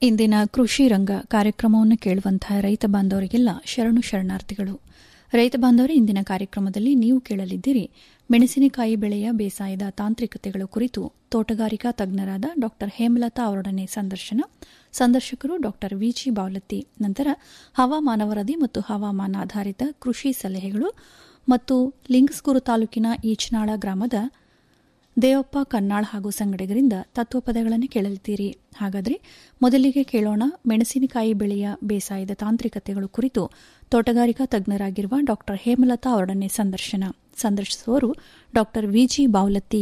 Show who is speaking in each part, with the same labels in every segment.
Speaker 1: ಇಂದಿನ ಕೃಷಿ ರಂಗ ಕಾರ್ಯಕ್ರಮವನ್ನು ಕೇಳುವಂತಹ ರೈತ ಬಾಂಧವರಿಗೆಲ್ಲ ಶರಣು ಶರಣಾರ್ಥಿಗಳು ರೈತ ಬಾಂಧವರೇ ಇಂದಿನ ಕಾರ್ಯಕ್ರಮದಲ್ಲಿ ನೀವು ಕೇಳಲಿದ್ದೀರಿ ಮೆಣಸಿನಕಾಯಿ ಬೆಳೆಯ ಬೇಸಾಯದ ತಾಂತ್ರಿಕತೆಗಳ ಕುರಿತು ತೋಟಗಾರಿಕಾ ತಜ್ಞರಾದ ಡಾ ಹೇಮಲತಾ ಅವರೊಡನೆ ಸಂದರ್ಶನ ಸಂದರ್ಶಕರು ಡಾ ವಿಜಿ ಬಾವಲತ್ತಿ ನಂತರ ಹವಾಮಾನ ವರದಿ ಮತ್ತು ಹವಾಮಾನ ಆಧಾರಿತ ಕೃಷಿ ಸಲಹೆಗಳು ಮತ್ತು ಲಿಂಗಸ್ಗೂರು ತಾಲೂಕಿನ ಈಚನಾಳ ಗ್ರಾಮದ ದೇವಪ್ಪ ಕನ್ನಾಳ್ ಹಾಗೂ ಸಂಗಡಿಗರಿಂದ ತತ್ವಪದಗಳನ್ನು ಕೇಳಲಿದ್ದೀರಿ ಹಾಗಾದರೆ ಮೊದಲಿಗೆ ಕೇಳೋಣ ಮೆಣಸಿನಕಾಯಿ ಬೆಳೆಯ ಬೇಸಾಯದ ತಾಂತ್ರಿಕತೆಗಳು ಕುರಿತು ತೋಟಗಾರಿಕಾ ತಜ್ಞರಾಗಿರುವ ಡಾ ಹೇಮಲತಾ ಅವರೊಡನೆ ಸಂದರ್ಶನ ಸಂದರ್ಶಿಸುವವರು ಡಾ ವಿಜಿ ಬಾವಲತ್ತಿ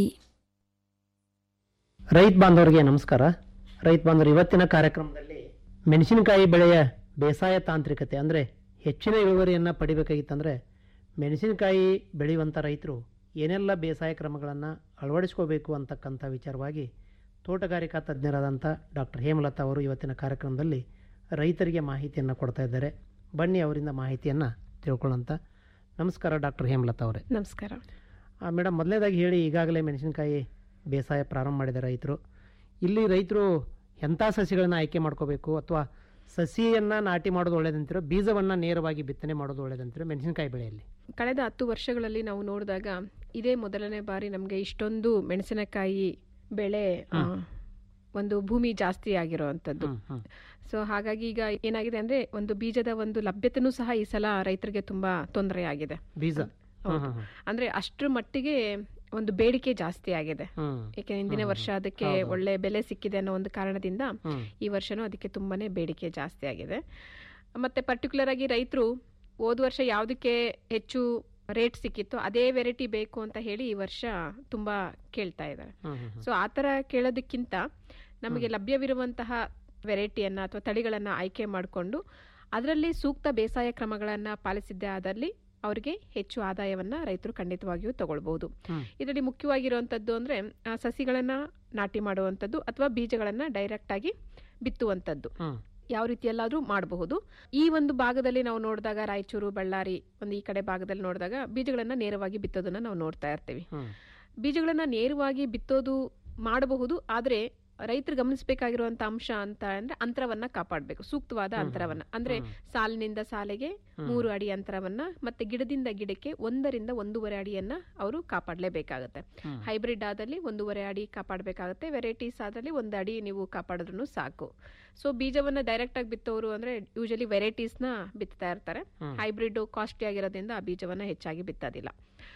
Speaker 2: ರೈತ ಬಾಂಧವರಿಗೆ ನಮಸ್ಕಾರ ರೈತ ಬಾಂಧವರು ಇವತ್ತಿನ ಕಾರ್ಯಕ್ರಮದಲ್ಲಿ ಮೆಣಸಿನಕಾಯಿ ಬೆಳೆಯ ಬೇಸಾಯ ತಾಂತ್ರಿಕತೆ ಅಂದರೆ ಹೆಚ್ಚಿನ ಇಳುವರಿಯನ್ನು ಪಡಿಬೇಕಾಗಿತ್ತಂದರೆ ಮೆಣಸಿನಕಾಯಿ ಬೆಳೆಯುವಂಥ ರೈತರು ಏನೆಲ್ಲ ಬೇಸಾಯ ಕ್ರಮಗಳನ್ನು ಅಳವಡಿಸ್ಕೋಬೇಕು ಅಂತಕ್ಕಂಥ ವಿಚಾರವಾಗಿ ತೋಟಗಾರಿಕಾ ತಜ್ಞರಾದಂಥ ಡಾಕ್ಟರ್ ಹೇಮಲತಾ ಅವರು ಇವತ್ತಿನ ಕಾರ್ಯಕ್ರಮದಲ್ಲಿ ರೈತರಿಗೆ ಮಾಹಿತಿಯನ್ನು ಕೊಡ್ತಾ ಇದ್ದಾರೆ ಬನ್ನಿ ಅವರಿಂದ ಮಾಹಿತಿಯನ್ನು ತಿಳ್ಕೊಳ್ಳೋಂಥ ನಮಸ್ಕಾರ ಡಾಕ್ಟರ್ ಹೇಮಲತಾ ಅವರೇ
Speaker 3: ನಮಸ್ಕಾರ
Speaker 2: ಮೇಡಮ್ ಮೊದಲನೇದಾಗಿ ಹೇಳಿ ಈಗಾಗಲೇ ಮೆಣಸಿನಕಾಯಿ ಬೇಸಾಯ ಪ್ರಾರಂಭ ಮಾಡಿದ ರೈತರು ಇಲ್ಲಿ ರೈತರು ಎಂಥ ಸಸಿಗಳನ್ನು ಆಯ್ಕೆ ಮಾಡ್ಕೋಬೇಕು ಅಥವಾ ಸಸಿಯನ್ನು ನಾಟಿ ಮಾಡೋದು ಒಳ್ಳೇದಂತೀರೋ ಬೀಜವನ್ನು ನೇರವಾಗಿ ಬಿತ್ತನೆ ಮಾಡೋದು ಒಳ್ಳೇದಂತೀರೋ ಮೆಣಸಿನಕಾಯಿ ಬೆಳೆಯಲ್ಲಿ
Speaker 3: ಕಳೆದ ಹತ್ತು ವರ್ಷಗಳಲ್ಲಿ ನಾವು ನೋಡಿದಾಗ ಇದೇ ಮೊದಲನೇ ಬಾರಿ ನಮಗೆ ಇಷ್ಟೊಂದು ಮೆಣಸಿನಕಾಯಿ ಬೆಳೆ ಆ, ಒಂದು ಭೂಮಿ ಜಾಸ್ತಿ ಆಗಿರೋವಂಥದ್ದು
Speaker 2: ಹ್ಮ್, ಹ್ಮ್.
Speaker 3: ಸೊ ಹಾಗಾಗಿ ಈಗ ಏನಾಗಿದೆ ಅಂದ್ರೆ ಒಂದು ಬೀಜದ ಒಂದು ಲಭ್ಯತೆನೂ ಸಹ ಈ ಸಲ ರೈತರಿಗೆ ತುಂಬಾ ತೊಂದರೆ ಆಗಿದೆ
Speaker 2: ಬೀಜ
Speaker 3: ಹೌದು.
Speaker 2: ಹ್ಮ್, ಹ್ಮ್,
Speaker 3: ಅಂದ್ರೆ ಅಷ್ಟರ ಮಟ್ಟಿಗೆ ಒಂದು ಬೇಡಿಕೆ ಜಾಸ್ತಿ ಆಗಿದೆ
Speaker 2: ಹ್ಮ್.
Speaker 3: ಏಕೆ ಹಿಂದಿನ ವರ್ಷ ಅದಕ್ಕೆ
Speaker 2: ಹೌದು.
Speaker 3: ಒಳ್ಳೆ ಬೆಲೆ ಸಿಕ್ಕಿದೆ ಅನ್ನೋ ಒಂದು ಕಾರಣದಿಂದ
Speaker 2: ಹ್ಮ್.
Speaker 3: ಈ ವರ್ಷನೂ ಅದಕ್ಕೆ ತುಂಬಾನೇ ಬೇಡಿಕೆ ಜಾಸ್ತಿ ಆಗಿದೆ ಮತ್ತೆ ಪರ್ಟಿಕ್ಯುಲರ್ ಆಗಿ ರೈತರು ಹೋದ ವರ್ಷ ಯಾವುದಕ್ಕೆ ಹೆಚ್ಚು ರೇಟ್ ಸಿಕ್ಕಿತ್ತು ಅದೇ ವೆರೈಟಿ ಬೇಕು ಅಂತ ಹೇಳಿ ಈ ವರ್ಷ ತುಂಬಾ ಕೇಳ್ತಾ ಇದ್ದಾರೆ
Speaker 2: ಹ್ಮ್, ಹ್ಮ್, ಹ್ಮ್.
Speaker 3: ಸೊ ಆ ಥರ ಕೇಳೋದಕ್ಕಿಂತ ನಮಗೆ ಲಭ್ಯವಿರುವಂತಹ ವೆರೈಟಿಯನ್ನು ಅಥವಾ ತಳಿಗಳನ್ನು ಆಯ್ಕೆ ಮಾಡಿಕೊಂಡು ಅದರಲ್ಲಿ ಸೂಕ್ತ ಬೇಸಾಯ ಕ್ರಮಗಳನ್ನು ಪಾಲಿಸಿದ್ದೇ ಆದಲ್ಲಿ ಅವರಿಗೆ ಹೆಚ್ಚು ಆದಾಯವನ್ನು ರೈತರು ಖಂಡಿತವಾಗಿಯೂ ತಗೊಳ್ಬಹುದು
Speaker 2: ಹ್ಮ್.
Speaker 3: ಇದರಲ್ಲಿ ಮುಖ್ಯವಾಗಿರುವಂಥದ್ದು ಅಂದರೆ ಸಸಿಗಳನ್ನು ನಾಟಿ ಮಾಡುವಂಥದ್ದು ಅಥವಾ ಬೀಜಗಳನ್ನು ಡೈರೆಕ್ಟಾಗಿ ಬಿತ್ತುವಂಥದ್ದು
Speaker 2: ಹ್ಮ್.
Speaker 3: ಯಾವ ರೀತಿಯಲ್ಲಾದರೂ ಮಾಡಬಹುದು ಈ ಒಂದು ಭಾಗದಲ್ಲಿ ನಾವು ನೋಡಿದಾಗ ರಾಯಚೂರು ಬಳ್ಳಾರಿ ಒಂದು ಈ ಕಡೆ ಭಾಗದಲ್ಲಿ ನೋಡಿದಾಗ ಬೀಜಗಳನ್ನು ನೇರವಾಗಿ ಬಿತ್ತೋದನ್ನು ನಾವು ನೋಡ್ತಾ ಇರ್ತೀವಿ
Speaker 2: ಹ್ಮ್.
Speaker 3: ಬೀಜಗಳನ್ನ ನೇರವಾಗಿ ಬಿತ್ತೋದು ಮಾಡಬಹುದು ಆದರೆ ರೈತರು ಗಮನಿಸಬೇಕಾಗಿರುವಂತ ಅಂಶ ಅಂತ ಅಂದ್ರೆ ಅಂತರವನ್ನ ಕಾಪಾಡಬೇಕು ಸೂಕ್ತವಾದ
Speaker 2: ಹ್ಮ್.
Speaker 3: ಅಂತರವನ್ನ ಅಂದ್ರೆ
Speaker 2: ಹ್ಮ್.
Speaker 3: ಸಾಲಿನಿಂದ ಸಾಲಿಗೆ
Speaker 2: ಹ್ಮ್.
Speaker 3: ಮೂರು ಅಡಿ ಅಂತರವನ್ನ ಮತ್ತೆ ಗಿಡದಿಂದ ಗಿಡಕ್ಕೆ ಒಂದರಿಂದ ಒಂದೂವರೆ ಅಡಿಯನ್ನ ಅವರು ಕಾಪಾಡಲೇಬೇಕಾಗತ್ತೆ
Speaker 2: ಹ್ಮ್.
Speaker 3: ಹೈಬ್ರಿಡ್ ಆದಲ್ಲಿ ಒಂದೂವರೆ ಅಡಿ ಕಾಪಾಡಬೇಕಾಗತ್ತೆ ವೆರೈಟೀಸ್ ಆದಲ್ಲಿ ಒಂದು ಅಡಿ ನೀವು ಕಾಪಾಡಿದ್ರು ಸಾಕು ಸೊ ಬೀಜವನ್ನ ಡೈರೆಕ್ಟ್ ಆಗಿ ಬಿತ್ತೋರು ಅಂದ್ರೆ ಯೂಶಲಿ ವೆರೈಟೀಸ್ನ ಬಿತ್ತಾ ಇರ್ತಾರೆ
Speaker 2: ಹ್ಮ್.
Speaker 3: ಹೈಬ್ರಿಡ್ ಕಾಸ್ಟ್ಲಿ ಆಗಿರೋದ್ರಿಂದ ಆ ಬೀಜವನ್ನ ಹೆಚ್ಚಾಗಿ ಬಿತ್ತೋದಿಲ್ಲ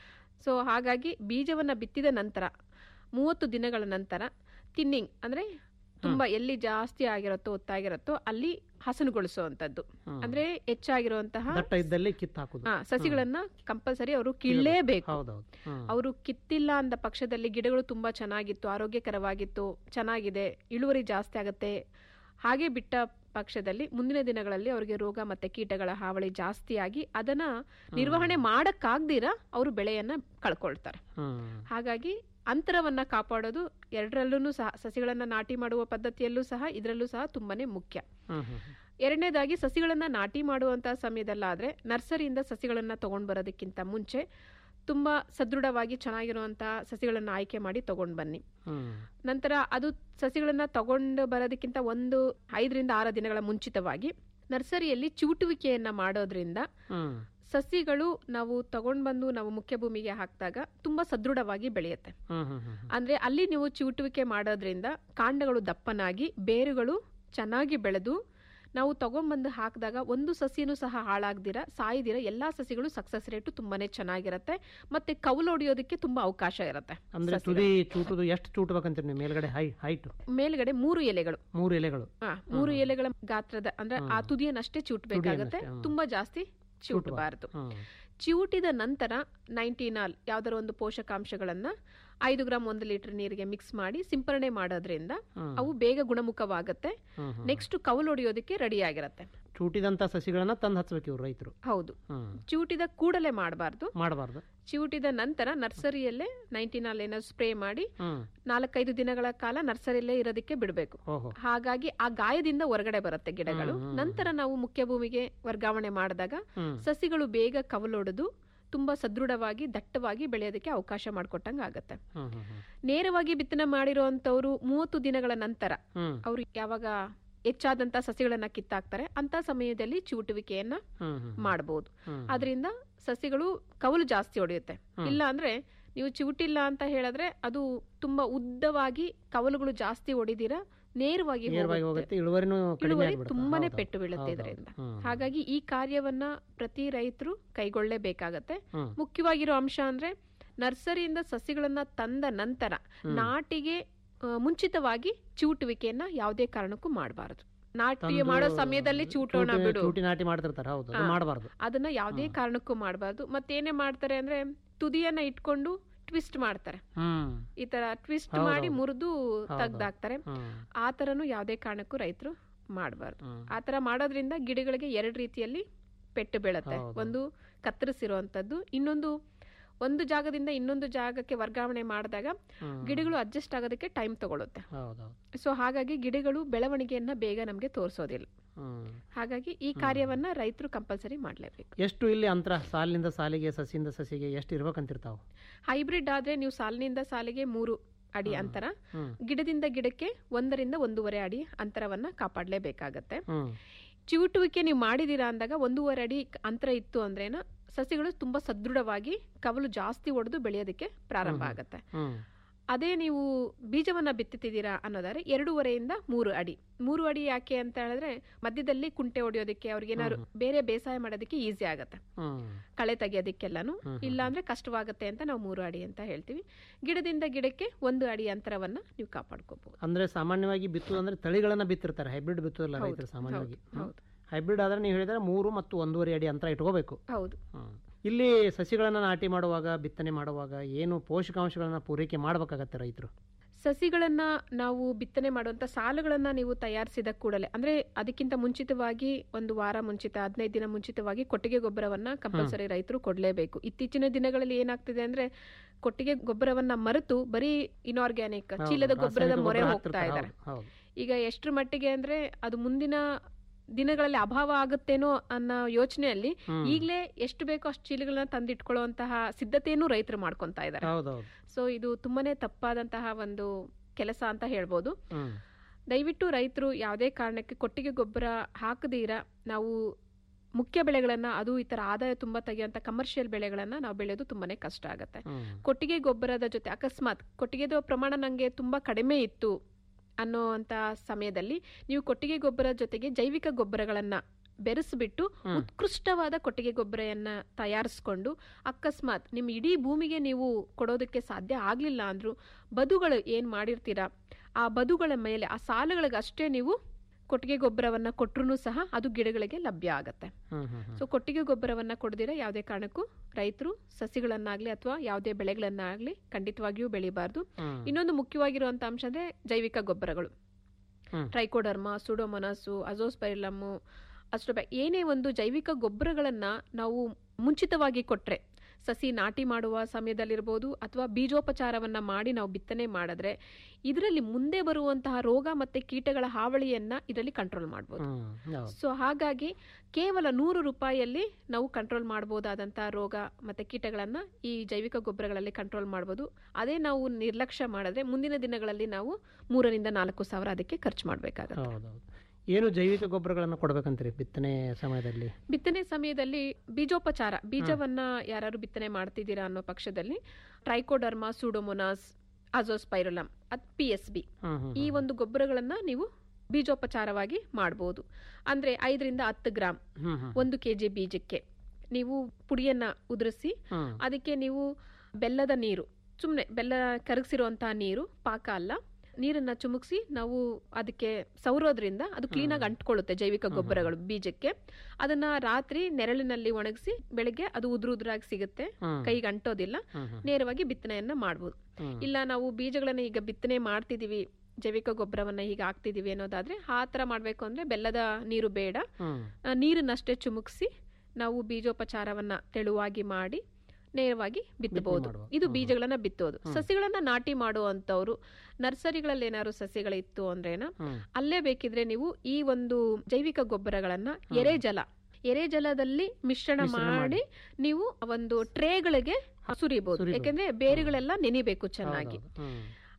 Speaker 3: ಸೊ ಹಾಗಾಗಿ ಬೀಜವನ್ನ ಬಿತ್ತಿದ ನಂತರ ಮೂವತ್ತು ದಿನಗಳ ನಂತರ ತಿನ್ನಿಂಗ್ ಅಂದ್ರೆ ತುಂಬಾ ಎಲ್ಲಿ ಜಾಸ್ತಿ ಆಗಿರುತ್ತೋ ಒತ್ತಾಗಿರುತ್ತೋ ಅಲ್ಲಿ ಹಸನುಗೊಳಿಸುವಂತದ್ದು
Speaker 2: ಹ್ಮ್.
Speaker 3: ಅಂದ್ರೆ ಹೆಚ್ಚಾಗಿರುವಂತಹ
Speaker 2: ದಟ್ಟ ಇದ್ದಲ್ಲಿ ಕಿತ್ತು ಹಾಕುದು
Speaker 3: ಆ, ಸಸಿಗಳನ್ನ ಕಂಪಲ್ಸರಿ ಅವರು ಕೀಳಲೇಬೇಕು
Speaker 2: ಹೌದೌದು ಹ್ಮ್.
Speaker 3: ಅವರು ಕಿತ್ತಿಲ್ಲ ಅಂದ ಪಕ್ಷದಲ್ಲಿ ಗಿಡಗಳು ತುಂಬಾ ಚೆನ್ನಾಗಿತ್ತು ಆರೋಗ್ಯಕರವಾಗಿತ್ತು ಚೆನ್ನಾಗಿದೆ ಇಳುವರಿ ಜಾಸ್ತಿ ಆಗುತ್ತೆ ಹಾಗೆ ಬಿಟ್ಟ ಪಕ್ಷದಲ್ಲಿ ಮುಂದಿನ ದಿನಗಳಲ್ಲಿ ಅವರಿಗೆ ರೋಗ ಮತ್ತೆ ಕೀಟಗಳ ಹಾವಳಿ ಜಾಸ್ತಿಯಾಗಿ ಅದನ್ನ ನಿರ್ವಹಣೆ ಮಾಡಕ್ಕಾಗ್ದಿರ ಅವರು ಬೆಳೆಯನ್ನ ಕಳ್ಕೊಳ್ತಾರೆ
Speaker 2: ಹ್ಮ್.
Speaker 3: ಹಾಗಾಗಿ ಅಂತರವನ್ನ ಕಾಪಾಡೋದು ಎರಡರಲ್ಲೂ ಸಹ ಸಸಿಗಳನ್ನ ನಾಟಿ ಮಾಡುವ ಪದ್ಧತಿಯಲ್ಲೂ ಸಹ ಇದರಲ್ಲೂ ಸಹ ತುಂಬಾನೇ ಮುಖ್ಯ
Speaker 2: ಹ್ಮ್, ಹ್ಮ್, ಹ್ಮ್.
Speaker 3: ಎರಡನೇದಾಗಿ ಸಸಿಗಳನ್ನ ನಾಟಿ ಮಾಡುವಂತಹ ಸಮಯದಲ್ಲಾದ್ರೆ ನರ್ಸರಿಯಿಂದ ಸಸಿಗಳನ್ನ ತಗೊಂಡ್ ಬರೋದಕ್ಕಿಂತ ಮುಂಚೆ ತುಂಬಾ ಸದೃಢವಾಗಿ ಚೆನ್ನಾಗಿರುವಂತಹ ಸಸಿಗಳನ್ನ ಆಯ್ಕೆ ಮಾಡಿ ತಗೊಂಡ್ ಬನ್ನಿ
Speaker 2: ಹ್ಮ್.
Speaker 3: ನಂತರ ಅದು ಸಸಿಗಳನ್ನ ತಗೊಂಡು ಬರೋದಕ್ಕಿಂತ ಒಂದು ಐದರಿಂದ ಆರು ದಿನಗಳ ಮುಂಚಿತವಾಗಿ ನರ್ಸರಿಯಲ್ಲಿ ಚೂಟುವಿಕೆಯನ್ನ ಮಾಡೋದ್ರಿಂದ
Speaker 2: ಹ್ಮ್.
Speaker 3: ಸಸಿಗಳು ನಾವು ತಗೊಂಡ್ ಬಂದು ನಾವು ಮುಖ್ಯ ಭೂಮಿಗೆ ಹಾಕಿದಾಗ ತುಂಬಾ ಸದೃಢವಾಗಿ ಬೆಳೆಯುತ್ತೆ
Speaker 2: ಹ್ಮ್, ಹ್ಮ್, ಹ್ಮ್.
Speaker 3: ಅಂದ್ರೆ ಅಲ್ಲಿ ನೀವು ಚೂಟುವಿಕೆ ಮಾಡೋದ್ರಿಂದ ಕಾಂಡಗಳು ದಪ್ಪನಾಗಿ ಬೇರುಗಳು ಚೆನ್ನಾಗಿ ಬೆಳೆದು ನಾವು ತಗೊಂಡ್ಬಂದು ಹಾಕಿದಾಗ ಒಂದು ಸಸಿನೂ ಸಹ ಹಾಳಾಗ್ದಿರ ಸಾಯ್ದಿರ ಎಲ್ಲಾ ಸಸಿಗಳು ಸಕ್ಸಸ್ ರೇಟು ತುಂಬಾನೇ ಚೆನ್ನಾಗಿರುತ್ತೆ ಮತ್ತೆ ಕೌಲು ಹೊಡಿಯೋದಕ್ಕೆ ತುಂಬಾ ಅವಕಾಶ ಇರುತ್ತೆ
Speaker 2: ಅಂದ್ರೆ
Speaker 3: ಸಸಿಗಳು.
Speaker 2: ತುದಿ ಚೂಟುದು ಎಷ್ಟು ಚೂಟ್ಬೇಕಂತೀರಿ ನೀವು ಮೇಲ್ಗಡೆ ಹೈ ಹೈಟ್
Speaker 3: ಮೇಲ್ಗಡೆ ಮೂರು ಎಲೆಗಳು
Speaker 2: ಮೂರು ಎಲೆಗಳು
Speaker 3: ಆ, ಮೂರು ಎಲೆಗಳ ಗಾತ್ರದ ಅಂದ್ರೆ ಆ ತುದಿಯನ್ನಷ್ಟೇ ಚೂಟ್ಬೇಕಾಗತ್ತೆ
Speaker 2: ತುದಿಯನ್ನಷ್ಟೇ, ಹ್ಮ್.
Speaker 3: ತುಂಬಾ ಜಾಸ್ತಿ ಚೂಟಬಾರದು
Speaker 2: ಹ್ಮ್.
Speaker 3: ಚಿವುಟಿದ ನಂತರ ನೈಂಟಿನಾಲ್ ಯಾವ್ದಾರ ಒಂದು ಪೋಷಕಾಂಶಗಳನ್ನ ಐದು ಗ್ರಾಮ್ ಒಂದು ಲೀಟರ್ ನೀರಿಗೆ ಮಿಕ್ಸ್ ಮಾಡಿ ಸಿಂಪರಣೆ ಮಾಡೋದ್ರಿಂದ
Speaker 2: ಹ್ಮ್.
Speaker 3: ಅವು ಬೇಗ ಗುಣಮುಖವಾಗುತ್ತೆ
Speaker 2: ಹ್ಮ್, ಹ್ಮ್.
Speaker 3: ನೆಕ್ಸ್ಟ್ ಕೌಲು ಹೊಡಿಯೋದಕ್ಕೆ ರೆಡಿ ಆಗಿರತ್ತೆ
Speaker 2: ಚೂಟಿದಂತ ಸಸಿಗಳನ್ನ ತಂದು ಹಚ್ಬೇಕು ಇವ್ರು ರೈತರು
Speaker 3: ಹೌದು
Speaker 2: ಹ್ಮ್
Speaker 3: ಚಿವುಟಿದ ಕೂಡಲೇ ಮಾಡಬಾರ್ದು
Speaker 2: ಮಾಡಬಾರ್ದು
Speaker 3: ಚಿವುಟಿದ ನಂತರ ನರ್ಸರಿಯಲ್ಲೇ ನೈಂಟಿನಾಲ್ ಏನೋ ಸ್ಪ್ರೇ ಮಾಡಿ
Speaker 2: ಹ್ಮ್
Speaker 3: ನಾಲ್ಕೈದು ದಿನಗಳ ಕಾಲ ನರ್ಸರಿಯಲ್ಲೇ ಇರೋದಕ್ಕೆ ಬಿಡಬೇಕು
Speaker 2: ಓಹೋ
Speaker 3: ಹಾಗಾಗಿ ಆ ಗಾಯದಿಂದ ಹೊರಗಡೆ ಬರುತ್ತೆ ಗಿಡಗಳು
Speaker 2: ಹ್ಮ್, ಹ್ಮ್,
Speaker 3: ನಂತರ ನಾವು ಮುಖ್ಯ ಭೂಮಿಗೆ ವರ್ಗಾವಣೆ ಮಾಡಿದಾಗ
Speaker 2: ಹ್ಮ್
Speaker 3: ಸಸಿಗಳು ಬೇಗ ಕವಲೊಡೆದು ತುಂಬಾ ಸದೃಢವಾಗಿ ದಟ್ಟವಾಗಿ ಬೆಳೆಯೋದಕ್ಕೆ ಅವಕಾಶ ಮಾಡಿಕೊಟ್ಟಂಗೆ ಆಗುತ್ತೆ
Speaker 2: ಹ್ಮ್ ಹ್ಮ್ ಹ್ಮ್
Speaker 3: ನೇರವಾಗಿ ಬಿತ್ತನೆ ಮಾಡಿರುವಂತವ್ರು ಮೂವತ್ತು ದಿನಗಳ ನಂತರ
Speaker 2: ಹ್ಮ್
Speaker 3: ಅವರು ಯಾವಾಗ ಹೆಚ್ಚಾದಂತ ಸಸಿಗಳನ್ನ ಕಿತ್ತಾಕ್ತಾರೆ ಅಂತ ಸಮಯದಲ್ಲಿ ಚಿವುಟುವಿಕೆಯನ್ನ
Speaker 2: ಹ್ಮ್ ಹ್ಮ್
Speaker 3: ಮಾಡಬಹುದು
Speaker 2: ಹ್ಮ್.
Speaker 3: ಅದರಿಂದ ಸಸಿಗಳು ಕವಲು ಜಾಸ್ತಿ ಹೊಡೆಯುತ್ತೆ
Speaker 2: ಹ್ಮ್.
Speaker 3: ಇಲ್ಲ ಅಂದ್ರೆ ನೀವು ಚಿವುಟಿಲ್ಲ ಅಂತ ಹೇಳಿದ್ರೆ ಅದು ತುಂಬಾ ಉದ್ದವಾಗಿ ಕವಲುಗಳು ಜಾಸ್ತಿ ಹೊಡಿದಿರ ನೇರವಾಗಿ
Speaker 2: ನೇರವಾಗಿ
Speaker 3: ಹೋಗುತ್ತೆ.
Speaker 2: ಹೋಗುತ್ತೆ ಇಳುವರಿನೂ ಕಡಿಮೆ
Speaker 3: ಇಳುವರಿ
Speaker 2: ಆಗ್ಬಿಡುತ್ತೆ.
Speaker 3: ತುಂಬಾನೇ
Speaker 2: ಹೌದು,
Speaker 3: ಪೆಟ್ಟು ಬೀಳುತ್ತೆ
Speaker 2: ಹೌದು,
Speaker 3: ಇದರಿಂದ
Speaker 2: ಹೌದು. ಹ್ಮ್.
Speaker 3: ಹಾಗಾಗಿ ಈ ಕಾರ್ಯವನ್ನ ಪ್ರತಿ ರೈತರು ಕೈಗೊಳ್ಳಲೇಬೇಕಾಗತ್ತೆ
Speaker 2: ಹ್ಮ್.
Speaker 3: ಮುಖ್ಯವಾಗಿರೋ ಅಂಶ ಅಂದ್ರೆ ನರ್ಸರಿಯಿಂದ ಸಸಿಗಳನ್ನ ತಂದ ನಂತರ
Speaker 2: ಹ್ಮ್.
Speaker 3: ನಾಟಿಗೆ ಆ, ಮುಂಚಿತವಾಗಿ ಚಿವುಟುವಿಕೆಯನ್ನ ಯಾವುದೇ ಕಾರಣಕ್ಕೂ ಮಾಡಬಾರದು ನಾಟಿ
Speaker 2: ತಂದು
Speaker 3: ಮಾಡೋ ಸಮಯದಲ್ಲಿ ಚೂಟೋಣ
Speaker 2: ಚೂಟಿ-
Speaker 3: ಬಿಡು
Speaker 2: ಚೂಟಿ ನಾಟಿ ಮಾಡ್ತಿರ್ತಾರೆ ಹೌದು ಅದು
Speaker 3: ಹಾ.
Speaker 2: ಮಾಡಬಾರ್ದು
Speaker 3: ಅದನ್ನ ಯಾವುದೇ
Speaker 2: ಹ್ಮ್.
Speaker 3: ಕಾರಣಕ್ಕೂ ಮಾಡಬಾರ್ದು ಮತ್ತೇನೇ ಮಾಡ್ತಾರೆ ಅಂದ್ರೆ ತುದಿಯನ್ನ ಇಟ್ಕೊಂಡು ಟ್ವಿಸ್ಟ್ ಮಾಡ್ತಾರೆ
Speaker 2: ಹ್ಮ್
Speaker 3: ಈ ತರ ಟ್ವಿಸ್ಟ್
Speaker 2: ಹೌದು,
Speaker 3: ಮಾಡಿ
Speaker 2: ಹೌದು.
Speaker 3: ಮುರಿದು
Speaker 2: ಹೌದು.
Speaker 3: ತೆಗ್ದಾಕ್ತಾರೆ
Speaker 2: ಹ್ಮ್
Speaker 3: ಆ ತರನು ಯಾವುದೇ ಕಾರಣಕ್ಕೂ ರೈತರು ಮಾಡಬಾರ್ದು
Speaker 2: ಹ್ಮ್.
Speaker 3: ಆ ತರ ಮಾಡೋದ್ರಿಂದ ಗಿಡಗಳಿಗೆ ಎರಡು ರೀತಿಯಲ್ಲಿ ಪೆಟ್ಟು ಬೀಳುತ್ತೆ
Speaker 2: ಹೌದು.
Speaker 3: ಒಂದು ಕತ್ತರಿಸಿರುವಂತದ್ದು ಇನ್ನೊಂದು ಒಂದು ಜಾಗದಿಂದ ಇನ್ನೊಂದು ಜಾಗಕ್ಕೆ ವರ್ಗಾವಣೆ ಮಾಡಿದಾಗ
Speaker 2: ಹ್ಮ್.
Speaker 3: ಗಿಡಗಳು ಅಡ್ಜಸ್ಟ್ ಆಗೋದಕ್ಕೆ ಟೈಮ್ ತಗೊಳುತ್ತೆ
Speaker 2: ಹೌದೌದು
Speaker 3: ಸೊ ಹಾಗಾಗಿ ಗಿಡಗಳು ಬೆಳವಣಿಗೆಯನ್ನ ಬೇಗ ನಮಗೆ ತೋರಿಸೋದಿಲ್ಲ
Speaker 2: ಹ್ಮ್
Speaker 3: ಹಾಗಾಗಿ ಈ ಕಾರ್ಯವನ್ನ ರೈತರು ಕಂಪಲ್ಸರಿ ಮಾಡಲೇಬೇಕು
Speaker 2: ಎಷ್ಟು ಇಲ್ಲಿ ಅಂತರ ಸಾಲಿನಿಂದ ಸಾಲಿಗೆ ಸಸಿಯಿಂದ ಸಸಿಗೆ ಎಷ್ಟು ಇರ್ಬೇಕಂತಿರ್ತಾವ
Speaker 3: ಹೈಬ್ರಿಡ್ ಆದ್ರೆ ನೀವು ಸಾಲಿನಿಂದ ಸಾಲಿಗೆ ಮೂರು ಅಡಿ
Speaker 2: ಹ್ಮ್.
Speaker 3: ಅಂತರ
Speaker 2: ಹ್ಮ್
Speaker 3: ಗಿಡದಿಂದ ಗಿಡಕ್ಕೆ ಒಂದರಿಂದ ಒಂದೂವರೆ ಅಡಿ ಅಂತರವನ್ನ ಕಾಪಾಡಲೇಬೇಕಾಗತ್ತೆ
Speaker 2: ಹ್ಮ್
Speaker 3: ಚಿವುಟುವಿಕೆ ನೀವು ಮಾಡಿದೀರಾ ಅಂದಾಗ ಒಂದೂವರೆ ಅಡಿ ಅಂತರ ಇತ್ತು ಅಂದ್ರೇನ ಸಸಿಗಳು ತುಂಬಾ ಸದೃಢವಾಗಿ ಕವಲು ಜಾಸ್ತಿ ಒಡೆದು ಬೆಳೆಯೋದಕ್ಕೆ ಪ್ರಾರಂಭ
Speaker 2: ಹ್ಮ್.
Speaker 3: ಆಗುತ್ತೆ
Speaker 2: ಹ್ಮ್
Speaker 3: ಅದೇ ನೀವು ಬೀಜವನ್ನ ಬಿತ್ತುತ್ತಿದ್ದೀರಾ ಅನ್ನೋದಾದ್ರೆ ಎರಡೂವರೆಯಿಂದ ಮೂರು ಅಡಿ ಮೂರು ಅಡಿ ಯಾಕೆ ಅಂತ ಹೇಳಿದ್ರೆ ಮಧ್ಯದಲ್ಲಿ ಕುಂಟೆ ಹೊಡೆಯೋದಕ್ಕೆ ಅವ್ರಿಗೆ ಏನಾದ್ರು
Speaker 2: ಹ್ಮ್.
Speaker 3: ಬೇರೆ ಬೇಸಾಯ ಮಾಡೋದಕ್ಕೆ ಈಸಿ ಆಗತ್ತೆ
Speaker 2: ಹ್ಮ್
Speaker 3: ಕಳೆ ತೆಗಿಯೋದಕ್ಕೆಲ್ಲಾನು
Speaker 2: ಹ್ಮ್, ಹ್ಮ್,
Speaker 3: ಇಲ್ಲ ಅಂದ್ರೆ ಕಷ್ಟವಾಗುತ್ತೆ ಅಂತ ನಾವು ಮೂರು ಅಡಿ ಅಂತ ಹೇಳ್ತೀವಿ ಗಿಡದಿಂದ ಗಿಡಕ್ಕೆ ಒಂದು ಅಡಿ ಅಂತರವನ್ನ ನೀವು ಕಾಪಾಡ್ಕೋಬಹುದು
Speaker 2: ಅಂದ್ರೆ ಸಾಮಾನ್ಯವಾಗಿ ಬಿತ್ತುದು ಅಂದ್ರೆ ತಳಿಗಳನ್ನ ಬಿತ್ತಿರ್ತಾರೆ ಹೈಬ್ರಿಡ್ ಬಿತ್ತುದಿಲ್ಲ
Speaker 3: ಹೌದು,
Speaker 2: ರೈತರು ಸಾಮಾನ್ಯವಾಗಿ ಹ್ಮ್.
Speaker 3: ಹೌದು
Speaker 2: ಹೈಬ್ರಿಡ್ ಆದ್ರೆ ನೀವು ಹೇಳಿದ್ರೆ ಮೂರು ಮತ್ತು ಒಂದೂವರೆ ಅಡಿ ಅಂತರ ಇಟ್ಕೋಬೇಕು
Speaker 3: ಹೌದು
Speaker 2: ಹ್ಮ್. ಇಲ್ಲಿ ಸಸಿಗಳನ್ನ ನಾಟಿ ಮಾಡುವಾಗ ಬಿತ್ತನೆ ಮಾಡುವಾಗ ಏನು ಪೋಷಕಾಂಶಗಳನ್ನ ಪೂರೈಕೆ ಮಾಡ್ಬೇಕಾಗತ್ತೆ ರೈತರು
Speaker 3: ಸಸಿಗಳನ್ನ ನಾವು ಬಿತ್ತನೆ ಮಾಡುವಂತ ಸಾಲುಗಳನ್ನ ನೀವು ತಯಾರಿಸಿದ ಕೂಡಲೇ ಅಂದ್ರೆ ಅದಕ್ಕಿಂತ ಮುಂಚಿತವಾಗಿ ಒಂದು ವಾರ ಮುಂಚಿತ ಹದಿನೈದು ದಿನ ಮುಂಚಿತವಾಗಿ ಕೊಟ್ಟಿಗೆ ಗೊಬ್ಬರವನ್ನ ಕಂಪಲ್ಸರಿ ರೈತರು ಕೊಡ್ಲೇಬೇಕು ಇತ್ತೀಚಿನ ದಿನಗಳಲ್ಲಿ ಏನಾಗ್ತಿದೆ ಅಂದ್ರೆ ಕೊಟ್ಟಿಗೆ ಗೊಬ್ಬರವನ್ನ ಮರೆತು ಬರೀ ಇನಾರ್ಗ್ಯಾನಿಕ್
Speaker 2: ಹೌದು,
Speaker 3: ಚೀಲದ ಗೊಬ್ಬರದ
Speaker 2: ರಾಸಾಯನಿಕ
Speaker 3: ಮೊರೆ
Speaker 2: ಗೊಬ್ಬರ
Speaker 3: ಹೋಗ್ತಾ
Speaker 2: ಹಾಕ್ತಿರ್ತಾರೆ,
Speaker 3: ಇದ್ದಾರೆ
Speaker 2: ಹೌದು, ಹೌದು.
Speaker 3: ಈಗ ಎಷ್ಟ್ರ ಮಟ್ಟಿಗೆ ಅಂದ್ರೆ ಅದು ಮುಂದಿನ ದಿನಗಳಲ್ಲಿ ಅಭಾವ ಆಗುತ್ತೇನೋ ಅನ್ನೋ ಯೋಚನೆಯಲ್ಲಿ
Speaker 2: ಹ್ಮ್.
Speaker 3: ಈಗಲೇ ಎಷ್ಟು ಬೇಕೋ ಅಷ್ಟು ಚೀಲಗಳನ್ನ ತಂದಿಟ್ಕೊಳ್ಳುವಂತಹ ಸಿದ್ಧತೆಯನ್ನು ರೈತರು ಮಾಡ್ಕೊಂತಾ ಇದ್ದಾರೆ
Speaker 2: ಹೌದೌದು
Speaker 3: ಸೊ ಇದು ತುಂಬಾನೇ ತಪ್ಪಾದಂತಹ ಒಂದು ಕೆಲಸ ಅಂತ ಹೇಳ್ಬೋದು
Speaker 2: ಹ್ಮ್
Speaker 3: ದಯವಿಟ್ಟು ರೈತರು ಯಾವುದೇ ಕಾರಣಕ್ಕೆ ಕೊಟ್ಟಿಗೆ ಗೊಬ್ಬರ ಹಾಕದೀರ ನಾವು ಮುಖ್ಯ ಬೆಳೆಗಳನ್ನ ಅದು ಈ ತರ ಆದಾಯ ತುಂಬಾ ತೆಗೆಯುವಂತ ಕಮರ್ಷಿಯಲ್ ಬೆಳೆಗಳನ್ನ ನಾವು ಬೆಳೆಯೋದು ತುಂಬಾನೇ ಕಷ್ಟ ಆಗುತ್ತೆ
Speaker 2: ಹ್ಮ್
Speaker 3: ಕೊಟ್ಟಿಗೆ ಗೊಬ್ಬರದ ಜೊತೆ ಅಕಸ್ಮಾತ್ ಕೊಟ್ಟಿಗೆದ ಪ್ರಮಾಣ ನಂಗೆ ತುಂಬಾ ಕಡಿಮೆ ಇತ್ತು ಅನ್ನೋಂಥ ಸಮಯದಲ್ಲಿ ನೀವು ಕೊಟ್ಟಿಗೆ ಗೊಬ್ಬರ ಜೊತೆಗೆ ಜೈವಿಕ ಗೊಬ್ಬರಗಳನ್ನ ಬೆರೆಸ್ಬಿಟ್ಟು
Speaker 2: ಹ್ಮ್.
Speaker 3: ಉತ್ಕೃಷ್ಟವಾದ ಕೊಟ್ಟಿಗೆ ಗೊಬ್ಬರವನ್ನ ತಯಾರಿಸ್ಕೊಂಡು ಅಕಸ್ಮಾತ್ ನಿಮ್ಮ ಇಡೀ ಭೂಮಿಗೆ ನೀವು ಕೊಡೋದಕ್ಕೆ ಸಾಧ್ಯ ಆಗ್ಲಿಲ್ಲ ಅಂದ್ರೂ ಬದುಗಳು ಏನ್ ಮಾಡಿರ್ತೀರಾ ಆ ಬದುಗಳ ಮೇಲೆ ಆ ಸಾಲುಗಳಿಗೆ ಅಷ್ಟೇ ನೀವು ಕೊಟ್ಟಿಗೆ ಗೊಬ್ಬರವನ್ನ ಕೊಟ್ರು ಸಹ ಅದು ಗಿಡಗಳಿಗೆ ಲಭ್ಯ ಆಗತ್ತೆ
Speaker 2: ಹ್ಮ್ ಹ್ಮ್ ಹ್ಮ್.
Speaker 3: ಸೊ ಕೊಟ್ಟಿಗೆ ಗೊಬ್ಬರವನ್ನ ಕೊಡದಿರ ಯಾವುದೇ ಕಾರಣಕ್ಕೂ ರೈತರು ಸಸಿಗಳನ್ನಾಗ್ಲಿ ಅಥವಾ ಯಾವುದೇ ಬೆಳೆಗಳನ್ನಾಗ್ಲಿ ಖಂಡಿತವಾಗಿಯೂ ಬೆಳಿಬಾರ್ದು
Speaker 2: ಹ್ಮ್.
Speaker 3: ಇನ್ನೊಂದು ಮುಖ್ಯವಾಗಿರುವಂತ ಅಂಶ ಅಂದ್ರೆ ಜೈವಿಕ ಗೊಬ್ಬರಗಳು
Speaker 2: ಹ್ಮ್.
Speaker 3: ಟ್ರೈಕೋಡರ್ಮಾ ಸುಡೋಮೊನಾಸು ಅಜೋಸ್ಪೈರಲಮ್ಮು ಅಸ್ಟ್ರೋಬ್ಯಾ ಏನೇ ಒಂದು ಜೈವಿಕ ಗೊಬ್ಬರಗಳನ್ನ ನಾವು ಮುಂಚಿತವಾಗಿ ಕೊಟ್ರೆ ಸಸಿ ನಾಟಿ ಮಾಡುವ ಸಮಯದಲ್ಲಿರ್ಬೋದು ಅಥವಾ ಬೀಜೋಪಚಾರವನ್ನ ಮಾಡಿ ನಾವು ಬಿತ್ತನೆ ಮಾಡಿದ್ರೆ ಇದರಲ್ಲಿ ಮುಂದೆ ಬರುವಂತಹ ರೋಗ ಮತ್ತೆ ಕೀಟಗಳ ಹಾವಳಿಯನ್ನ ಇದರಲ್ಲಿ ಕಂಟ್ರೋಲ್ ಮಾಡ್ಬೋದು
Speaker 2: ಹ್ಮ್. ಹೌದು.
Speaker 3: ಸೊ ಹಾಗಾಗಿ ಕೇವಲ ನೂರು ರೂಪಾಯಿಯಲ್ಲಿ ನಾವು ಕಂಟ್ರೋಲ್ ಮಾಡಬಹುದಾದಂತಹ ರೋಗ ಮತ್ತೆ ಕೀಟಗಳನ್ನ ಈ ಜೈವಿಕ ಗೊಬ್ಬರಗಳಲ್ಲಿ ಕಂಟ್ರೋಲ್ ಮಾಡಬಹುದು ಅದೇ ನಾವು ನಿರ್ಲಕ್ಷ್ಯ ಮಾಡಿದ್ರೆ ಮುಂದಿನ ದಿನಗಳಲ್ಲಿ ನಾವು ಮೂರರಿಂದ ನಾಲ್ಕು ಸಾವಿರ ಅದಕ್ಕೆ ಖರ್ಚು ಮಾಡಬೇಕಾಗುತ್ತೆ
Speaker 2: ಹೌದೌದು ಏನು ಜೈವಿಕ ಗೊಬ್ಬರಗಳನ್ನ ಕೊಡ್ಬೇಕಂತೀರಿ ಬಿತ್ತನೆ ಸಮಯದಲ್ಲಿ
Speaker 3: ಬಿತ್ತನೆ ಸಮಯದಲ್ಲಿ ಬೀಜೋಪಚಾರ ಬೀಜವನ್ನ ಯಾರು ಬಿತ್ತನೆ ಮಾಡ್ತಿದ್ದೀರಾ ಅನ್ನೋ ಪಕ್ಷದಲ್ಲಿ ಟ್ರೈಕೋಡರ್ಮಾ ಸೂಡೋಮೊನಾಸ್ ಅಜೋಸ್ಪೈರಲಮ್ ಅದ್ ಪಿ ಎಸ್ ಬಿ
Speaker 2: ಹ್ಮ್ ಹ್ಮ್
Speaker 3: ಈ ಒಂದು ಗೊಬ್ಬರಗಳನ್ನ ನೀವು ಬೀಜೋಪಚಾರವಾಗಿ ಮಾಡಬಹುದು ಅಂದ್ರೆ ಐದರಿಂದ ಹತ್ತು ಗ್ರಾಮ್
Speaker 2: ಹ್ಮ್ ಹ್ಮ್
Speaker 3: ಒಂದು ಕೆ ಜಿ ಬೀಜಕ್ಕೆ ನೀವು ಪುಡಿಯನ್ನ ಉದುರಿಸಿ
Speaker 2: ಹ್ಮ್
Speaker 3: ಅದಕ್ಕೆ ನೀವು ಬೆಲ್ಲದ ನೀರು ಸುಮ್ಮನೆ ಬೆಲ್ಲ ಕರಗಿಸಿರುವಂತಹ ನೀರು ಪಾಕ ಅಲ್ಲ ನೀರನ್ನ ಚುಮುಕ್ಸಿ ನಾವು ಅದಕ್ಕೆ ಸೌರೋದ್ರಿಂದ ಅದು ಕ್ಲೀನಾಗಿ ಅಂಟ್ಕೊಳ್ಳುತ್ತೆ ಜೈವಿಕ ಗೊಬ್ಬರಗಳು ಬೀಜಕ್ಕೆ ಅದನ್ನ ರಾತ್ರಿ ನೆರಳಿನಲ್ಲಿ ಒಣಗಿಸಿ ಬೆಳಿಗ್ಗೆ ಅದು ಉದುರು ಉದುರಾಗಿ ಸಿಗುತ್ತೆ
Speaker 2: ಹ್ಮ್.
Speaker 3: ಕೈಗೆ ಅಂಟೋದಿಲ್ಲ
Speaker 2: ಹ್ಮ್ ಹ್ಮ್.
Speaker 3: ನೇರವಾಗಿ ಬಿತ್ತನೆಯನ್ನ ಮಾಡ್ಬೋದು
Speaker 2: ಹ್ಮ್.
Speaker 3: ಇಲ್ಲ ನಾವು ಬೀಜಗಳನ್ನ ಈಗ ಬಿತ್ತನೆ ಮಾಡ್ತಿದೀವಿ ಜೈವಿಕ ಗೊಬ್ಬರವನ್ನ ಈಗ ಹಾಕ್ತಿದೀವಿ ಅನ್ನೋದಾದ್ರೆ ಆ ತರ ಮಾಡ್ಬೇಕು ಅಂದ್ರೆ ಬೆಲ್ಲದ ನೀರು ಬೇಡ
Speaker 2: ಹ್ಮ್.
Speaker 3: ಆ, ನೀರನ್ನಷ್ಟೇ ಚುಮುಕ್ಸಿ ನಾವು ಬೀಜೋಪಚಾರವನ್ನ ತೆಳುವಾಗಿ ಮಾಡಿ ನೇರವಾಗಿ ಬಿತ್ತಬಹುದು
Speaker 2: ಮಾಡುವ.
Speaker 3: ಇದು
Speaker 2: ಹ್ಮ್.
Speaker 3: ಬೀಜಗಳನ್ನ ಬಿತ್ತೋದು ಸಸಿಗಳನ್ನ ನಾಟಿ ಮಾಡುವಂತವ್ರು ನರ್ಸರಿಗಳಲ್ಲಿ ಏನಾದ್ರು ಸಸಿಗಳಿತ್ತು ಅಂದ್ರೇನ
Speaker 2: ಹ್ಮ್.
Speaker 3: ಅಲ್ಲೇ ಬೇಕಿದ್ರೆ ನೀವು ಈ ಒಂದು ಜೈವಿಕ ಗೊಬ್ಬರಗಳನ್ನ ಎರೆಜಲ ಎರೆಜಲದಲ್ಲಿ ಮಿಶ್ರಣ
Speaker 2: ಮಿಶ್ರಣ
Speaker 3: ಮಾಡಿ ನೀವು ಒಂದು ಟ್ರೇಗಳಿಗೆ ಸುರಿಬಹುದು
Speaker 2: ಸುರಿಬೋದು.
Speaker 3: ಯಾಕೆಂದ್ರೆ ಬೇರುಗಳೆಲ್ಲ ನೆನಿಬೇಕು ಚೆನ್ನಾಗಿ
Speaker 2: ಹೌದೌದು. ಹ್ಮ್.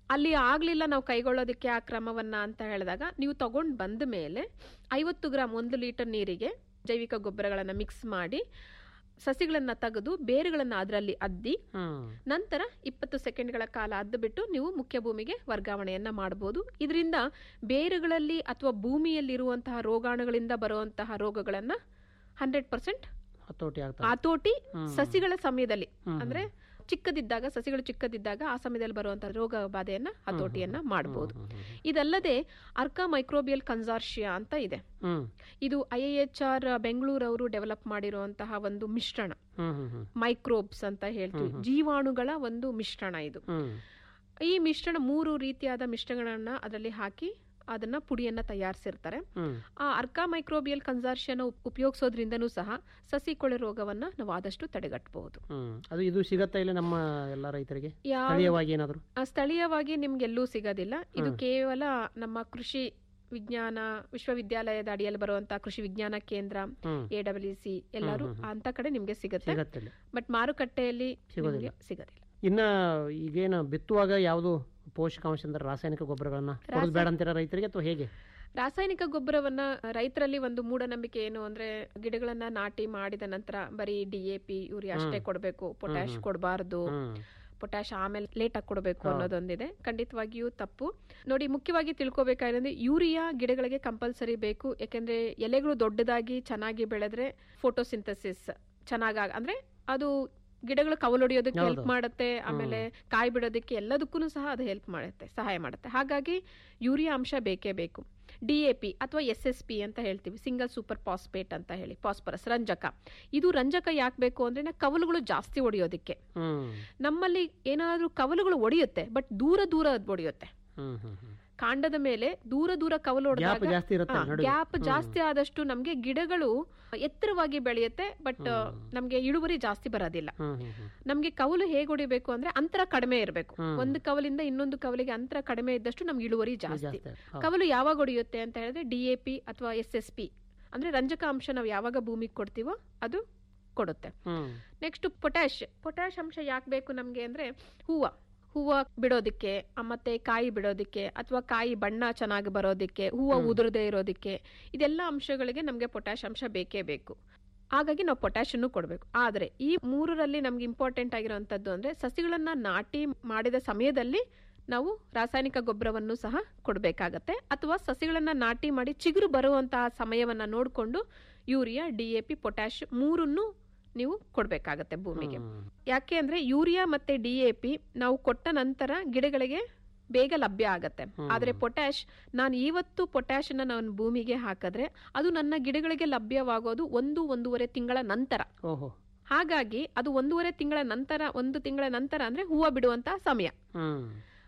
Speaker 3: ಅಲ್ಲಿ ಆಗ್ಲಿಲ್ಲ ನಾವು ಕೈಗೊಳ್ಳೋದಕ್ಕೆ ಆ ಕ್ರಮವನ್ನ ಅಂತ ಹೇಳಿದಾಗ ನೀವು ತಗೊಂಡು ಬಂದ ಮೇಲೆ ಐವತ್ತು ಗ್ರಾಮ್ ಒಂದು ಲೀಟರ್ ನೀರಿಗೆ ಜೈವಿಕ ಗೊಬ್ಬರಗಳನ್ನು ಮಿಕ್ಸ್ ಮಾಡಿ ಸಸಿಗಳನ್ನು ತೆಗೆದು ಬೇರುಗಳನ್ನು ಅದರಲ್ಲಿ ಅದ್ದಿ
Speaker 2: ಹ್ಮ್
Speaker 3: ನಂತರ ಇಪ್ಪತ್ತು ಸೆಕೆಂಡ್ಗಳ ಕಾಲ ಅದ್ದು ಬಿಟ್ಟು ನೀವು ಮುಖ್ಯ ಭೂಮಿಗೆ ವರ್ಗಾವಣೆಯನ್ನ ಮಾಡಬಹುದು ಇದರಿಂದ ಬೇರುಗಳಲ್ಲಿ ಅಥವಾ ಭೂಮಿಯಲ್ಲಿರುವಂತಹ ರೋಗಾಣುಗಳಿಂದ ಬರುವಂತಹ ರೋಗಗಳನ್ನ ಹಂಡ್ರೆಡ್ ಪರ್ಸೆಂಟ್
Speaker 2: ಹತೋಟಿ ಆಗ್ತದೆ
Speaker 3: ಹತೋಟಿ
Speaker 2: ಹ್ಮ್.
Speaker 3: ಸಸಿಗಳ ಸಮಯದಲ್ಲಿ
Speaker 2: ಹ್ಮ್.
Speaker 3: ಅಂದ್ರೆ ಚಿಕ್ಕದಿದ್ದಾಗ ಸಸಿಗಳು ಚಿಕ್ಕದಿದ್ದಾಗ ಆ ಸಮಯದಲ್ಲಿ ಬರುವಂತಹ ರೋಗ ಬಾಧೆಯನ್ನ ಹತೋಟಿಯನ್ನ ಮಾಡಬಹುದು
Speaker 2: ಹ್ಮ್, ಹ್ಮ್, ಹ್ಮ್.
Speaker 3: ಇದಲ್ಲದೆ ಅರ್ಕಾ ಮೈಕ್ರೋಬಿಯಲ್ ಕನ್ಸಾರ್ಷಿಯಾ ಅಂತ ಇದೆ
Speaker 2: ಹ್ಮ್
Speaker 3: ಇದು ಐ ಎಚ್ ಆರ್ ಬೆಂಗಳೂರವರು ಡೆವಲಪ್ ಮಾಡಿರುವಂತಹ ಒಂದು ಮಿಶ್ರಣ
Speaker 2: ಹ್ಮ್ ಹ್ಮ್ ಹ್ಮ್
Speaker 3: ಮೈಕ್ರೋಬ್ಸ್ ಅಂತ ಹೇಳ್ತೀವಿ ಜೀವಾಣುಗಳ ಒಂದು ಮಿಶ್ರಣ ಇದು
Speaker 2: ಹ್ಮ್
Speaker 3: ಈ ಮಿಶ್ರಣ ಮೂರು ರೀತಿಯಾದ ಮಿಶ್ರಣಗಳನ್ನ ಅದರಲ್ಲಿ ಹಾಕಿ ಅದನ್ನ ಪುಡಿಯನ್ನ ತಯಾರಿಸಿರ್ತಾರೆ
Speaker 2: ಹ್ಮ್
Speaker 3: ಆ ಅರ್ಕಾ ಮೈಕ್ರೋಬಿಯಲ್ ಕನ್ಸಾರ್ಷಿಯನ್ನ ಉಪಯೋಗಿಸೋದ್ರಿಂದನೂ ಸಹ ಸಸಿ ಕೊಳೆ ರೋಗವನ್ನ ನಾವು ಆದಷ್ಟು ತಡೆಗಟ್ಟಬಹುದು
Speaker 2: ಹ್ಮ್ ಅದು ಇದು ಸಿಗತ್ತಾ ಇಲ್ಲ ನಮ್ಮ ಎಲ್ಲ ರೈತರಿಗೆ
Speaker 3: ಯಾವ
Speaker 2: ಸ್ಥಳೀಯವಾಗಿ ಏನಾದ್ರು
Speaker 3: ಆ, ಸ್ಥಳೀಯವಾಗಿ ನಿಮ್ಗೆಲ್ಲೂ ಸಿಗೋದಿಲ್ಲ ಇದು ಕೇವಲ ನಮ್ಮ ಕೃಷಿ ವಿಜ್ಞಾನ ವಿಶ್ವವಿದ್ಯಾಲಯದ ಅಡಿಯಲ್ಲಿ ಬರುವಂತಹ ಕೃಷಿ ವಿಜ್ಞಾನ ಕೇಂದ್ರ
Speaker 2: ಹ್ಮ್
Speaker 3: ಎ ಡಬ್ಲ್ಯೂ ಸಿ ಎಲ್ಲರೂ ಅಂತ ಕಡೆ ನಿಮ್ಗೆ ಸಿಗುತ್ತೆ
Speaker 2: ಸಿಗತ್ತಿಲ್ಲ
Speaker 3: ಬಟ್ ಮಾರುಕಟ್ಟೆಯಲ್ಲಿ
Speaker 2: ಸಿಗೋದಿಲ್ಲ.
Speaker 3: ನಿಮ್ಗೆ ಸಿಗೋದಿಲ್ಲ
Speaker 2: ಇನ್ನ ಈಗೇನು ಬಿತ್ತುವಾಗ ಯಾವುದು ಪೋಷಕಾಂಶ ಅಂದ್ರೆ ರಾಸಾಯನಿಕ ಗೊಬ್ಬರಗಳನ್ನ ಕೊಡೋದು ಬೇಡ ಅಂತೀರಾ ರೈತರಿಗೆ ಅಥವಾ ಹೇಗೆ
Speaker 3: ರಾಸಾಯನಿಕ ಗೊಬ್ಬರವನ್ನ ರೈತರಲ್ಲಿ ಒಂದು ಮೂಢನಂಬಿಕೆ ಏನು ಅಂದ್ರೆ ಗಿಡಗಳನ್ನ ನಾಟಿ ಮಾಡಿದ ನಂತರ ಬರೀ ಡಿ ಎ ಪಿ ಯೂರಿಯಾ ಅಷ್ಟೇ ಕೊಡಬೇಕು ಪೊಟ್ಯಾಶ್ ಕೊಡಬಾರ್ದು
Speaker 2: ಹ್ಮ್
Speaker 3: ಪೊಟ್ಯಾಶ್ ಆಮೇಲೆ ಲೇಟ್ ಆಗಿ ಕೊಡಬೇಕು ಅನ್ನೋದೊಂದಿದೆ ಖಂಡಿತವಾಗಿಯೂ ತಪ್ಪು ನೋಡಿ ಮುಖ್ಯವಾಗಿ ತಿಳ್ಕೊಬೇಕಾದ್ರೆ ಯೂರಿಯಾ ಗಿಡಗಳಿಗೆ ಕಂಪಲ್ಸರಿ ಬೇಕು ಯಾಕೆಂದ್ರೆ ಎಲೆಗಳು ದೊಡ್ಡದಾಗಿ ಚೆನ್ನಾಗಿ ಬೆಳೆದ್ರೆ ಫೋಟೋಸಿಂಥಸಿಸ್ ಚೆನ್ನಾಗ ಅಂದ್ರೆ ಅದು ಗಿಡಗಳು ಕವಲೊಡೆಯೋದಕ್ಕೆ ಹೆಲ್ಪ್ ಮಾಡುತ್ತೆ ಆಮೇಲೆ ಕಾಯಿ ಬಿಡೋದಕ್ಕೆ ಎಲ್ಲದಕ್ಕೂ ಸಹ ಅದು ಹೆಲ್ಪ್ ಮಾಡುತ್ತೆ ಸಹಾಯ ಮಾಡುತ್ತೆ ಹಾಗಾಗಿ ಯೂರಿಯಾ ಅಂಶ ಬೇಕೇ ಬೇಕು ಡಿ ಎ ಪಿ ಅಥವಾ ಎಸ್ ಎಸ್ ಪಿ ಅಂತ ಹೇಳ್ತೀವಿ ಸಿಂಗಲ್ ಸೂಪರ್ ಪಾಸ್ಪೇಟ್ ಅಂತ ಹೇಳಿ ಪಾಸ್ಪರಸ್ ರಂಜಕ ಇದು ರಂಜಕ ಯಾಕೆ ಬೇಕು ಅಂದ್ರೆ ನಾ ಕವಲುಗಳು ಜಾಸ್ತಿ ಹೊಡೆಯೋದಕ್ಕೆ
Speaker 2: ಹ್ಮ್
Speaker 3: ನಮ್ಮಲ್ಲಿ ಏನಾದ್ರೂ ಕವಲುಗಳು ಒಡೆಯುತ್ತೆ ಬಟ್ ದೂರ ದೂರ ಅದ್ ಒಡೆಯುತ್ತೆ
Speaker 2: ಹ್ಮ್ ಹ್ಮ್ ಹ್ಮ್
Speaker 3: ಕಾಂಡದ ಮೇಲೆ ದೂರ ದೂರ ಕವಲು
Speaker 2: ಗ್ಯಾಪ್
Speaker 3: ಹೊಡೆದಾಗ
Speaker 2: ಜಾಸ್ತಿ ಇರುತ್ತೆ ನಡುವೆ
Speaker 3: ಗ್ಯಾಪ್ ಜಾಸ್ತಿ ಆದಷ್ಟು ನಮ್ಗೆ ಗಿಡಗಳು ಎತ್ತರವಾಗಿ ಬೆಳೆಯುತ್ತೆ ಬಟ್ ನಮ್ಗೆ ಇಳುವರಿ ಜಾಸ್ತಿ ಬರೋದಿಲ್ಲ
Speaker 2: ಹ್ಮ್ ಹ್ಮ್ ಹ್ಮ್
Speaker 3: ನಮ್ಗೆ ಕವಲು ಹೇಗೆ ಹೊಡಿಬೇಕು ಅಂದ್ರೆ ಅಂತರ ಕಡಿಮೆ ಇರಬೇಕು ಒಂದು ಕವಲಿಂದ ಇನ್ನೊಂದು ಕವಲಿಗೆ ಅಂತರ ಕಡಿಮೆ ಇದ್ದಷ್ಟು ನಮ್ಗೆ ಇಳುವರಿ ಜಾಸ್ತಿ
Speaker 2: ಜಾಸ್ತಿ ಹೌದು.
Speaker 3: ಕವಲು ಯಾವಾಗ ಹೊಡೆಯುತ್ತೆ ಅಂತ ಹೇಳಿದ್ರೆ ಡಿ ಎ ಪಿ ಅಥವಾ ಎಸ್ ಎಸ್ ಪಿ ಅಂದ್ರೆ ರಂಜಕ ಅಂಶ ನಾವು ಯಾವಾಗ ಭೂಮಿಗೆ ಕೊಡ್ತೀವೋ ಅದು ಕೊಡುತ್ತೆ
Speaker 2: ಹ್ಮ್
Speaker 3: ನೆಕ್ಸ್ಟ್ ಪೊಟ್ಯಾಶ್ ಪೊಟ್ಯಾಶ್ ಅಂಶ ಯಾಕೆ ಬೇಕು ನಮಗೆ ಅಂದ್ರೆ ಹೂವ ಹೂವ ಬಿಡೋದಕ್ಕೆ ಆ, ಮತ್ತೆ ಕಾಯಿ ಬಿಡೋದಕ್ಕೆ ಅಥವಾ ಕಾಯಿ ಬಣ್ಣ ಚೆನ್ನಾಗಿ ಬರೋದಕ್ಕೆ ಹೂವ ಉದುರದೇ ಇರೋದಕ್ಕೆ ಇದೆಲ್ಲ ಅಂಶಗಳಿಗೆ ನಮಗೆ ಪೊಟ್ಯಾಶ್ ಅಂಶ ಬೇಕೇ ಬೇಕು ಹಾಗಾಗಿ ನಾವು ಪೊಟ್ಯಾಶನ್ನು ಕೊಡಬೇಕು ಆದರೆ ಈ ಮೂರರಲ್ಲಿ ನಮ್ಗೆ ಇಂಪಾರ್ಟೆಂಟ್ ಆಗಿರುವಂಥದ್ದು ಅಂದ್ರೆ ಸಸಿಗಳನ್ನ ನಾಟಿ ಮಾಡಿದ ಸಮಯದಲ್ಲಿ ನಾವು ರಾಸಾಯನಿಕ ಗೊಬ್ಬರವನ್ನು ಸಹ ಕೊಡಬೇಕಾಗತ್ತೆ ಅಥವಾ ಸಸಿಗಳನ್ನ ನಾಟಿ ಮಾಡಿ ಚಿಗುರು ಬರುವಂತಹ ಸಮಯವನ್ನ ನೋಡಿಕೊಂಡು urea D A P potash ಮೂರನ್ನು ನೀವು ಕೊಡಬೇಕಾಗತ್ತೆ ಭೂಮಿಗೆ
Speaker 2: ಹ್ಮ್.
Speaker 3: ಯಾಕೆ ಅಂದ್ರೆ ಯೂರಿಯಾ ಮತ್ತೆ ಡಿ ಎ ಪಿ ನಾವು ಕೊಟ್ಟ ನಂತರ ಗಿಡಗಳಿಗೆ ಬೇಗ ಲಭ್ಯ ಆಗತ್ತೆ ಆದ್ರೆ ಪೊಟ್ಯಾಶ್ ನಾನು ಇವತ್ತು ಪೊಟ್ಯಾಶ್ ಅನ್ನ ನಾನು ಭೂಮಿಗೆ ಹಾಕಿದ್ರೆ ಅದು ನನ್ನ ಗಿಡಗಳಿಗೆ ಲಭ್ಯವಾಗೋದು ಒಂದು ಒಂದೂವರೆ ತಿಂಗಳ ನಂತರ
Speaker 2: ಓಹೋ
Speaker 3: ಹಾಗಾಗಿ ಅದು ಒಂದೂವರೆ ತಿಂಗಳ ನಂತರ ಒಂದು ತಿಂಗಳ ನಂತರ ಅಂದ್ರೆ ಹೂವು ಬಿಡುವಂತಹ ಸಮಯ
Speaker 2: ಹ್ಮ್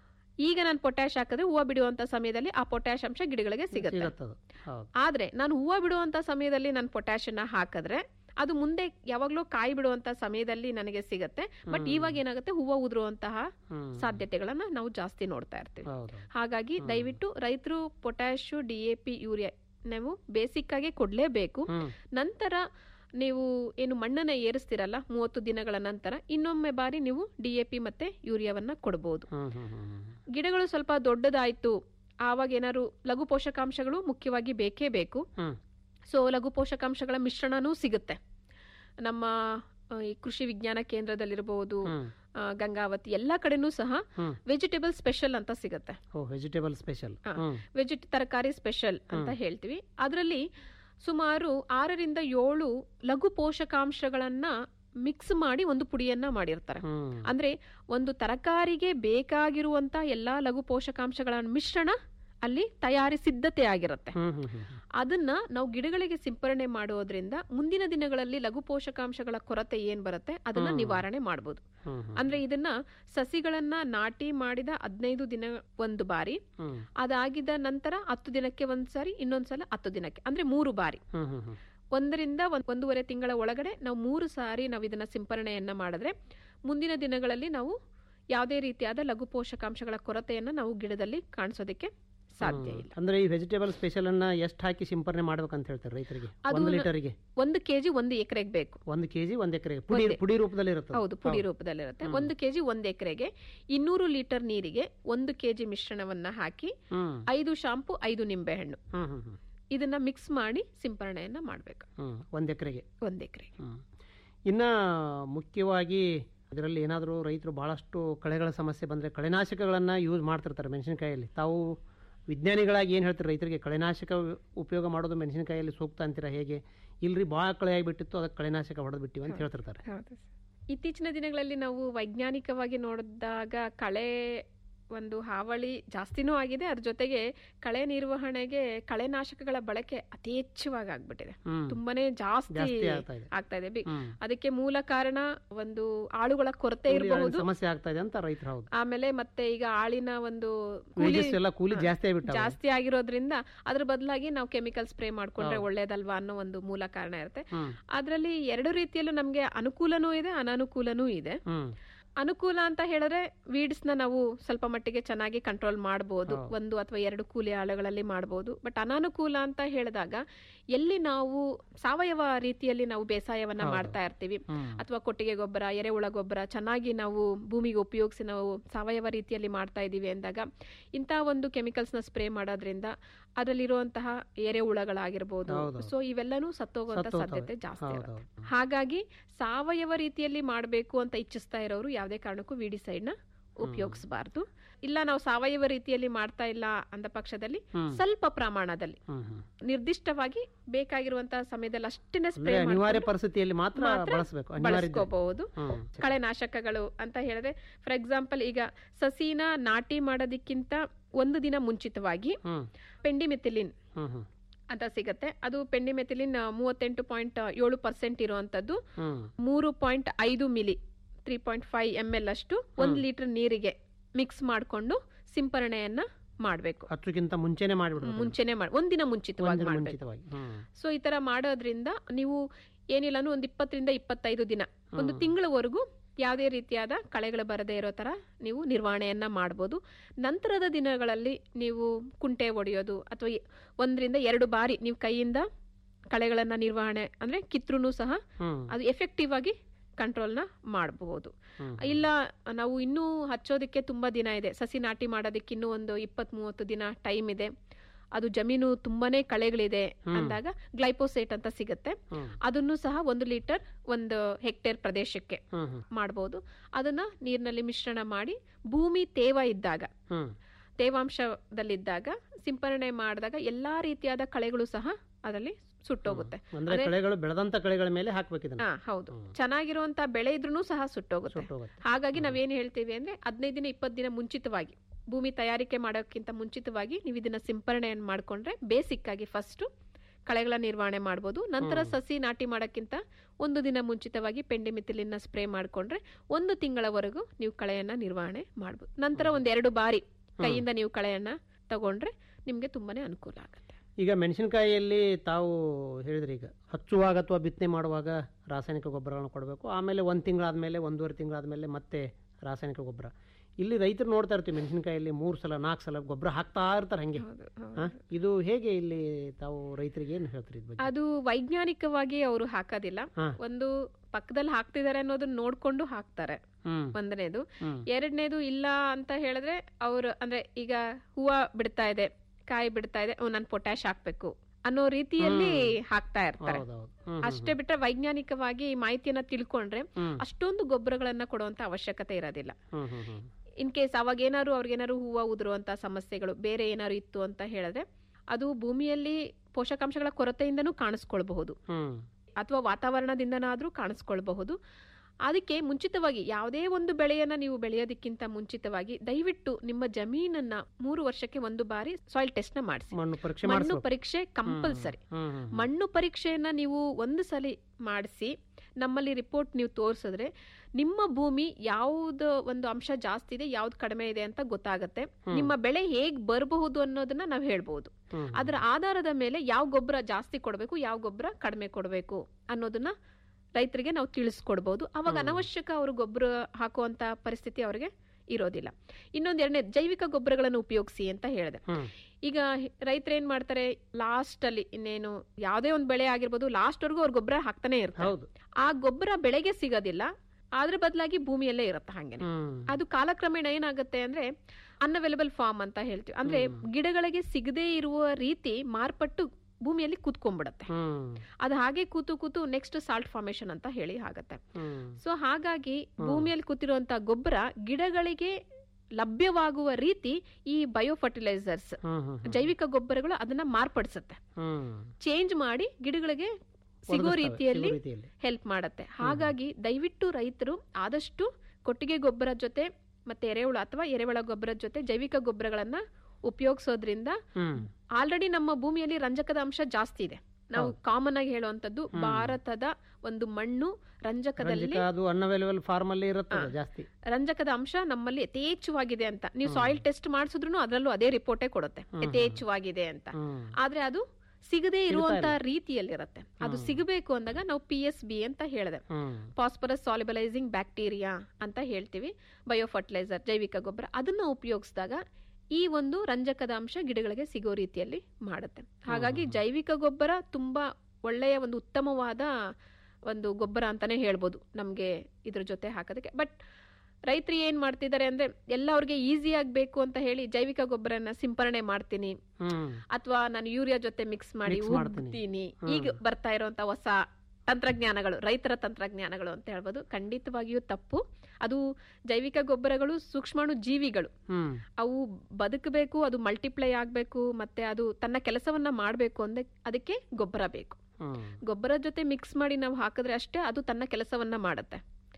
Speaker 3: ಈಗ ನಾನು ಪೊಟ್ಯಾಶ್ ಹಾಕಿದ್ರೆ ಹೂವು ಬಿಡುವಂತ ಸಮಯದಲ್ಲಿ ಆ ಪೊಟ್ಯಾಶ್ ಅಂಶ ಗಿಡಗಳಿಗೆ ಸಿಗುತ್ತೆ
Speaker 2: ಸಿಗತ್ತದು ಹೌದು
Speaker 3: ಆದ್ರೆ ನಾನು ಹೂವು ಬಿಡುವಂತ ಸಮಯದಲ್ಲಿ ನಾನು ಪೊಟ್ಯಾಶ್ ಅನ್ನ ಹಾಕಿದ್ರೆ ಅದು ಮುಂದೆ ಯಾವಾಗ್ಲೂ ಕಾಯಿ ಬಿಡುವಂತ ಸಮಯದಲ್ಲಿ ನನಗೆ ಸಿಗತ್ತೆ ಬಟ್ ಇವಾಗ ಏನಾಗುತ್ತೆ ಹೂವು ಉದುರುವಂತಹ
Speaker 2: ಹ್ಮ್
Speaker 3: ಸಾಧ್ಯತೆಗಳನ್ನ ನಾವು ಜಾಸ್ತಿ ನೋಡ್ತಾ ಇರ್ತೀವಿ
Speaker 2: ಹೌದು
Speaker 3: ಹಾಗಾಗಿ ದಯವಿಟ್ಟು ರೈತರು potash D A P urea ನೀವು ಬೇಸಿಕ್ ಆಗಿ ಕೊಡ್ಲೇಬೇಕು
Speaker 2: ಹ್ಮ್
Speaker 3: ನಂತರ ನೀವು ಏನು ಮಣ್ಣನ್ನ ಏರಿಸ್ತಿರಲ್ಲ ಮೂವತ್ತು ದಿನಗಳ ನಂತರ ಇನ್ನೊಮ್ಮೆ ಬಾರಿ ನೀವು ಡಿ ಎ ಪಿ ಮತ್ತೆ ಯೂರಿಯಾವನ್ನ ಕೊಡಬಹುದು
Speaker 2: ಹ್ಮ್ ಹ್ಮ್ ಹ್ಮ್ ಹ್ಮ್
Speaker 3: ಗಿಡಗಳು ಸ್ವಲ್ಪ ದೊಡ್ಡದಾಯ್ತು ಆವಾಗ ಏನಾದ್ರು ಲಘು ಪೋಷಕಾಂಶಗಳು ಮುಖ್ಯವಾಗಿ ಬೇಕೇ ಬೇಕು
Speaker 2: ಹ್ಮ್
Speaker 3: ಸೊ ಲಘು ಪೋಷಕಾಂಶಗಳ ಮಿಶ್ರಣನೂ ಸಿಗುತ್ತೆ ನಮ್ಮ ಆ, ಈ ಕೃಷಿ ವಿಜ್ಞಾನ ಕೇಂದ್ರದಲ್ಲಿರಬಹುದು
Speaker 2: ಹ್ಮ್
Speaker 3: ಆ, ಗಂಗಾವತಿ ಎಲ್ಲಾ ಕಡೆನೂ ಸಹ
Speaker 2: ಹ್ಮ್.
Speaker 3: ವೆಜಿಟೇಬಲ್ ಸ್ಪೆಷಲ್ ಅಂತ ಸಿಗುತ್ತೆ
Speaker 2: ಓ ವೆಜಿಟೇಬಲ್ ಸ್ಪೆಷಲ್
Speaker 3: ಹಾ.
Speaker 2: ಹ್ಮ್
Speaker 3: ವೆಜಿಟ್ ತರಕಾರಿ ಸ್ಪೆಷಲ್ ಅಂತ ಹೇಳ್ತೀವಿ ಅದರಲ್ಲಿ ಸುಮಾರು ಆರರಿಂದ ಏಳು ಲಘು ಪೋಷಕಾಂಶಗಳನ್ನ ಮಿಕ್ಸ್ ಮಾಡಿ ಒಂದು ಪುಡಿಯನ್ನ ಮಾಡಿರ್ತಾರೆ
Speaker 2: ಹ್ಮ್
Speaker 3: ಅಂದ್ರೆ ಒಂದು ತರಕಾರಿಗೆ ಬೇಕಾಗಿರುವಂತ ಎಲ್ಲಾ ಲಘು ಪೋಷಕಾಂಶಗಳ ಮಿಶ್ರಣ ಅಲ್ಲಿ ತಯಾರಿ ಸಿದ್ಧತೆ ಆಗಿರುತ್ತೆ
Speaker 2: ಹ್ಮ್ ಹ್ಮ್ ಹ್ಮ್ ಹ್ಮ್.
Speaker 3: ಅದನ್ನ ನಾವು ಗಿಡಗಳಿಗೆ ಸಿಂಪರಣೆ ಮಾಡೋದ್ರಿಂದ ಮುಂದಿನ ದಿನಗಳಲ್ಲಿ ಲಘು ಪೋಷಕಾಂಶಗಳ ಕೊರತೆ ಏನ್ ಬರುತ್ತೆ ಅದನ್ನ ನಿವಾರಣೆ ಮಾಡಬಹುದು
Speaker 2: ಹ್ಮ್ ಹ್ಮ್.
Speaker 3: ಅಂದ್ರೆ ಇದನ್ನ ಸಸಿಗಳನ್ನ ನಾಟಿ ಮಾಡಿದ ಹದಿನೈದು ದಿನ ಒಂದು ಬಾರಿ
Speaker 2: ಹ್ಮ್
Speaker 3: ಅದಾಗಿದ ನಂತರ ಹತ್ತು ದಿನಕ್ಕೆ ಒಂದ್ಸಾರಿ ಇನ್ನೊಂದ್ಸಲ ಹತ್ತು ದಿನಕ್ಕೆ ಅಂದ್ರೆ ಮೂರು ಬಾರಿ
Speaker 2: ಹ್ಮ್ ಹ್ಮ್ ಹ್ಮ್.
Speaker 3: ಒಂದರಿಂದ ಒಂದ್- ಒಂದೂವರೆ ತಿಂಗಳ ಒಳಗಡೆ ನಾವು ಮೂರು ಸಾರಿ ನಾವು ಇದನ್ನ ಸಿಂಪರಣೆಯನ್ನ ಮಾಡಿದ್ರೆ ಮುಂದಿನ ದಿನಗಳಲ್ಲಿ ನಾವು ಯಾವುದೇ ರೀತಿಯಾದ ಲಘು ಪೋಷಕಾಂಶಗಳ ಕೊರತೆಯನ್ನ ನಾವು ಗಿಡದಲ್ಲಿ ಕಾಣಿಸೋದಕ್ಕೆ ಸಾಧ್ಯ ಇಲ್ಲ
Speaker 2: ಅಂದ್ರೆ ಈ ವೆಜಿಟೇಬಲ್ ಸ್ಪೆಷಲ್ ಅನ್ನ ಎಷ್ಟು ಹಾಕಿ ಸಿಂಪರಣೆ ಮಾಡ್ಬೇಕಂತ ಹೇಳ್ತಾರೆ ರೈತರಿಗೆ
Speaker 3: ಅದು
Speaker 2: ಒಂದು
Speaker 3: ಒಂದು-
Speaker 2: ಲೀಟರ್ಗೆ
Speaker 3: ಒಂದು ಕೆಜಿ ಒಂದು ಎಕರೆಗೆ ಬೇಕು
Speaker 2: ಒಂದು ಕೆಜಿ ಒಂದ್ ಎಕರೆಗೆ ಪುಡಿ
Speaker 3: ಒಂದೇ.
Speaker 2: ಪುಡಿ ರೂಪದಲ್ಲಿ ಇರುತ್ತೆ
Speaker 3: ಹೌದು ಪುಡಿ ರೂಪದಲ್ಲಿರುತ್ತೆ
Speaker 2: ಹ್ಮ್.
Speaker 3: ಒಂದು ಕೆಜಿ ಒಂದು ಎಕರೆಗೆ ಇನ್ನೂರು ಲೀಟರ್ ನೀರಿಗೆ ಒಂದು ಕೆಜಿ ಮಿಶ್ರಣವನ್ನ ಹಾಕಿ
Speaker 2: ಹ್ಮ್
Speaker 3: ಐದು ಶಾಂಪು ಐದು ನಿಂಬೆಹಣ್ಣು
Speaker 2: ಹ್ಮ್ ಹ್ಮ್ ಹ್ಮ್
Speaker 3: ಇದನ್ನ ಮಿಕ್ಸ್ ಮಾಡಿ ಸಿಂಪರಣೆಯನ್ನ ಮಾಡಬೇಕು
Speaker 2: ಹ್ಮ್ ಒಂದ್ ಎಕರೆಗೆ
Speaker 3: ಒಂದು ಎಕರೆಗೆ
Speaker 2: ಹ್ಮ್. ಇನ್ನ ಮುಖ್ಯವಾಗಿ ಇದರಲ್ಲಿ ಏನಾದರೂ ರೈತರು ಬಹಳಷ್ಟು ಕಳೆಗಳ ಸಮಸ್ಯೆ ಬಂದರೆ ಕಳೆನಾಶಕಗಳನ್ನು ಯೂಸ್ ಮಾಡ್ತಿರ್ತಾರೆ ಮೆಣಸಿನಕಾಯಲ್ಲಿ ತಾವು ವಿಜ್ಞಾನಿಗಳಾಗಿ ಏನು ಹೇಳ್ತಾರೆ ರೈತರಿಗೆ ಕಳೆನಾಶಕ ಉಪಯೋಗ ಮಾಡೋದು ಮೆಣಸಿನಕಾಯಲ್ಲಿ ಸೂಕ್ತ ಅಂತೀರಾ ಹೇಗೆ ಇಲ್ರಿ ಭಾಳ ಕಳೆ ಆಗಿಬಿಟ್ಟಿತ್ತು ಅದಕ್ಕೆ ಕಳೆನಾಶಕ ಹೊಡೆದು ಬಿಟ್ಟಿವಿ ಅಂತ ಹೇಳ್ತಿರ್ತಾರೆ
Speaker 3: ಇತ್ತೀಚಿನ ದಿನಗಳಲ್ಲಿ ನಾವು ವೈಜ್ಞಾನಿಕವಾಗಿ ನೋಡಿದಾಗ ಕಳೆ ಒಂದು ಹಾವಳಿ ಜಾಸ್ತಿನೂ ಆಗಿದೆ ಅದ್ರ ಜೊತೆಗೆ ಕಳೆ ನಿರ್ವಹಣೆಗೆ ಕಳೆನಾಶಕಗಳ ಬಳಕೆ ಅತಿ ಹೆಚ್ಚವಾಗಿ ಆಗ್ಬಿಟ್ಟಿದೆ
Speaker 2: ಹ್ಮ್.
Speaker 3: ತುಂಬಾನೇ ಜಾಸ್ತಿ
Speaker 2: ಜಾಸ್ತಿ ಆಗ್ತಾ ಇದೆ.
Speaker 3: ಆಗ್ತಾ ಇದೆ ಬಿ-
Speaker 2: ಹ್ಮ್.
Speaker 3: ಅದಕ್ಕೆ ಮೂಲ ಕಾರಣ ಒಂದು ಆಳುಗಳ ಕೊರತೆ
Speaker 2: ಕೂಲಿ
Speaker 3: ಇರಬಹುದು
Speaker 2: ಆಳಿನ ಸಮಸ್ಯೆ ಆಗ್ತಾ ಇದೆ ಅಂತ ರೈತರು ಹೌದು
Speaker 3: ಆಮೇಲೆ ಮತ್ತೆ ಈಗ ಆಳಿನ ಒಂದು ಕೂಲಿ
Speaker 2: ವೇಜಸ್ ಎಲ್ಲ ಕೂಲಿ
Speaker 3: ಹಾ,
Speaker 2: ಜಾಸ್ತಿ ಆಗಿಬಿಟ್ಟಾವೆ
Speaker 3: ಜಾಸ್ತಿ ಆಗಿರೋದ್ರಿಂದ ಅದ್ರ ಬದಲಾಗಿ ನಾವು ಕೆಮಿಕಲ್ ಸ್ಪ್ರೇ ಮಾಡ್ಕೊಂಡ್ರೆ
Speaker 2: ಹೌದು.
Speaker 3: ಒಳ್ಳೇದಲ್ವಾ ಅನ್ನೋ ಒಂದು ಮೂಲ ಕಾರಣ ಇರುತ್ತೆ
Speaker 2: ಹ್ಮ್
Speaker 3: ಅದರಲ್ಲಿ ಎರಡು ರೀತಿಯಲ್ಲೂ ನಮಗೆ ಅನುಕೂಲನೂ ಇದೆ ಅನಾನುಕೂಲನೂ ಇದೆ
Speaker 2: ಹ್ಮ್
Speaker 3: ಅನುಕೂಲ ಅಂತ ಹೇಳಿದ್ರೆ ವೀಡ್ಸ್ ನ ನಾವು ಸ್ವಲ್ಪ ಮಟ್ಟಿಗೆ ಚೆನ್ನಾಗಿ ಕಂಟ್ರೋಲ್ ಮಾಡಬಹುದು
Speaker 2: ಹೌದು.
Speaker 3: ಒಂದು ಅಥವಾ ಎರಡು ಕೂಲಿ ಆಳುಗಳಲ್ಲಿ ಮಾಡಬಹುದು ಬಟ್ ಅನಾನುಕೂಲ ಅಂತ ಹೇಳಿದಾಗ ಎಲ್ಲಿ ನಾವು ಸಾವಯವ ರೀತಿಯಲ್ಲಿ ನಾವು ಬೇಸಾಯವನ್ನ
Speaker 2: ಹೌದು.
Speaker 3: ಮಾಡ್ತಾ ಇರ್ತೀವಿ
Speaker 2: ಹ್ಮ್.
Speaker 3: ಅಥವಾ ಕೊಟ್ಟಿಗೆ ಗೊಬ್ಬರ ಎರೆಹುಳ ಗೊಬ್ಬರ ಚೆನ್ನಾಗಿ ನಾವು ಭೂಮಿಗೆ ಉಪಯೋಗಿಸಿ ನಾವು ಸಾವಯವ ರೀತಿಯಲ್ಲಿ ಮಾಡ್ತಾ ಇದ್ದೀವಿ ಅಂದಾಗ ಇಂತಹ ಒಂದು ಕೆಮಿಕಲ್ಸ್ ನ ಸ್ಪ್ರೇ ಮಾಡೋದ್ರಿಂದ ಅದರಲ್ಲಿರುವಂತಹ ಎರೆಹುಳಗಳಾಗಿರ್ಬೋದು
Speaker 2: ಹೌದು.
Speaker 3: ಸೊ ಇವೆಲ್ಲನೂ ಸತ್ತೋಗುವಂತ
Speaker 2: ಸತ್ತೋಗ್ತವೆ.
Speaker 3: ಸಾಧ್ಯತೆ ಜಾಸ್ತಿ
Speaker 2: ಹೌದು,
Speaker 3: ಇರುತ್ತೆ
Speaker 2: ಹೌದು.
Speaker 3: ಹಾಗಾಗಿ ಸಾವಯವ ರೀತಿಯಲ್ಲಿ ಮಾಡಬೇಕು ಅಂತ ಇಚ್ಛಿಸ್ತಾ ಇರೋರು ಯಾವುದೇ ಕಾರಣಕ್ಕೂ ವಿಡಿಸೈಡ್ ನ ಉಪಯೋಗಿಸಬಾರ್ದು ಇಲ್ಲ ನಾವು ಸಾವಯವ ರೀತಿಯಲ್ಲಿ ಮಾಡ್ತಾ ಇಲ್ಲ ಅಂದ ಪಕ್ಷದಲ್ಲಿ
Speaker 2: ಹ್ಮ್.
Speaker 3: ಸ್ವಲ್ಪ ಪ್ರಮಾಣದಲ್ಲಿ
Speaker 2: ಹ್ಮ್ ಹ್ಮ್
Speaker 3: ನಿರ್ದಿಷ್ಟವಾಗಿ ಬೇಕಾಗಿರುವಂತಹ ಸಮಯದಲ್ಲಿ ಅಷ್ಟೇನೆ
Speaker 2: ಅಂದ್ರೆ
Speaker 3: ಸ್ಪ್ರೇ
Speaker 2: ಅನಿವಾರ್ಯ ಪರಿಸ್ಥಿತಿಯಲ್ಲಿ ಮಾತ್ರ
Speaker 3: ಮಾತ್ರ
Speaker 2: ಬಳಸಬೇಕು ಅನಿವಾರ್ಯ ಇದ್ದರೆ.
Speaker 3: ಬಳಸ್ಕೋಬಹುದು
Speaker 2: ಹ್ಮ್
Speaker 3: ಕಳೆನಾಶಕಗಳು ಅಂತ ಹೇಳಿದ್ರೆ ಫಾರ್ ಎಕ್ಸಾಂಪಲ್ ಈಗ ಸಸಿನ ನಾಟಿ ಮಾಡೋದಕ್ಕಿಂತ ಒಂದು ದಿನ ಮುಂಚಿತವಾಗಿ
Speaker 2: ಹ್ಮ್
Speaker 3: ಪೆಂಡಿಮೆಥಿಲಿನ್
Speaker 2: ಹ್ಮ್ ಹ್ಮ್
Speaker 3: ಅಂತ ಸಿಗತ್ತೆ ಅದು ಪೆಂಡಿಮೆಥಿಲಿನ್ ಮೂವತ್ತೆಂಟು ಪಾಯಿಂಟ್ ಏಳು ಪರ್ಸೆಂಟ್ ಇರುವಂತದ್ದು
Speaker 2: ಹ್ಮ್
Speaker 3: ಮೂರು ಪಾಯಿಂಟ್ ಐದು milli three point five M L ಅಷ್ಟು ಒಂದು ಲೀಟರ್ ನೀರಿಗೆ ಮಿಕ್ಸ್ ಮಾಡಿಕೊಂಡು ಸಿಂಪರಣೆಯನ್ನ ಮಾಡಬೇಕು
Speaker 2: ಹಚ್ಚುಕ್ಕಿಂತ ಮುಂಚೆನೆ ಮಾಡಿಬಿಡ್ಬೇಕು
Speaker 3: ಮುಂಚೆನೆ ಮಾಡಿ ಒಂದಿನ ಮುಂಚಿತವಾಗಿ
Speaker 2: ಒಂದಿನ
Speaker 3: ಮಾಡಬೇಕು
Speaker 2: ಮುಂಚಿತವಾಗಿ ಹ್ಮ್
Speaker 3: ಸೊ ಈ ತರ ಮಾಡೋದ್ರಿಂದ ನೀವು ಏನಿಲ್ಲ ಒಂದು ಇಪ್ಪತ್ತರಿಂದ ಇಪ್ಪತ್ತೈದು ದಿನ ಒಂದು ತಿಂಗಳವರೆಗೂ ಯಾವುದೇ ರೀತಿಯಾದ ಕಳೆಗಳು ಬರದೇ ಇರೋ ತರ ನೀವು ನಿರ್ವಹಣೆಯನ್ನ ಮಾಡ್ಬೋದು ನಂತರದ ದಿನಗಳಲ್ಲಿ ನೀವು ಕುಂಟೆ ಹೊಡೆಯೋದು ಅಥವಾ ಎ- ಒಂದರಿಂದ ಎರಡು ಬಾರಿ ನೀವು ಕೈಯಿಂದ ಕಳೆಗಳನ್ನ ನಿರ್ವಹಣೆ ಅಂದ್ರೆ ಕಿತ್ರೂ ಸಹ
Speaker 2: ಹ್ಮ್
Speaker 3: ಅದು ಎಫೆಕ್ಟಿವ್ ಆಗಿ ಕಂಟ್ರೋಲ್ನ ಮಾಡಬಹುದು
Speaker 2: ಹ್ಮ್.
Speaker 3: ಇಲ್ಲ ನಾವು ಇನ್ನೂ ಹಚ್ಚೋದಕ್ಕೆ ತುಂಬಾ ದಿನ ಇದೆ ಸಸಿ ನಾಟಿ ಮಾಡೋದಕ್ಕೆ ಇನ್ನೂ ಒಂದು ಇಪ್ಪತ್ತ್ ಮೂವತ್ತು ದಿನ ಟೈಮ್ ಇದೆ ಅದು ಜಮೀನು ತುಂಬಾನೇ ಕಳೆಗಳಿದೆ ಅಂದಾಗ ಗ್ಲೈಪೋಸೇಟ್ ಅಂತ ಸಿಗುತ್ತೆ
Speaker 2: ಹ್ಮ್.
Speaker 3: ಅದನ್ನು ಸಹ ಒಂದು ಲೀಟರ್ ಒಂದು ಹೆಕ್ಟೇರ್ ಪ್ರದೇಶಕ್ಕೆ
Speaker 2: ಹ್ಮ್ ಹ್ಮ್
Speaker 3: ಮಾಡಬಹುದು ಅದನ್ನ ನೀರಿನಲ್ಲಿ ಮಿಶ್ರಣ ಮಾಡಿ ಭೂಮಿ ತೇವ ಇದ್ದಾಗ
Speaker 2: ಹ್ಮ್
Speaker 3: ತೇವಾಂಶದಲ್ಲಿದ್ದಾಗ ಸಿಂಪರಣೆ ಮಾಡಿದಾಗ ಎಲ್ಲಾ ರೀತಿಯಾದ ಕಳೆಗಳು ಸಹ ಅದರಲ್ಲಿ ಸುಟ್ಟೋಗುತ್ತೆ
Speaker 2: ಅಂದ್ರೆ
Speaker 3: ಅದೇ-
Speaker 2: ಕಳೆಗಳು ಬೆಳೆದಂತ ಕಳೆಗಳ ಮೇಲೆ ಹಾಕ್ಬೇಕು ಇದನ್ನ
Speaker 3: ಹಾ ಹೌದು ಚೆನ್ನಾಗಿರುವಂತ ಬೆಳೆ ಇದ್ರೂ ಸಹ ಸುಟ್ಟೋಗುತ್ತೆ
Speaker 2: ಸುಟ್ಟೋಗುತ್ತೆ.
Speaker 3: ಹಾಗಾಗಿ ನಾವೇನ್ ಹೇಳ್ತೀವಿ ಅಂದ್ರೆ ಹದಿನೈದು ದಿನ ಇಪ್ಪತ್ತು ದಿನ ಮುಂಚಿತವಾಗಿ ಭೂಮಿ ತಯಾರಿಕೆ ಮಾಡೋಕ್ಕಿಂತ ಮುಂಚಿತವಾಗಿ ನೀವು ಇದನ್ನ ಸಿಂಪರಣೆಯನ್ನು ಮಾಡ್ಕೊಂಡ್ರೆ ಬೇಸಿಕ್ ಆಗಿ ಫಸ್ಟ್ ಕಳೆಗಳ ನಿರ್ವಹಣೆ ಮಾಡ್ಬೋದು ನಂತರ ಸಸಿ ನಾಟಿ ಮಾಡೋಕ್ಕಿಂತ ಒಂದು ದಿನ ಮುಂಚಿತವಾಗಿ ಪೆಂಡಿಮಿಥಿಲಿನ ಸ್ಪ್ರೇ ಮಾಡ್ಕೊಂಡ್ರೆ ಒಂದು ತಿಂಗಳವರೆಗೂ ನೀವು ಕಳೆಯನ್ನ ನಿರ್ವಹಣೆ ಮಾಡ್ಬೋದು ನಂತರ ಒಂದೆರಡು ಬಾರಿ ಕೈಯಿಂದ ನೀವು ಕಳೆಯನ್ನ ತಗೊಂಡ್ರೆ ನಿಮ್ಗೆ ತುಂಬಾನೇ ಅನುಕೂಲ ಆಗುತ್ತೆ
Speaker 2: ಈಗ ಮೆಣಸಿನಕಾಯಿಯಲ್ಲಿ ತಾವು ಹೇಳಿದ್ರಿ ಈಗ ಹಚ್ಚುವಾಗ ಅಥವಾ ಬಿತ್ತನೆ ಮಾಡುವಾಗ ರಾಸಾಯನಿಕ ಗೊಬ್ಬರಗಳನ್ನು ಕೊಡಬೇಕು ಆಮೇಲೆ ಒಂದು ತಿಂಗಳಾದ್ಮೇಲೆ ಒಂದೂವರೆ ತಿಂಗಳಾದ್ಮೇಲೆ ಮತ್ತೆ ರಾಸಾಯನಿಕ ಗೊಬ್ಬರ ಇಲ್ಲಿ ರೈತರು ನೋಡ್ತಾ ಇರ್ತೀವಿ ಮೆಣಸಿನಕಾಯಲ್ಲಿ ಮೂರು ಸಲ ನಾಲ್ಕು ಸಲ ಗೊಬ್ಬರ ಹಾಕ್ತಾ ಇರ್ತಾರೆ ಹಂಗೆ ಹಾ? ಇದು ಹೇಗೆ ಇಲ್ಲಿ ತಾವು ರೈತರಿಗೆ ಏನು ಹೇಳ್ತೀರಿ ಇದ್ರ ಬಗ್ಗೆ
Speaker 3: ಅದು ವೈಜ್ಞಾನಿಕವಾಗಿ ಅವರು ಹಾಕೋದಿಲ್ಲ
Speaker 2: ಹಾ.
Speaker 3: ಒಂದು ಪಕ್ಕದಲ್ಲಿ ಹಾಕ್ತಿದ್ದಾರೆ ಅನ್ನೋದನ್ನ ನೋಡ್ಕೊಂಡು ಹಾಕ್ತಾರೆ
Speaker 2: ಹ್ಮ್
Speaker 3: ಒಂದನೇದು
Speaker 2: ಹ್ಮ್.
Speaker 3: ಎರಡನೇದು ಇಲ್ಲ ಅಂತ ಹೇಳಿದ್ರೆ ಅವ್ರು ಅಂದ್ರೆ ಈಗ ಹೂವ ಬಿಡ್ತಾ ಇದೆ ಕಾಯಿ ಬಿಡ್ತಾ ಇದೆ ನಾನು ಪೊಟ್ಯಾಶ್ ಹಾಕ್ಬೇಕು ಅನ್ನೋ ರೀತಿಯಲ್ಲಿ ಹಾಕ್ತಾ ಇರ್ತಾರೆ
Speaker 2: ಹೌದೌದು ಹ್ಮ್
Speaker 3: ಅಷ್ಟೇ ಬಿಟ್ರೆ ವೈಜ್ಞಾನಿಕವಾಗಿ ಈ ಮಾಹಿತಿಯನ್ನ ತಿಳ್ಕೊಂಡ್ರೆ
Speaker 2: ಹ್ಮ್.
Speaker 3: ಅಷ್ಟೊಂದು ಗೊಬ್ಬರಗಳನ್ನ ಕೊಡುವಂತ ಅವಶ್ಯಕತೆ ಇರೋದಿಲ್ಲ
Speaker 2: ಹ್ಮ್ ಹ್ಮ್ ಹ್ಮ್
Speaker 3: ಇನ್ ಕೇಸ್ ಅವಾಗ ಏನಾದ್ರು ಅವ್ರಿಗೇನಾದ್ರು ಹೂವ ಉದುರುವಂತ ಸಮಸ್ಯೆಗಳು ಬೇರೆ ಏನಾದ್ರು ಇತ್ತು ಅಂತ ಹೇಳಿದ್ರೆ ಅದು ಭೂಮಿಯಲ್ಲಿ ಪೋಷಕಾಂಶಗಳ ಕೊರತೆಯಿಂದನೂ ಕಾಣಿಸ್ಕೊಳ್ಬಹುದು
Speaker 2: ಹ್ಮ್
Speaker 3: ಅಥವಾ ವಾತಾವರಣದಿಂದನಾದ್ರೂ ಕಾಣಿಸ್ಕೊಳ್ಬಹುದು ಅದಕ್ಕೆ ಮುಂಚಿತವಾಗಿ ಯಾವುದೇ ಒಂದು ಬೆಳೆಯನ್ನ ನೀವು ಬೆಳೆಯೋದಕ್ಕಿಂತ ಮುಂಚಿತವಾಗಿ ದಯವಿಟ್ಟು ನಿಮ್ಮ ಜಮೀನನ್ನ ಮೂರು ವರ್ಷಕ್ಕೆ ಒಂದು ಬಾರಿ ಸಾಯಿಲ್ ಟೆಸ್ಟ್ ನ ಮಾಡಿಸಿ
Speaker 2: ಮಣ್ಣು ಪರೀಕ್ಷೆ
Speaker 3: ಮಣ್ಣು
Speaker 2: ಮಾಡಿಸ್ಬೇಕು.
Speaker 3: ಪರೀಕ್ಷೆ ಕಂಪಲ್ಸರಿ
Speaker 2: ಹ್ಮ್ ಹ್ಮ್
Speaker 3: ಮಣ್ಣು ಪರೀಕ್ಷೆಯನ್ನ ನೀವು ಒಂದು ಸಲ ಮಾಡಿಸಿ ನಮ್ಮಲ್ಲಿ ರಿಪೋರ್ಟ್ ನೀವು ತೋರಿಸಿದ್ರೆ ನಿಮ್ಮ ಭೂಮಿ ಯಾವ್ದು ಒಂದು ಅಂಶ ಜಾಸ್ತಿ ಇದೆ ಯಾವ್ದು ಕಡಿಮೆ ಇದೆ ಅಂತ ಗೊತ್ತಾಗತ್ತೆ ನಿಮ್ಮ ಬೆಳೆ ಹೇಗ್ ಬರಬಹುದು ಅನ್ನೋದನ್ನ ನಾವು ಹೇಳ್ಬಹುದು
Speaker 2: ಹ್ಮ್.
Speaker 3: ಅದರ ಆಧಾರದ ಮೇಲೆ ಯಾವ ಗೊಬ್ಬರ ಜಾಸ್ತಿ ಕೊಡಬೇಕು ಯಾವ ಗೊಬ್ಬರ ಕಡಿಮೆ ಕೊಡಬೇಕು ಅನ್ನೋದನ್ನ ರೈತರಿಗೆ ನಾವು ತಿಳಿಸ್ಕೊಡ್ಬೋದು ಅವಾಗ ಅನವಶ್ಯಕ ಅವರು ಗೊಬ್ಬರ ಹಾಕುವಂತ ಪರಿಸ್ಥಿತಿ ಅವರಿಗೆ ಇರೋದಿಲ್ಲ ಇನ್ನೊಂದು ಎರಡನೇ ಜೈವಿಕ ಗೊಬ್ಬರಗಳನ್ನು ಉಪಯೋಗಿಸಿ ಅಂತ ಹೇಳಿದೆ
Speaker 2: ಹ್ಮ್.
Speaker 3: ಈಗ ರೈತರು ಏನ್ ಮಾಡ್ತಾರೆ ಲಾಸ್ಟ್ ಅಲ್ಲಿ ಇನ್ನೇನು ಯಾವುದೇ ಒಂದು ಬೆಳೆ ಆಗಿರ್ಬೋದು ಲಾಸ್ಟ್ ವರ್ಗೂ ಅವ್ರು ಗೊಬ್ಬರ ಹಾಕ್ತಾನೆ ಇರ್ತಾರೆ
Speaker 2: ಹೌದು
Speaker 3: ಆ ಗೊಬ್ಬರ ಬೆಳೆಗೆ ಸಿಗೋದಿಲ್ಲ ಅದ್ರ ಬದಲಾಗಿ ಭೂಮಿಯಲ್ಲೇ ಇರುತ್ತೆ ಹಾಗೇನೆ
Speaker 2: ಹ್ಮ್
Speaker 3: ಅದು ಕಾಲಕ್ರಮೇಣ ಏನಾಗುತ್ತೆ ಅಂದ್ರೆ ಅನ್ಅವೈಲಬಲ್ ಫಾರ್ಮ್ ಅಂತ ಹೇಳ್ತೀವಿ ಅಂದ್ರೆ ಗಿಡಗಳಿಗೆ ಸಿಗದೇ ಇರುವ ರೀತಿ ಮಾರ್ಪಟ್ಟು ಭೂಮಿಯಲ್ಲಿ ಕೂತ್ಕೊಂಡ್ಬಿಡತ್ತೆ
Speaker 2: ಹ್ಮ್
Speaker 3: ಅದು ಹಾಗೆ ಕೂತು ಕೂತು ನೆಕ್ಸ್ಟ್ ಸಾಲ್ಟ್ ಫಾರ್ಮೇಶನ್ ಅಂತ ಹೇಳಿ ಆಗತ್ತೆ
Speaker 2: ಹ್ಮ್
Speaker 3: ಸೊ ಹಾಗಾಗಿ ಭೂಮಿಯಲ್ಲಿ ಕೂತಿರುವಂತ ಗೊಬ್ಬರ ಗಿಡಗಳಿಗೆ ಲಭ್ಯವಾಗುವ ರೀತಿ ಈ ಬಯೋ ಫರ್ಟಿಲೈಸರ್ಸ್
Speaker 2: ಹ್ಮ್ ಹ್ಮ್
Speaker 3: ಜೈವಿಕ ಗೊಬ್ಬರಗಳು ಅದನ್ನ ಮಾರ್ಪಡಿಸುತ್ತೆ
Speaker 2: ಹ್ಮ್
Speaker 3: ಚೇಂಜ್ ಮಾಡಿ ಗಿಡಗಳಿಗೆ ಸಿಗೋ
Speaker 2: ಒದಗಿಸ್ತವೆ,
Speaker 3: ರೀತಿಯಲ್ಲಿ
Speaker 2: ಸಿಗೋ ರೀತಿಯಲ್ಲಿ
Speaker 3: ಹೆಲ್ಪ್ ಮಾಡುತ್ತೆ ಹಾಗಾಗಿ ದಯವಿಟ್ಟು ರೈತರು ಆದಷ್ಟು ಕೊಟ್ಟಿಗೆ ಗೊಬ್ಬರ ಜೊತೆ ಮತ್ತೆ ಎರೆಹುಳು ಅಥವಾ ಎರೆಹುಳ ಗೊಬ್ಬರದ ಜೊತೆ ಜೈವಿಕ ಗೊಬ್ಬರಗಳನ್ನ ಉಪಯೋಗಿಸೋದ್ರಿಂದ
Speaker 2: ಹ್ಮ್
Speaker 3: ಆಲ್ರೆಡಿ ನಮ್ಮ ಭೂಮಿಯಲ್ಲಿ ರಂಜಕದ ಅಂಶ ಜಾಸ್ತಿ ಇದೆ ನಾವು ಕಾಮನ್ ಆಗಿ ಹೇಳುವಂತದ್ದು ಭಾರತದ ಒಂದು ಮಣ್ಣು ರಂಜಕದಲ್ಲಿ
Speaker 2: ರಂಜಿಕ ಅದು ಅನ್ಅವೈಲೇಬಲ್ ಫಾರ್ಮ್ ಅಲ್ಲಿ ಇರುತ್ತದೆ ಜಾಸ್ತಿ
Speaker 3: ರಂಜಕದ ಅಂಶ ನಮ್ಮಲ್ಲಿ ಯಥೇಚ್ಛವಾಗಿದೆ ಅಂತ ನೀವು ಸಾಯಿಲ್ ಟೆಸ್ಟ್ ಮಾಡಿಸಿದ್ರು ಅದರಲ್ಲೂ ಅದೇ ರಿಪೋರ್ಟೇ ಕೊಡುತ್ತೆ ಯಥೇಚ್ಛವಾಗಿದೆ ಅಂತ
Speaker 2: ಹ್ಮ್
Speaker 3: ಆದ್ರೆ ಅದು ಸಿಗದೇ ಇರುವಂತ ರೀತಿಯಲ್ಲಿರುತ್ತೆ ಅದು ಸಿಗಬೇಕು ಅಂದಾಗ ನಾವು ಪಿ ಎಸ್ ಬಿ ಅಂತ ಹೇಳಿದೆ
Speaker 2: ಹ್ಮ್
Speaker 3: ಫಾಸ್ಫರಸ್ ಸಾಲಿಬಲೈಸಿಂಗ್ ಬ್ಯಾಕ್ಟೀರಿಯಾ ಅಂತ ಹೇಳ್ತೀವಿ ಬಯೋ ಫರ್ಟಿಲೈಸರ್ ಜೈವಿಕ ಗೊಬ್ಬರ ಅದನ್ನ ಉಪಯೋಗಿಸಿದಾಗ ಈ ಒಂದು ರಂಜಕದ ಅಂಶ ಗಿಡಗಳಿಗೆ ಸಿಗೋ ರೀತಿಯಲ್ಲಿ ಮಾಡುತ್ತೆ ಹಾಗಾಗಿ ಜೈವಿಕ ಗೊಬ್ಬರ ತುಂಬಾ ಒಳ್ಳೆಯ ಒಂದು ಉತ್ತಮವಾದ ಒಂದು ಗೊಬ್ಬರ ಅಂತಾನೆ ಹೇಳ್ಬೋದು ನಮಗೆ ಇದ್ರ ಜೊತೆ ಹಾಕೋದಕ್ಕೆ ಬಟ್ ರೈತರು ಏನ್ ಮಾಡ್ತಿದ್ದಾರೆ ಅಂದ್ರೆ ಎಲ್ಲ ಅವ್ರಿಗೆ ಈಸಿ ಆಗ್ಬೇಕು ಅಂತ ಹೇಳಿ ಜೈವಿಕ ಗೊಬ್ಬರನ ಸಿಂಪರಣೆ ಮಾಡ್ತೀನಿ
Speaker 2: ಹ್ಮ್
Speaker 3: ಅಥವಾ ನಾನು ಯೂರಿಯಾ ಜೊತೆ ಮಿಕ್ಸ್ ಮಾಡಿ
Speaker 2: Mix ಮಾಡ್ತೀನಿ.
Speaker 3: ಉಗ್ತೀನಿ ಈಗ ಬರ್ತಾ ಇರುವಂತ ಹೊಸ ತಂತ್ರಜ್ಞಾನಗಳು ರೈತರ ತಂತ್ರಜ್ಞಾನಗಳು ಅಂತ ಹೇಳ್ಬೋದು ಖಂಡಿತವಾಗಿಯೂ ತಪ್ಪು ಅದು ಜೈವಿಕ ಗೊಬ್ಬರಗಳು ಸೂಕ್ಷ್ಮಾಣು ಜೀವಿಗಳು
Speaker 2: ಹ್ಮ್
Speaker 3: ಅವು ಬದುಕಬೇಕು ಅದು ಮಲ್ಟಿಪ್ಲೈ ಆಗಬೇಕು ಮತ್ತೆ ಅದು ತನ್ನ ಕೆಲಸವನ್ನ ಮಾಡಬೇಕು ಅಂದ್ರೆ ಅದಕ್ಕೆ ಗೊಬ್ಬರ ಬೇಕು
Speaker 2: ಹ್ಮ್
Speaker 3: ಗೊಬ್ಬರ ಜೊತೆ ಮಿಕ್ಸ್ ಮಾಡಿ ನಾವು ಹಾಕಿದ್ರೆ ಅಷ್ಟೇ ಅದು ತನ್ನ ಕೆಲಸವನ್ನ ಮಾಡುತ್ತೆ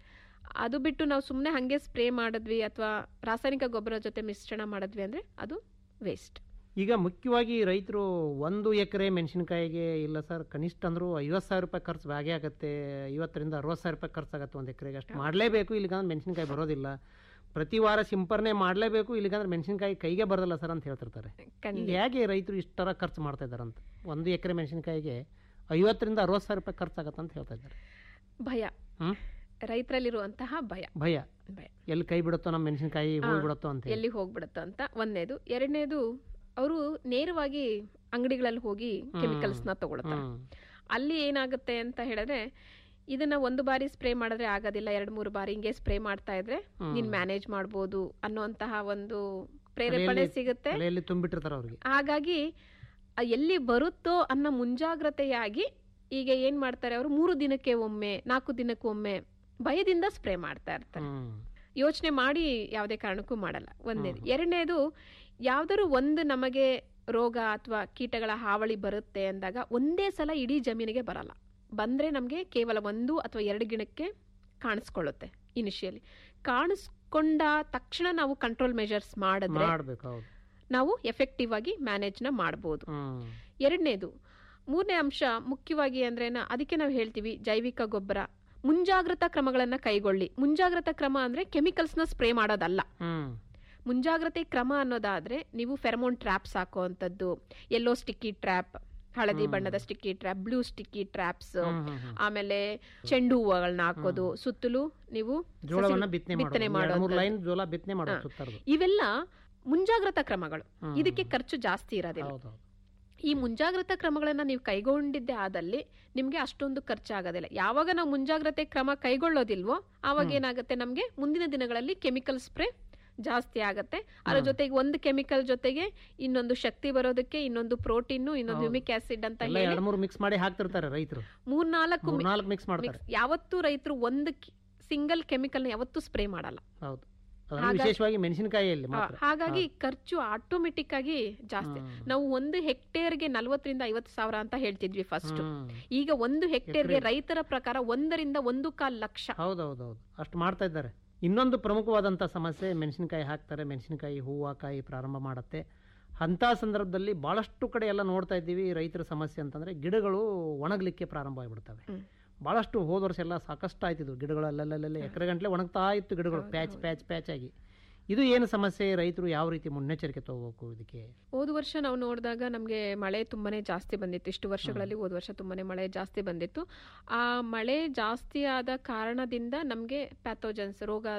Speaker 3: ಅದು ಬಿಟ್ಟು ನಾವು ಸುಮ್ಮನೆ ಹಾಗೆ ಸ್ಪ್ರೇ ಮಾಡಿದ್ವಿ ಅಥವಾ ರಾಸಾಯನಿಕ ಗೊಬ್ಬರ ಜೊತೆ ಮಿಶ್ರಣ ಮಾಡಿದ್ವಿ ಅಂದ್ರೆ ಅದು ವೇಸ್ಟ್
Speaker 2: ಈಗ ಮುಖ್ಯವಾಗಿ ರೈತರು ಒಂದು ಎಕರೆ ಮೆಣಸಿನಕಾಯಿಗೆ ಇಲ್ಲ ಸರ್ ಕನಿಷ್ಠ ಅಂದ್ರೂ ಐವತ್ತು ಸಾವಿರ ರೂಪಾಯಿ ಖರ್ಚು ಬಾಗೆ ಆಗುತ್ತೆ ಐವತ್ತರಿಂದ ಅರವತ್ತು ಸಾವಿರ ರೂಪಾಯಿ ಖರ್ಚಾಗುತ್ತೆ ಒಂದು ಎಕರೆಗೆ ಅಷ್ಟು ಮಾಡಲೇಬೇಕು ಇಲ್ಲಿಗಂದ್ರೆ ಮೆಣಸಿನಕಾಯಿ ಬರೋದಿಲ್ಲ ಪ್ರತಿ ವಾರ ಸಿಂಪರಣೆ ಮಾಡಲೇಬೇಕು ಇಲ್ಲಿಗಂದ್ರೆ ಮೆಣಸಿನಕಾಯಿ ಕೈಗೆ ಬರೋದಿಲ್ಲ ಸರ್ ಅಂತ ಹೇಳ್ತಿರ್ತಾರೆ ಈಗ ಹೇಗೆ ರೈತರು ಇಷ್ಟರ ಖರ್ಚು ಮಾಡ್ತಾ ಇದ್ದಾರೆ ಅಂತ ಒಂದು ಎಕರೆ ಮೆಣಸಿನಕಾಯಿಗೆ ಐವತ್ತರಿಂದ ಅರವತ್ತು ಸಾವಿರ ರೂಪಾಯಿ ಖರ್ಚಾಗತ್ತೆ ಅಂತ ಹೇಳ್ತಾ ಇದ್ದಾರೆ
Speaker 3: ಭಯ
Speaker 2: ಹ್ಮ್
Speaker 3: ರೈತರಲ್ಲಿರುವಂತಹ ಭಯ
Speaker 2: ಭಯ
Speaker 3: ಭಯ
Speaker 2: ಎಲ್ಲಿ ಕೈ ಬಿಡುತ್ತೋ ನಮ್ಮ ಮೆಣಸಿನಕಾಯಿ ಹೋಗಿ ಬಿಡುತ್ತೋ ಅಂತ ಹೇಳಿ.
Speaker 3: ಎಲ್ಲಿ ಹೋಗ್ಬಿಡುತ್ತೋ ಅಂತ ಒಂದನೇದು ಎರಡನೇದು ಅವರು ನೇರವಾಗಿ ಅಂಗಡಿಗಳಲ್ಲಿ ಹೋಗಿ ಕೆಮಿಕಲ್ಸ್ನ ತಗೊಳ್ತಾರೆ
Speaker 2: ಹ್ಮ್
Speaker 3: ಅಲ್ಲಿ ಏನಾಗುತ್ತೆ ಅಂತ ಹೇಳಿದ್ರೆ ಇದನ್ನ ಒಂದು ಬಾರಿ ಸ್ಪ್ರೇ ಮಾಡಿದ್ರೆ ಆಗೋದಿಲ್ಲ ಎರಡು ಮೂರು ಬಾರಿ ಹಿಂಗೆ ಸ್ಪ್ರೇ ಮಾಡ್ತಾ ಇದ್ರೆ ನೀನ್ ಮ್ಯಾನೇಜ್ ಮಾಡ್ಬೋದು ಅನ್ನುವಂತಹ ಒಂದು ಪ್ರೇರೇಪಣೆ
Speaker 2: ತಲೆಯಲ್ಲಿ-
Speaker 3: ಸಿಗುತ್ತೆ
Speaker 2: ತಲೆಯಲ್ಲಿ ತುಂಬಿಟ್ಟಿರ್ತಾರೆ ಅವ್ರಿಗೆ
Speaker 3: ಹಾಗಾಗಿ ಆ ಎಲ್ಲಿ ಬರುತ್ತೋ ಅನ್ನೋ ಮುಂಜಾಗ್ರತೆಯಾಗಿ ಈಗ ಏನ್ ಮಾಡ್ತಾರೆ ಅವರು ಮೂರು ದಿನಕ್ಕೆ ಒಮ್ಮೆ ನಾಲ್ಕು ದಿನಕ್ಕೆ ಒಮ್ಮೆ ಭಯದಿಂದ ಸ್ಪ್ರೇ ಮಾಡ್ತಾ ಇರ್ತಾರೆ
Speaker 2: ಹ್ಮ್
Speaker 3: ಯೋಚನೆ ಮಾಡಿ ಯಾವುದೇ ಕಾರಣಕ್ಕೂ ಮಾಡಲ್ಲ ಒಂದೇದು ಎರಡನೇದು ಯಾವ್ದಾದ್ರು ಒಂದು ನಮಗೆ ರೋಗ ಅಥವಾ ಕೀಟಗಳ ಹಾವಳಿ ಬರುತ್ತೆ ಅಂದಾಗ ಒಂದೇ ಸಲ ಇಡೀ ಜಮೀನಿಗೆ ಬರಲ್ಲ ಬಂದ್ರೆ ನಮಗೆ ಕೇವಲ ಒಂದು ಅಥವಾ ಎರಡು ಗಿಡಕ್ಕೆ ಕಾಣಿಸ್ಕೊಳ್ಳುತ್ತೆ ಇನಿಷಿಯಲಿ ಕಾಣಿಸ್ಕೊಂಡ ತಕ್ಷಣ ನಾವು ಕಂಟ್ರೋಲ್ ಮೆಜರ್ಸ್ ಮಾಡಿದ್ರೆ
Speaker 2: ಮಾಡ್ಬೇಕು ಹೌದು
Speaker 3: ನಾವು ಎಫೆಕ್ಟಿವ್ ಆಗಿ ಮ್ಯಾನೇಜ್ನ ಮಾಡ್ಬೋದು
Speaker 2: ಹ್ಮ್
Speaker 3: ಎರಡನೇದು ಮೂರನೇ ಅಂಶ ಮುಖ್ಯವಾಗಿ ಅಂದ್ರೆ ನ- ಅದಕ್ಕೆ ನಾವು ಹೇಳ್ತೀವಿ ಜೈವಿಕ ಗೊಬ್ಬರ ಮುಂಜಾಗ್ರತಾ ಕ್ರಮಗಳನ್ನ ಕೈಗೊಳ್ಳಿ ಮುಂಜಾಗ್ರತಾ ಕ್ರಮ ಅಂದ್ರೆ ಕೆಮಿಕಲ್ಸ್ನ ಸ್ಪ್ರೇ ಮಾಡೋದಲ್ಲ
Speaker 2: ಹ್ಮ್
Speaker 3: ಮುಂಜಾಗ್ರತೆ ಕ್ರಮ ಅನ್ನೋದಾದ್ರೆ ನೀವು ಫೆರಮೋನ್ ಟ್ರ್ಯಾಪ್ಸ್ ಹಾಕುವಂಥದ್ದು ಎಲ್ಲೋ ಸ್ಟಿಕ್ಕಿ ಟ್ರ್ಯಾಪ್ ಹಳದಿ ಬಣ್ಣದ sticky trap blue sticky traps
Speaker 2: ಹ್ಮ್, ಹ್ಮ್, ಹ್ಮ್.
Speaker 3: ಆಮೇಲೆ ಚೆಂಡು ಹೂವುಗಳನ್ನ ಹಾಕೋದು ಸುತ್ತಲೂ ನೀವು
Speaker 2: ಜೋಳವನ್ನ
Speaker 3: ಸಸಿ-
Speaker 2: ಬಿತ್ತನೆ
Speaker 3: ಬಿತ್ತನೆ
Speaker 2: ಮಾಡೋದು ಎರಡು ಮೂರು
Speaker 3: ಮಾಡೋದು
Speaker 2: ಲೈನ್ ಜೋಳ ಬಿತ್ತನೆ ಮಾಡೋದು ಸುತ್ತರ್ದು
Speaker 3: ಇವೆಲ್ಲ ಮುಂಜಾಗ್ರತಾ ಕ್ರಮಗಳು
Speaker 2: ಹ್ಮ್.
Speaker 3: ಇದಕ್ಕೆ ಖರ್ಚು ಜಾಸ್ತಿ ಇರೋದಿಲ್ಲ
Speaker 2: ಹೌದು ಹೌದು
Speaker 3: ಈ ಮುಂಜಾಗ್ರತಾ ಕ್ರಮಗಳನ್ನ ನೀವು ಕೈಗೊಂಡಿದ್ದೆ ಆದಲ್ಲಿ ನಿಮ್ಗೆ ಅಷ್ಟೊಂದು ಖರ್ಚಾಗೋದಿಲ್ಲ ಯಾವಾಗ ನಾವು ಮುಂಜಾಗ್ರತೆ ಕ್ರಮ ಕೈಗೊಳ್ಳೋದಿಲ್ವೋ ಆವಾಗ ಏನಾಗುತ್ತೆ ನಮ್ಗೆ ಮುಂದಿನ ದಿನಗಳಲ್ಲಿ ಕೆಮಿಕಲ್ ಸ್ಪ್ರೇ ಜಾಸ್ತಿ ಆಗತ್ತೆ ಅದ್ರ ಜೊತೆಗೆ ಒಂದು ಕೆಮಿಕಲ್ ಜೊತೆಗೆ ಇನ್ನೊಂದು ಶಕ್ತಿ ಬರೋದಕ್ಕೆ ಇನ್ನೊಂದು ಪ್ರೋಟೀನ್ ಇನ್ನೊಂದು ಹ್ಯೂಮಿಕ್ ಆಸಿಡ್ ಅಂತ
Speaker 2: ಎಲ್ಲ
Speaker 3: ಹೇಳಿ
Speaker 2: ಎರಡು ಮೂರು ಮಿಕ್ಸ್ ಮಾಡಿ ಹಾಕ್ತಿರ್ತಾರೆ ರೈತರು
Speaker 3: ಮೂರ್ನಾಲ್ಕು
Speaker 2: ನಾಲ್ಕು ಮಿಕ್ಸ್ ಮಾಡ್ತಾರೆ
Speaker 3: ಮಿಕ್ಸ್ ಯಾವತ್ತೂ ರೈತರು ಒಂದು ಸಿಂಗಲ್ ಕೆಮಿಕಲ್ನ ಯಾವತ್ತೂ ಸ್ಪ್ರೇ ಮಾಡಲ್ಲ
Speaker 2: ಹೌದು ಅದ್ರಲ್ಲಿ ವಿಶೇಷವಾಗಿ ಮೆಣಸಿನಕಾಯಿಯಲ್ಲಿ
Speaker 3: ಆ,
Speaker 2: ಮಾತ್ರ
Speaker 3: ಹಾಗಾಗಿ ಖರ್ಚು ಆಟೋಮೆಟಿಕ್ ಆಗಿ ಜಾಸ್ತಿ ನಾವು ಒಂದು ಹೆಕ್ಟೇರ್ಗೆ ನಲ್ವತ್ತರಿಂದ ಐವತ್ತು ಸಾವಿರ ಅಂತ ಹೇಳ್ತಿದ್ವಿ ಫಸ್ಟ್
Speaker 2: ಹ್ಮ್.
Speaker 3: ಈಗ ಒಂದು ಹೆಕ್ಟೇರ್ಗೆ ರೈತರ ಪ್ರಕಾರ ಒಂದರಿಂದ ಒಂದು ಕಾಲ್ ಲಕ್ಷ
Speaker 2: ಹೌದು ಹೌದು ಹೌದು ಅಷ್ಟು ಮಾಡ್ತಾ ಇದ್ದಾರೆ ಇನ್ನೊಂದು ಪ್ರಮುಖವಾದಂಥ ಸಮಸ್ಯೆ ಮೆಣಸಿನಕಾಯಿ ಹಾಕ್ತಾರೆ ಮೆಣಸಿನಕಾಯಿ ಹೂವು ಕಾಯಿ ಪ್ರಾರಂಭ ಮಾಡುತ್ತೆ ಅಂಥ ಸಂದರ್ಭದಲ್ಲಿ ಭಾಳಷ್ಟು ಕಡೆ ಎಲ್ಲ ನೋಡ್ತಾ ಇದ್ದೀವಿ ರೈತರ ಸಮಸ್ಯೆ ಅಂತಂದರೆ ಗಿಡಗಳು ಒಣಗಲಿಕ್ಕೆ ಪ್ರಾರಂಭ ಆಗಿಬಿಡ್ತವೆ ಭಾಳಷ್ಟು ಹೋದ ವರ್ಷ ಎಲ್ಲ ಸಾಕಷ್ಟು ಆಯ್ತಿದ್ವು ಗಿಡಗಳು ಅಲ್ಲಲ್ಲಲ್ಲೇ ಎಕರೆ ಗಂಟಲೆ ಒಣಗ್ತಾ ಇತ್ತು ಗಿಡಗಳು ಪ್ಯಾಚ್ ಪ್ಯಾಚ್ ಪ್ಯಾಚ್ ಆಗಿ ಇದು ಏನು ಸಮಸ್ಯೆ ರೈತರು ಯಾವ ರೀತಿ ಮುನ್ನೆಚ್ಚರಿಕೆ ತಗೋಬೇಕು ಇದಕ್ಕೆ
Speaker 3: ಹೋದ ವರ್ಷ ನಾವು ನೋಡಿದಾಗ ನಮಗೆ ಮಳೆ ತುಂಬಾನೇ ಜಾಸ್ತಿ ಬಂದಿತ್ತು ಇಷ್ಟು ವರ್ಷಗಳಲ್ಲಿ ಹೋದ ವರ್ಷ ತುಂಬಾನೇ ಮಳೆ ಜಾಸ್ತಿ ಬಂದಿತ್ತು ಆ ಮಳೆ ಜಾಸ್ತಿ ಆದ ಕಾರಣದಿಂದ ನಮಗೆ ಪ್ಯಾಥೋಜನ್ಸ್ ರೋಗದ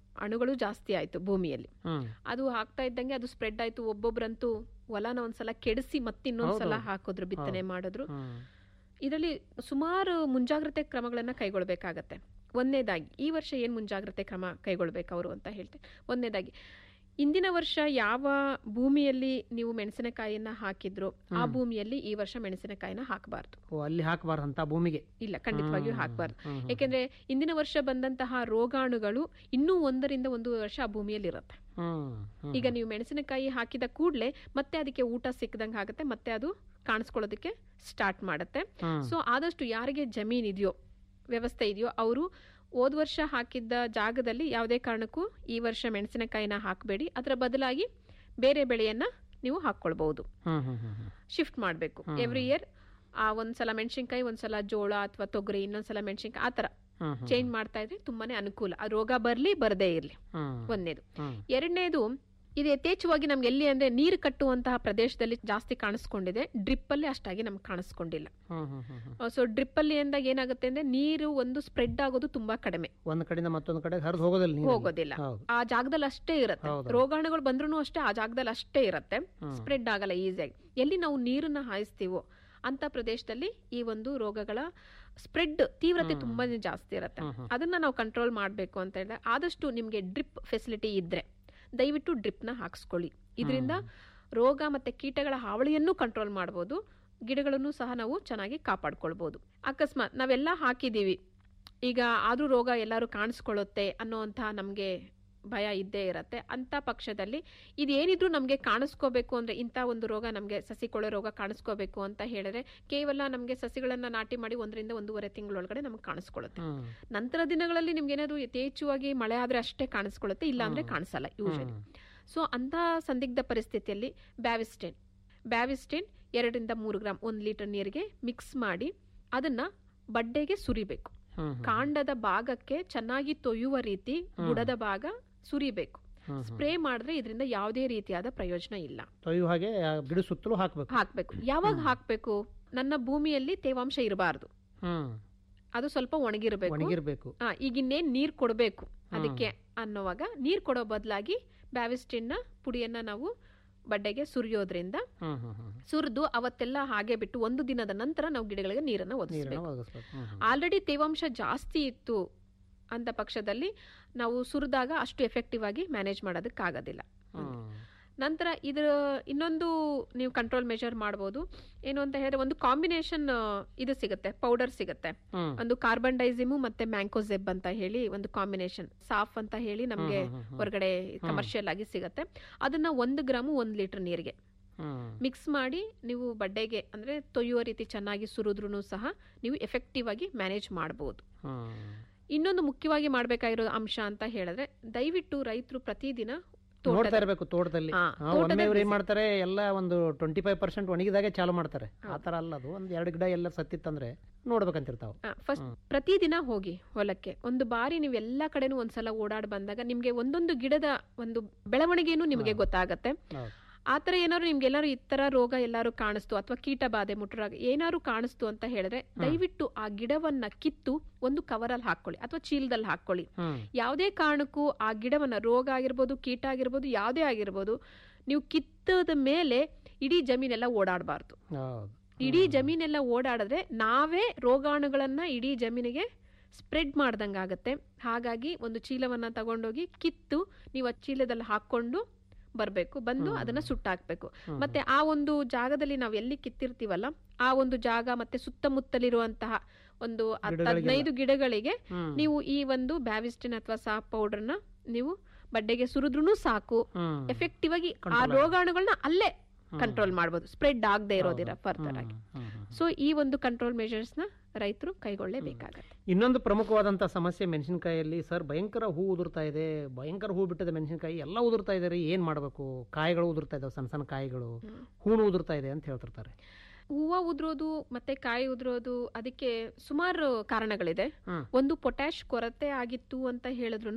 Speaker 3: ಅಣುಗಳು ಜಾಸ್ತಿ ಆಯ್ತು ಭೂಮಿಯಲ್ಲಿ
Speaker 2: ಹ್ಮ್
Speaker 3: ಅದು ಹಾಕ್ತಾ ಇದ್ದಂಗೆ ಅದು ಸ್ಪ್ರೆಡ್ ಆಯ್ತು ಒಬ್ಬೊಬ್ರಂತೂ ಹೊಲನ ಒಂದ್ಸಲ ಕೆಡಿಸಿ ಮತ್ತಿನ್ನೊಂದ್ಸಲ
Speaker 2: ಹೌದು.
Speaker 3: ಹಾಕಿದ್ರು ಬಿತ್ತನೆ ಮಾಡಿದ್ರು
Speaker 2: ಹ್ಮ್
Speaker 3: ಇದರಲ್ಲಿ ಸುಮಾರು ಮುಂಜಾಗ್ರತೆ ಕ್ರಮಗಳನ್ನ ಕೈಗೊಳ್ಬೇಕಾಗತ್ತೆ ಒಂದನೇದಾಗಿ ಈ ವರ್ಷ ಏನು ಮುಂಜಾಗ್ರತೆ ಕ್ರಮ ಕೈಗೊಳ್ಬೇಕು ಅವರು ಅಂತ ಹೇಳ್ತೇನೆ ಒಂದನೇದಾಗಿ ಇಂದಿನ ವರ್ಷ ಯಾವ ಭೂಮಿಯಲ್ಲಿ ನೀವು ಮೆಣಸಿನಕಾಯಿಯನ್ನ ಹಾಕಿದ್ರು ಆ
Speaker 2: ಹ್ಮ್.
Speaker 3: ಭೂಮಿಯಲ್ಲಿ ಈ ವರ್ಷ ಮೆಣಸಿನಕಾಯಿನ ಹಾಕಬಾರ್ದು
Speaker 2: ಓ ಅಲ್ಲಿ ಹಾಕಬಾರ್ದು ಅಂತ ಭೂಮಿಗೆ
Speaker 3: ಇಲ್ಲ ಖಂಡಿತವಾಗಿಯೂ
Speaker 2: ಹ್ಮ್.
Speaker 3: ಹಾಕಬಾರ್ದು
Speaker 2: ಹ್ಮ್, ಹ್ಮ್.
Speaker 3: ಯಾಕೆಂದ್ರೆ ಇಂದಿನ ವರ್ಷ ಬಂದಂತಹ ರೋಗಾಣುಗಳು ಇನ್ನೂ ಒಂದರಿಂದ ಒಂದು ವರ್ಷ ಆ ಭೂಮಿಯಲ್ಲಿ ಇರುತ್ತೆ
Speaker 2: ಹ್ಮ್, ಹ್ಮ್.
Speaker 3: ಈಗ ನೀವು ಮೆಣಸಿನಕಾಯಿ ಹಾಕಿದ ಕೂಡಲೇ ಮತ್ತೆ ಅದಕ್ಕೆ ಊಟ ಸಿಕ್ಕದಂಗೆ ಆಗುತ್ತೆ ಮತ್ತೆ ಅದು ಕಾಣಿಸ್ಕೊಳ್ಳೋದಕ್ಕೆ ಸ್ಟಾರ್ಟ್ ಮಾಡುತ್ತೆ
Speaker 2: ಹ್ಮ್.
Speaker 3: ಸೊ ಆದಷ್ಟು ಯಾರಿಗೆ ಜಮೀನ್ ಇದೆಯೋ ವ್ಯವಸ್ಥೆ ಇದೆಯೋ ಅವರು ಹೋದ ವರ್ಷ ಹಾಕಿದ್ದ ಜಾಗದಲ್ಲಿ ಯಾವುದೇ ಕಾರಣಕ್ಕೂ ಈ ವರ್ಷ ಮೆಣಸಿನಕಾಯಿನ ಹಾಕಬೇಡಿ ಅದರ ಬದಲಾಗಿ ಬೇರೆ ಬೆಳೆಯನ್ನ ನೀವು ಹಾಕ್ಕೊಳ್ಬಹುದು
Speaker 2: ಹ್ಮ್, ಹ್ಮ್, ಹ್ಮ್, ಹ್ಮ್.
Speaker 3: ಶಿಫ್ಟ್ ಮಾಡಬೇಕು
Speaker 2: ಹ್ಮ್.
Speaker 3: ಎವ್ರಿ ಇಯರ್ ಆ ಒಂದ್ಸಲ ಮೆಣಸಿನ್ಕಾಯಿ ಒಂದ್ಸಲ ಜೋಳ ಅಥವಾ ತೊಗರಿ ಇನ್ನೊಂದ್ಸಲ ಮೆಣಸಿನ್ಕಾಯಿ ಆ ಥರ
Speaker 2: ಹ್ಮ್, ಹ್ಮ್.
Speaker 3: ಚೇಂಜ್ ಮಾಡ್ತಾ ಇದ್ರೆ ತುಂಬಾನೇ ಅನುಕೂಲ ಆ ರೋಗ ಬರಲಿ ಬರದೇ ಇರಲಿ
Speaker 2: ಹ್ಮ್.
Speaker 3: ಒಂದನೇದು
Speaker 2: ಹ್ಮ್.
Speaker 3: ಎರಡನೇದು ಇದು ಯಥೇಚ್ಛವಾಗಿ ನಮ್ಗೆ ಎಲ್ಲಿ ಅಂದ್ರೆ ನೀರು ಕಟ್ಟುವಂತಹ ಪ್ರದೇಶದಲ್ಲಿ ಜಾಸ್ತಿ ಕಾಣಿಸ್ಕೊಂಡಿದೆ ಡ್ರಿಪ್ ಅಲ್ಲಿ ಅಷ್ಟಾಗಿ ನಮ್ಗೆ ಕಾಣಿಸ್ಕೊಂಡಿಲ್ಲ
Speaker 2: ಹ್ಮ್, ಹ್ಮ್, ಹ್ಮ್, ಹ್ಮ್.
Speaker 3: ಸೊ ಡ್ರಿಪ್ ಅಲ್ಲಿ ಎಂದಾಗ ಏನಾಗುತ್ತೆ ಅಂದ್ರೆ ನೀರು ಒಂದು ಸ್ಪ್ರೆಡ್ ಆಗೋದು ತುಂಬಾ ಕಡಿಮೆ
Speaker 2: ಒಂದ್ ಕಡೆಯಿಂದ ಮತ್ತೊಂದ್ ಕಡೆ ಹರಿದು ಹೋಗೋದಿಲ್ಲ ನೀರಲ್ಲಿ.
Speaker 3: ಹೋಗೋದಿಲ್ಲ
Speaker 2: ಹೌದು
Speaker 3: ಆ ಜಾಗದಲ್ಲಿ ಅಷ್ಟೇ ಇರುತ್ತೆ
Speaker 2: ಹೌದು.
Speaker 3: ರೋಗಾಣುಗಳು ಬಂದ್ರೂ ಅಷ್ಟೇ ಆ ಜಾಗದಲ್ಲಿ ಅಷ್ಟೇ ಇರುತ್ತೆ
Speaker 2: ಹ್ಮ್.
Speaker 3: ಸ್ಪ್ರೆಡ್ ಆಗಲ್ಲ ಈಸಿಯಾಗಿ ಎಲ್ಲಿ ನಾವು ನೀರನ್ನ ಹಾಯಿಸ್ತೀವೋ ಅಂತ ಪ್ರದೇಶದಲ್ಲಿ ಈ ಒಂದು ರೋಗಗಳ ಸ್ಪ್ರೆಡ್ ತೀವ್ರತೆ
Speaker 2: ಹ್ಮ್.
Speaker 3: ತುಂಬಾನೇ ಜಾಸ್ತಿ ಇರುತ್ತೆ
Speaker 2: ಹ್ಮ್, ಹ್ಮ್.
Speaker 3: ಅದನ್ನ ನಾವು ಕಂಟ್ರೋಲ್ ಮಾಡಬೇಕು ಅಂತ ಹೇಳಿದ್ರೆ ಆದಷ್ಟು ನಿಮಗೆ ಡ್ರಿಪ್ ಫೆಸಿಲಿಟಿ ಇದ್ರೆ ದಯವಿಟ್ಟು ಡ್ರಿಪ್ನ ಹಾಕ್ಸ್ಕೊಳ್ಳಿ ಇದರಿಂದ ರೋಗ ಮತ್ತೆ ಕೀಟಗಳ ಹಾವಳಿಯನ್ನು ಕಂಟ್ರೋಲ್ ಮಾಡ್ಬೋದು ಗಿಡಗಳನ್ನು ಸಹ ನಾವು ಚೆನ್ನಾಗಿ ಕಾಪಾಡ್ಕೊಳ್ಬೋದು ಅಕಸ್ಮಾತ್ ನಾವೆಲ್ಲ ಹಾಕಿದ್ದೀವಿ ಈಗ ಆದ್ರೂ ರೋಗ ಎಲ್ಲರೂ ಕಾಣಿಸ್ಕೊಳ್ಳುತ್ತೆ ಅನ್ನೋಂಥ ನಮಗೆ ಭಯ ಇದ್ದೇ ಇರತ್ತೆ ಅಂತ ಪಕ್ಷದಲ್ಲಿ ಇದೇನಿದ್ರು ನಮಗೆ ಕಾಣಿಸ್ಕೋಬೇಕು ಅಂದ್ರೆ ಇಂಥ ಒಂದು ರೋಗ ನಮಗೆ ಸಸಿಕೊಳೆ ರೋಗ ಕಾಣಿಸ್ಕೋಬೇಕು ಅಂತ ಹೇಳಿದ್ರೆ ಕೇವಲ ನಮಗೆ ಸಸಿಗಳನ್ನ ನಾಟಿ ಮಾಡಿ ಒಂದರಿಂದ ಒಂದೂವರೆ ತಿಂಗಳೊಳಗಡೆ ನಮ್ಗೆ ಕಾಣಿಸ್ಕೊಳ್ಳುತ್ತೆ
Speaker 2: ಹ್ಮ್.
Speaker 3: ನಂತರ ದಿನಗಳಲ್ಲಿ ನಿಮ್ಗೆ ಏನಾದ್ರು ಯಥೇಚ್ಛವಾಗಿ ಮಳೆ ಆದ್ರೆ ಅಷ್ಟೇ ಕಾಣಿಸ್ಕೊಳ್ಳುತ್ತೆ ಇಲ್ಲ ಅಂದ್ರೆ
Speaker 2: ಹ್ಮ್.
Speaker 3: ಕಾಣಿಸಲ್ಲ ಯೂಶಲಿ
Speaker 2: ಹ್ಮ್.
Speaker 3: ಸೊ ಅಂತ ಸಂದಿಗ್ಧ ಪರಿಸ್ಥಿತಿಯಲ್ಲಿ ಬ್ಯಾವಿಸ್ಟೇನ್ ಬ್ಯಾವಿಸ್ಟೇನ್ ಎರಡರಿಂದ ಮೂರು ಗ್ರಾಮ್ ಒಂದು ಲೀಟರ್ ನೀರಿಗೆ ಮಿಕ್ಸ್ ಮಾಡಿ ಅದನ್ನ ಬಡ್ಡೆಗೆ ಸುರಿಬೇಕು
Speaker 2: ಹ್ಮ್, ಹ್ಮ್.
Speaker 3: ಕಾಂಡದ ಭಾಗಕ್ಕೆ ಚೆನ್ನಾಗಿ ತೊಯ್ಯುವ ರೀತಿ
Speaker 2: ಹ್ಮ್.
Speaker 3: ಬುಡದ ಭಾಗ ಸುರಿಬೇಕು
Speaker 2: ಹ್ಮ್, ಹ್ಮ್.
Speaker 3: ಸ್ಪ್ರೇ ಮಾಡಿದ್ರೆ ಇದರಿಂದ ಯಾವುದೇ ರೀತಿಯಾದ ಪ್ರಯೋಜನ ಇಲ್ಲ
Speaker 2: ತೊಯ್ಯು ಹಾಗೆ ಆ ಗಿಡ ಸುತ್ತಲೂ ಹಾಕ್ಬೇಕು
Speaker 3: ಹಾಕ್ಬೇಕು ಯಾವಾಗ ಹಾಕ್ಬೇಕು ನನ್ನ ಭೂಮಿಯಲ್ಲಿ ತೇವಾಂಶ ಇರಬಾರ್ದು
Speaker 2: ಹ್ಮ್
Speaker 3: ಅದು ಸ್ವಲ್ಪ ಒಣಗಿರ್ಬೇಕು
Speaker 2: ಒಣಗಿರ್ಬೇಕು
Speaker 3: ಆ, ಈಗ ಇನ್ನೇನ್ ನೀರ್ ಕೊಡಬೇಕು ಅದಕ್ಕೆ ಅನ್ನೋವಾಗ ನೀರ್ ಕೊಡೋ ಬದಲಾಗಿ ಬ್ಯಾವಿಸ್ಟಿನ್ ಪುಡಿಯನ್ನ ನಾವು ಬಡ್ಡೆಗೆ ಸುರಿಯೋದ್ರಿಂದ
Speaker 2: ಹ್ಮ್ ಹ್ಮ್ ಹ್ಮ್
Speaker 3: ಸುರಿದು ಅವತ್ತೆಲ್ಲ ಹಾಗೆ ಬಿಟ್ಟು ಒಂದು ದಿನದ ನಂತರ ನಾವು ಗಿಡಗಳಿಗೆ ನೀರನ್ನ
Speaker 2: ನೀರನ್ನ
Speaker 3: ಒದಗಿಸ್ಬೇಕು
Speaker 2: ಒದಗಿಸ್ಬೇಕು ಹ್ಮ್, ಹ್ಮ್.
Speaker 3: ಆಲ್ರೆಡಿ ತೇವಾಂಶ ಜಾಸ್ತಿ ಇತ್ತು ಅಂತ ಪಕ್ಷದಲ್ಲಿ ನಾವು ಸುರಿದಾಗ ಅಷ್ಟು ಎಫೆಕ್ಟಿವ್ ಆಗಿ ಮ್ಯಾನೇಜ್ ಮಾಡೋದಕ್ಕಾಗೋದಿಲ್ಲ
Speaker 2: ಹ್ಮ್.
Speaker 3: ನಂತರ ಇದರ ಇನ್ನೊಂದು ನೀವು ಕಂಟ್ರೋಲ್ ಮೆಜರ್ ಮಾಡ್ಬೋದು ಏನು ಅಂತ ಹೇಳಿದ್ರೆ ಒಂದು ಕಾಂಬಿನೇಷನ್ ಇದು ಸಿಗುತ್ತೆ ಪೌಡರ್ ಸಿಗುತ್ತೆ
Speaker 2: ಹ್ಮ್.
Speaker 3: ಒಂದು ಕಾರ್ಬನ್ ಡೈಸಿಮು ಮತ್ತೆ ಮ್ಯಾಂಕೋಸೆಬ್ ಅಂತ ಹೇಳಿ ಒಂದು ಕಾಂಬಿನೇಷನ್ ಸಾಫ್ ಅಂತ ಹೇಳಿ ನಮಗೆ
Speaker 2: ಹ್ಮ್, ಹ್ಮ್, ಹ್ಮ್.
Speaker 3: ಹೊರಗಡೆ ಕಮರ್ಷಿಯಲ್ ಆಗಿ ಸಿಗುತ್ತೆ ಅದನ್ನ ಒಂದು ಗ್ರಾಮು ಒಂದು ಲೀಟರ್ ನೀರಿಗೆ
Speaker 2: ಹ್ಮ್.
Speaker 3: ಮಿಕ್ಸ್ ಮಾಡಿ ನೀವು ಬಡ್ಡೆಗೆ ಅಂದ್ರೆ ತೊಯ್ಯುವ ರೀತಿ ಚೆನ್ನಾಗಿ ಸುರಿದ್ರೂ ಸಹ ನೀವು ಎಫೆಕ್ಟಿವ್ ಆಗಿ ಮ್ಯಾನೇಜ್ ಮಾಡಬಹುದು
Speaker 2: ಹ್ಮ್.
Speaker 3: ಇನ್ನೊಂದು ಮುಖ್ಯವಾಗಿ ಮಾಡಬೇಕಾಗಿರೋ ಅಂಶ ಅಂತ ಹೇಳಿದ್ರೆ ದಯವಿಟ್ಟು ರೈತರು ಪ್ರತಿದಿನ
Speaker 2: ನೋಡ್ತಾ
Speaker 3: ತೋಟದ
Speaker 2: ಇರ್ಬೇಕು ತೋಟದಲ್ಲಿ
Speaker 3: ಹಾ,
Speaker 2: ಹಾ,
Speaker 3: ತೋಟದ
Speaker 2: ಒಮ್ಮೆ ಇವ್ರು ಏನ್
Speaker 3: ಬಿಸಿ.
Speaker 2: ಮಾಡ್ತಾರೆ ಎಲ್ಲ ಒಂದು ಟ್ವೆಂಟಿ ಫೈವ್ ಪರ್ಸೆಂಟ್ ಒಣಗಿದಾಗೆ ಚಾಲು ಮಾಡ್ತಾರೆ ಆ ತರ ಅಲ್ಲ ಅದು ಒಂದ್ ಎರಡು ಗಿಡ ಎಲ್ಲ ಸತ್ತಿತ್ತಂದ್ರೆ ನೋಡ್ಬೇಕಂತಿರ್ತಾವ
Speaker 3: ಫಸ್ಟ್
Speaker 2: ಹ್ಮ್.
Speaker 3: ಪ್ರತಿದಿನ ಹೋಗಿ ಹೊಲಕ್ಕೆ ಒಂದು ಬಾರಿ ನೀವು ಎಲ್ಲಾ ಕಡೆನೂ ಒಂದ್ಸಲ ಓಡಾಡ್ ಬಂದಾಗ ನಿಮ್ಗೆ ಒಂದೊಂದು ಗಿಡದ ಒಂದು ಬೆಳವಣಿಗೆನೂ ನಿಮಗೆ ಗೊತ್ತಾಗತ್ತೆ
Speaker 2: ಹೌದು.
Speaker 3: ಆ ಥರ ಏನಾದ್ರು ನಿಮ್ಗೆ ಎಲ್ಲಾರು ಈ ತರ ರೋಗ ಎಲ್ಲಾರು ಕಾಣಿಸ್ತು ಅಥವಾ ಕೀಟ ಬಾಧೆ ಮುಟ್ಟರಾಗ ಏನಾದ್ರು ಕಾಣಿಸ್ತು ಅಂತ ಹೇಳಿದ್ರೆ ದಯವಿಟ್ಟು ಆ ಗಿಡವನ್ನ ಕಿತ್ತು ಒಂದು ಕವರಲ್ಲಿ ಹಾಕೊಳ್ಳಿ ಅಥವಾ ಚೀಲದಲ್ಲಿ ಹಾಕೊಳ್ಳಿ
Speaker 2: ಹ್ಮ್
Speaker 3: ಯಾವುದೇ ಕಾರಣಕ್ಕೂ ಆ ಗಿಡವನ್ನ ರೋಗ ಆಗಿರ್ಬೋದು ಕೀಟ ಆಗಿರ್ಬೋದು ಯಾವುದೇ ಆಗಿರ್ಬೋದು ನೀವು ಕಿತ್ತದ ಮೇಲೆ ಇಡೀ ಜಮೀನೆಲ್ಲ ಓಡಾಡಬಾರ್ದು
Speaker 2: ಹೌದು
Speaker 3: ಇಡೀ ಜಮೀನೆಲ್ಲ ಓಡಾಡಿದ್ರೆ ನಾವೇ ರೋಗಾಣುಗಳನ್ನ ಇಡೀ ಜಮೀನಿಗೆ ಸ್ಪ್ರೆಡ್ ಮಾಡ್ದಂಗಾಗತ್ತೆ ಹಾಗಾಗಿ ಒಂದು ಚೀಲವನ್ನ ತಗೊಂಡೋಗಿ ಕಿತ್ತು ನೀವು ಆ ಚೀಲದಲ್ಲಿ ಹಾಕೊಂಡು ಬರಬೇಕು ಬಂದು ಅದನ್ನ ಸುಟ್ಟಾಕ್ಬೇಕು ಮತ್ತೆ ಆ ಒಂದು ಜಾಗದಲ್ಲಿ ನಾವು ಎಲ್ಲಿ ಕಿತ್ತಿರ್ತೀವಲ್ಲ ಆ ಒಂದು ಜಾಗ ಮತ್ತೆ ಸುತ್ತಮುತ್ತಲಿರುವಂತಹ ಒಂದು ಹತ್ತು
Speaker 2: ಗಿಡಗಳಿಗೆಲ್ಲ.
Speaker 3: ಹದಿನೈದು ಗಿಡಗಳಿಗೆ
Speaker 2: ಹ್ಮ್.
Speaker 3: ನೀವು ಈ ಒಂದು ಬ್ಯಾವಿಸ್ಟಿನ್ ಅಥವಾ ಸಾಪ್ ಪೌಡರ್ನ ನೀವು ಬಡ್ಡೆಗೆ ಸುರಿದ್ರೂ ಸಾಕು
Speaker 2: ಹ್ಮ್.
Speaker 3: ಎಫೆಕ್ಟಿವ್ ಆಗಿ ಆ
Speaker 2: Control
Speaker 3: ರೋಗಾಣುಗಳನ್ನ ಅಲ್ಲೇ ಕಂಟ್ರೋಲ್ ಮಾಡ್ಬೋದು ಸ್ಪ್ರೆಡ್ ಆಗದೆ ಇರೋದಿರ ಫರ್ದರ್ ಆಗಿ
Speaker 2: ಹ್ಮ್, ಹ್ಮ್.
Speaker 3: ಸೊ ಈ ಒಂದು ಕಂಟ್ರೋಲ್ ಮೆಷರ್ಸ್ ನ ರೈತರು ಕೈಗೊಳ್ಳಬೇಕಾಗತ್ತೆ
Speaker 2: ಇನ್ನೊಂದು ಪ್ರಮುಖವಾದಂತ ಸಮಸ್ಯೆ ಮೆಣಸಿನಕಾಯಿಯಲ್ಲಿ ಸರ್ ಭಯಂಕರ ಹೂ ಉದುರ್ತಾ ಇದೆ ಭಯಂಕರ ಹೂ ಬಿಟ್ಟದ ಮೆಣಸಿನಕಾಯಿ ಎಲ್ಲ ಉದುರ್ತಾ ಇದೆ ರೀ ಏನ್ ಮಾಡ್ಬೇಕು ಕಾಯಿಗಳು ಉದುರ್ತಾ ಇದಾವೆ ಸಣ್ಣ ಸಣ್ಣ ಕಾಯಿಗಳು ಹೂನು ಉದುರ್ತಾ ಇದೆ ಅಂತ ಹೇಳ್ತಿರ್ತಾರೆ
Speaker 3: ಹೂವ ಉದುರೋದು ಮತ್ತೆ ಕಾಯಿ ಉದುರೋದು ಅದಕ್ಕೆ ಸುಮಾರು ಕಾರಣಗಳಿದೆ
Speaker 2: ಹ್ಮ್.
Speaker 3: ಒಂದು ಪೊಟ್ಯಾಶ್ ಕೊರತೆ ಆಗಿತ್ತು ಅಂತ ಹೇಳಿದ್ರು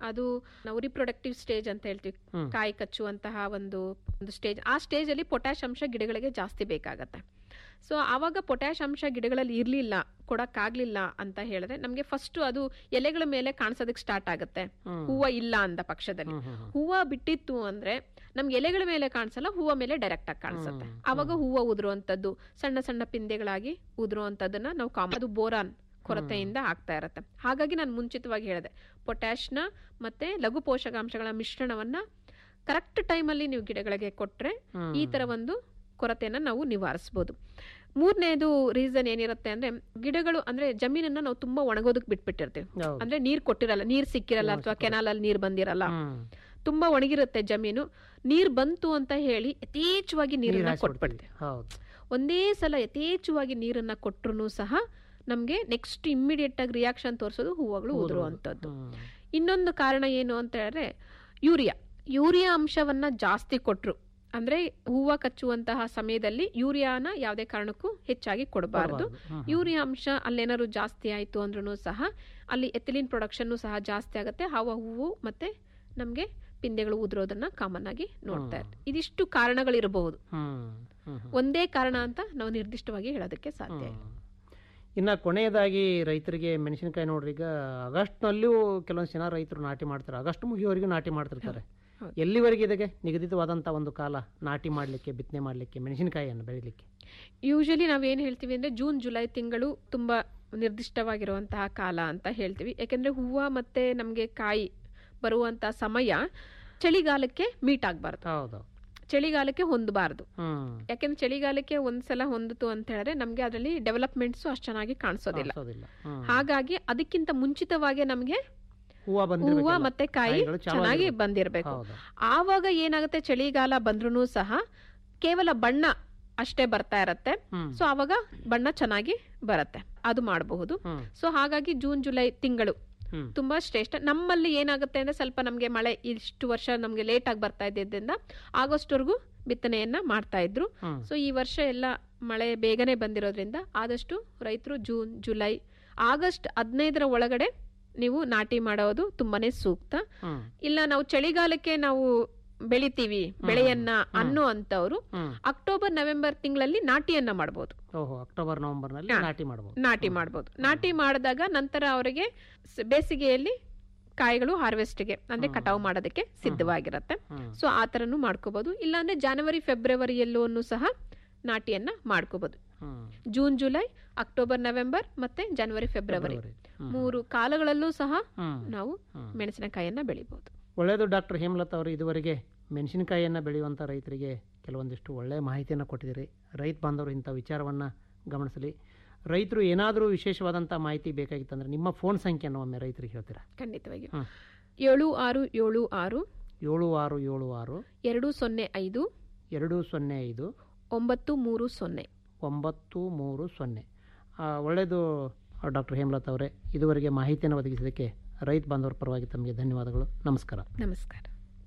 Speaker 3: ಅದು ನಾವು ರಿಪ್ರೊಡಕ್ಟಿವ್ ಸ್ಟೇಜ್ ಅಂತ ಹೇಳ್ತೀವಿ
Speaker 2: ಹ್ಮ್.
Speaker 3: ಕಾಯಿ ಕಚ್ಚುವಂತಹ ಒಂದು ಒಂದು ಸ್ಟೇಜ್ ಆ ಸ್ಟೇಜಲ್ಲಿ ಪೊಟ್ಯಾಶ್ ಅಂಶ ಗಿಡಗಳಿಗೆ ಜಾಸ್ತಿ ಬೇಕಾಗತ್ತೆ ಸೊ ಆವಾಗ ಪೊಟ್ಯಾಶ್ ಅಂಶ ಗಿಡಗಳಲ್ಲಿ ಇರಲಿಲ್ಲ ಕೊಡಕ್ಕಾಗ್ಲಿಲ್ಲ ಅಂತ ಹೇಳಿದ್ರೆ ನಮಗೆ ಫಸ್ಟ್ ಅದು ಎಲೆಗಳ ಮೇಲೆ ಕಾಣಿಸೋದಕ್ಕೆ ಸ್ಟಾರ್ಟ್ ಆಗುತ್ತೆ
Speaker 2: ಹ್ಮ್.
Speaker 3: ಹೂವು ಇಲ್ಲ ಅಂದ ಪಕ್ಷದಲ್ಲಿ
Speaker 2: ಹ್ಮ್, ಹ್ಮ್, ಹ್ಮ್.
Speaker 3: ಹೂವು ಬಿಟ್ಟಿತ್ತು ಅಂದ್ರೆ ನಮ್ಗೆ ಎಲೆಗಳ ಮೇಲೆ ಕಾಣಿಸಲ್ಲ ಹೂವು ಮೇಲೆ ಡೈರೆಕ್ಟ್ ಆಗಿ ಕಾಣಿಸುತ್ತೆ
Speaker 2: ಹ್ಮ್,
Speaker 3: ಆವಾಗ ಹೂವು ಉದುರುವಂತದ್ದು ಸಣ್ಣ ಸಣ್ಣ ಪಿಂದೆಗಳಾಗಿ ಉದುರುವಂತದ್ದನ್ನ ನಾವು ಕಾಮ ಅದು ಬೋರಾನ್ ಕೊರತೆಯಿಂದ ಆಗ್ತಾ ಇರತ್ತೆ ಹಾಗಾಗಿ ನಾನು ಮುಂಚಿತವಾಗಿ ಹೇಳಿದೆ ಪೊಟ್ಯಾಶ್ನ ಮತ್ತೆ ಲಘು ಪೋಷಕಾಂಶಗಳ ಮಿಶ್ರಣವನ್ನ ಕರೆಕ್ಟ್ ಟೈಮಲ್ಲಿ ನೀವು ಗಿಡಗಳಿಗೆ ಕೊಟ್ರೆ
Speaker 2: ಹ್ಮ್.
Speaker 3: ಈ ತರ ಒಂದು ಕೊರತೆಯನ್ನ ನಾವು ನಿವಾರಿಸಬಹುದು ಮೂರನೇದು ರೀಸನ್ ಏನಿರುತ್ತೆ ಅಂದ್ರೆ ಗಿಡಗಳು ಅಂದ್ರೆ ಜಮೀನನ್ನ ನಾವು ತುಂಬಾ ಒಣಗೋದಕ್ಕೆ ಬಿಟ್ಬಿಟ್ಟಿರ್ತೀವಿ
Speaker 2: ಹೌದು.
Speaker 3: ಅಂದ್ರೆ ನೀರ್ ಕೊಟ್ಟಿರಲ್ಲ ನೀರ್ ಸಿಕ್ಕಿರಲ್ಲ
Speaker 2: ನೀರ್
Speaker 3: ಅಥವಾ
Speaker 2: ಸಿಕ್ಕಿರಲ್ಲ.
Speaker 3: ಕೆನಾಲ್ ಅಲ್ಲಿ ನೀರ್ ಬಂದಿರಲ್ಲ
Speaker 2: ಹ್ಮ್.
Speaker 3: ತುಂಬಾ ಒಣಗಿರುತ್ತೆ ಜಮೀನು ನೀರ್ ಬಂತು ಅಂತ ಹೇಳಿ ಯಥೇಚ್ಛವಾಗಿ
Speaker 2: ನೀರ್
Speaker 3: ನೀರನ್ನ
Speaker 2: ಹಾಕ್ಸ್ಬಿಡ್ತೀವಿ.
Speaker 3: ಕೊಟ್ಬಿಡ್ತೀವಿ
Speaker 2: ಹೌದು
Speaker 3: ಒಂದೇ ಸಲ ಯಥೇಚ್ಛವಾಗಿ ನೀರನ್ನ ಕೊಟ್ರು ಸಹ ನಮ್ಗೆ ನೆಕ್ಸ್ಟ್ ಇಮ್ಮಿಡಿಯೇಟ್ ಆಗಿ ರಿಯಾಕ್ಷನ್ ತೋರಿಸೋದು ಹೂವುಗಳು ಉದುರುವಂಥದ್ದು
Speaker 2: ಹ್ಮ್.
Speaker 3: ಇನ್ನೊಂದು ಕಾರಣ ಏನು ಅಂತ ಹೇಳಿದ್ರೆ ಯೂರಿಯಾ ಯೂರಿಯಾ ಅಂಶವನ್ನ ಜಾಸ್ತಿ ಕೊಟ್ರು ಅಂದ್ರೆ ಹೂವ ಕಚ್ಚುವಂತಹ ಸಮಯದಲ್ಲಿ ಯೂರಿಯಾನ ಯಾವುದೇ ಕಾರಣಕ್ಕೂ ಹೆಚ್ಚಾಗಿ ಕೊಡಬಾರದು
Speaker 2: ಕೊಡ್ಬಾರ್ದು. ಹ್ಮ್, ಹ್ಮ್.
Speaker 3: ಯೂರಿಯಾ ಅಂಶ ಅಲ್ಲೇನಾದ್ರು ಜಾಸ್ತಿ ಆಯಿತು ಅಂದ್ರೂ ಸಹ ಅಲ್ಲಿ ಎಥಿಲಿನ್ ಪ್ರೊಡಕ್ಷನ್ ಸಹ ಜಾಸ್ತಿ ಆಗುತ್ತೆ ಹಾವ ಹೂವು ಮತ್ತೆ ನಮಗೆ ಪಿಂದೆಗಳು ಉದುರೋದನ್ನ ಕಾಮನ್ ಆಗಿ ನೋಡ್ತಾ ಇರ್ತೀವಿ ಇದಿಷ್ಟು ಕಾರಣಗಳಿರಬಹುದು
Speaker 2: ಹ್ಮ್. ಹ್ಮ್, ಹ್ಮ್.
Speaker 3: ಒಂದೇ ಕಾರಣ ಅಂತ ನಾವು ನಿರ್ದಿಷ್ಟವಾಗಿ ಹೇಳೋದಕ್ಕೆ ಸಾಧ್ಯ ಇಲ್ಲ.
Speaker 2: ಹ್ಮ್. ಇನ್ನ ಕೊನೆಯದಾಗಿ ರೈತರಿಗೆ ಮೆಣಸಿನಕಾಯಿ ನೋಡ್ರಿ ಈಗ ಆಗಸ್ಟ್ನಲ್ಲೂ ಕೆಲವೊಂದು ಜನ ರೈತರು ನಾಟಿ ಮಾಡ್ತಾರೆ ಆಗಸ್ಟ್ ಮುಗಿಯೋವರೆಗೂ ನಾಟಿ ಮಾಡ್ತಿರ್ತಾರೆ
Speaker 3: ಹೌದು.
Speaker 2: ಎಲ್ಲಿವರೆಗೆ ಇದಕ್ಕೆ ನಿಗದಿತವಾದಂಥ ಒಂದು ಕಾಲ ನಾಟಿ ಮಾಡಲಿಕ್ಕೆ ಬಿತ್ತನೆ ಮಾಡಲಿಕ್ಕೆ ಮೆಣಸಿನಕಾಯಿಯನ್ನು ಬೆಳಿಲಿಕ್ಕೆ
Speaker 3: ಯೂಶಲಿ ನಾವೇನು ಹೇಳ್ತೀವಿ ಅಂದರೆ ಜೂನ್ ಜುಲೈ ತಿಂಗಳು ತುಂಬ ನಿರ್ದಿಷ್ಟವಾಗಿರುವಂತಹ ಕಾಲ ಅಂತ ಹೇಳ್ತೀವಿ ಯಾಕೆಂದರೆ ಹೂವು ಮತ್ತು ನಮಗೆ ಕಾಯಿ ಬರುವಂಥ ಸಮಯ ಚಳಿಗಾಲಕ್ಕೆ ಮೀಟ್ ಆಗಬಾರ್ದು
Speaker 2: ಹೌದು
Speaker 3: ಚಳಿಗಾಲಕ್ಕೆ ಹೊಂದಬಾರ್ದು
Speaker 2: ಹ್ಮ್
Speaker 3: ಯಾಕೆಂದ್ರೆ ಚಳಿಗಾಲಕ್ಕೆ ಒಂದ್ಸಲ ಹೊಂದಿತು ಅಂತ ಹೇಳಿದ್ರೆ ನಮಗೆ ಅದರಲ್ಲಿ ಡೆವಲಪ್ಮೆಂಟ್ಸು ಅಷ್ಟು ಚೆನ್ನಾಗಿ ಕಾಣಿಸೋದಿಲ್ಲ
Speaker 2: ಕಾಣಿಸೋದಿಲ್ಲ ಹ್ಮ್.
Speaker 3: ಹಾಗಾಗಿ ಅದಕ್ಕಿಂತ ಮುಂಚಿತವಾಗಿ ನಮಗೆ
Speaker 2: ಹೂವು
Speaker 3: ಹೂವು
Speaker 2: ಬಂದಿರಬೇಕು
Speaker 3: ಮತ್ತೆ ಕಾಯಿ
Speaker 2: ಕಾಯಿಗಳು ಚೆನ್ನಾಗಿ
Speaker 3: ಚೆನ್ನಾಗಿ
Speaker 2: ಇರ್ಬೇಕು.
Speaker 3: ಬಂದಿರಬೇಕು
Speaker 2: ಹೌದು
Speaker 3: ಆವಾಗ ಏನಾಗುತ್ತೆ ಚಳಿಗಾಲ ಬಂದ್ರೂ ಸಹ ಕೇವಲ ಬಣ್ಣ ಅಷ್ಟೇ ಬರ್ತಾ ಇರತ್ತೆ
Speaker 2: ಹ್ಮ್
Speaker 3: ಸೊ ಆವಾಗ ಬಣ್ಣ ಚೆನ್ನಾಗಿ ಬರುತ್ತೆ ಅದು ಮಾಡಬಹುದು
Speaker 2: ಹ್ಮ್
Speaker 3: ಸೊ ಹಾಗಾಗಿ ಜೂನ್ ಜುಲೈ ತಿಂಗಳು
Speaker 2: ಹ್ಮ್
Speaker 3: ತುಂಬಾ ಶ್ರೇಷ್ಠ ನಮ್ಮಲ್ಲಿ ಏನಾಗುತ್ತೆ ಅಂದ್ರೆ ಸ್ವಲ್ಪ ನಮಗೆ ಮಳೆ ಇಷ್ಟು ವರ್ಷ ನಮಗೆ ಲೇಟ್ ಆಗಿ ಬರ್ತಾ ಇದ್ದಿದ್ದರಿಂದ ಆಗಸ್ಟ್ವರೆಗೂ ಬಿತ್ತನೆಯನ್ನ ಮಾಡ್ತಾ ಇದ್ರು
Speaker 2: ಹ್ಮ್
Speaker 3: ಸೊ ಈ ವರ್ಷ ಎಲ್ಲ ಮಳೆ ಬೇಗನೆ ಬಂದಿರೋದ್ರಿಂದ ಆದಷ್ಟು ರೈತರು ಜೂನ್ ಜುಲೈ ಆಗಸ್ಟ್ ಹದಿನೈದರ ಒಳಗಡೆ ನೀವು ನಾಟಿ ಮಾಡೋದು ತುಂಬಾನೇ ಸೂಕ್ತ
Speaker 2: ಹ್ಮ್
Speaker 3: ಇಲ್ಲ ನಾವು ಚಳಿಗಾಲಕ್ಕೆ ನಾವು ಬೆಳಿತೀವಿ ಬೆಳೆಯನ್ನ ಅನ್ನೋ ಅಂತವ್ರು
Speaker 2: ಹ್ಮ್
Speaker 3: ಅಕ್ಟೋಬರ್ ನವೆಂಬರ್ ತಿಂಗಳಲ್ಲಿ ನಾಟಿಯನ್ನ ಮಾಡ್ಬೋದು
Speaker 2: ಓಹೋ ಅಕ್ಟೋಬರ್ ನವೆಂಬರ್ ನಲ್ಲಿ
Speaker 3: ಹಾ.
Speaker 2: ನಾಟಿ ಮಾಡಬಹುದು
Speaker 3: ನಾಟಿ ಮಾಡ್ಬೋದು ನಾಟಿ ಮಾಡಿದಾಗ ನಂತರ ಅವರಿಗೆ ಸ- ಬೇಸಿಗೆಯಲ್ಲಿ ಕಾಯಿಗಳು ಹಾರ್ವೆಸ್ಟ್ಗೆ ಅಂದ್ರೆ
Speaker 2: ಹ್ಮ್.
Speaker 3: ಕಟಾವು ಮಾಡೋದಕ್ಕೆ ಸಿದ್ಧವಾಗಿರತ್ತೆ
Speaker 2: ಹ್ಮ್
Speaker 3: ಸೊ ಆ ಥರನೂ ಮಾಡ್ಕೋಬಹುದು ಇಲ್ಲಾಂದ್ರೆ ಜನವರಿ ಫೆಬ್ರವರಿಯಲ್ಲೂ ಸಹ ನಾಟಿಯನ್ನ ಮಾಡ್ಕೋಬಹುದು
Speaker 2: ಹ್ಮ್
Speaker 3: ಜೂನ್ ಜುಲೈ ಅಕ್ಟೋಬರ್ ನವೆಂಬರ್ ಮತ್ತೆ ಜನವರಿ ಫೆಬ್ರವರಿ
Speaker 2: ಫೆಬ್ರವರಿ. ಹ್ಮ್.
Speaker 3: ಮೂರು ಕಾಲಗಳಲ್ಲೂ ಸಹ
Speaker 2: ಹ್ಮ್
Speaker 3: ನಾವು
Speaker 2: ಹ್ಮ್.
Speaker 3: ಮೆಣಸಿನಕಾಯಿಯನ್ನ ಬೆಳಿಬಹುದು
Speaker 2: ಒಳ್ಳೆಯದು ಡಾಕ್ಟರ್ ಹೇಮಲತಾ ಅವರು ಇದುವರೆಗೆ ಮೆಣಸಿನಕಾಯಿಯನ್ನು ಬೆಳೆಯುವಂಥ ರೈತರಿಗೆ ಕೆಲವೊಂದಿಷ್ಟು ಒಳ್ಳೆಯ ಮಾಹಿತಿಯನ್ನು ಕೊಟ್ಟಿದ್ದೀರಿ ರೈತ ಬಾಂಧವರು ಇಂಥ ವಿಚಾರವನ್ನು ಗಮನಿಸಲಿ ರೈತರು ಏನಾದರೂ ವಿಶೇಷವಾದಂಥ ಮಾಹಿತಿ ಬೇಕಾಗಿತ್ತಂದ್ರೆ ನಿಮ್ಮ ಫೋನ್ ಸಂಖ್ಯೆಯನ್ನು ಒಮ್ಮೆ ರೈತರಿಗೆ ಹೇಳ್ತೀರಾ
Speaker 3: ಖಂಡಿತವಾಗಿ
Speaker 2: ಹ್ಮ್.
Speaker 3: ಏಳು ಆರು ಏಳು ಆರು
Speaker 2: ಏಳು ಆರು ಏಳು ಆರು
Speaker 3: ಎರಡು ಸೊನ್ನೆ ಐದು
Speaker 2: ಎರಡು ಸೊನ್ನೆ ಐದು
Speaker 3: ಒಂಬತ್ತು ಮೂರು ಸೊನ್ನೆ
Speaker 2: ಒಂಬತ್ತು ಮೂರು ಸೊನ್ನೆ ಆ, ಒಳ್ಳೆಯದು ಡಾಕ್ಟರ್ ಹೇಮಲತಾ ಅವರೇ ಇದುವರೆಗೆ ಮಾಹಿತಿಯನ್ನು ಒದಗಿಸಿದ್ದಕ್ಕೆ ರೈತ ಬಾಂಧವರ ಪರವಾಗಿ ತಮಗೆ ಧನ್ಯವಾದಗಳು ನಮಸ್ಕಾರ
Speaker 3: ನಮಸ್ಕಾರ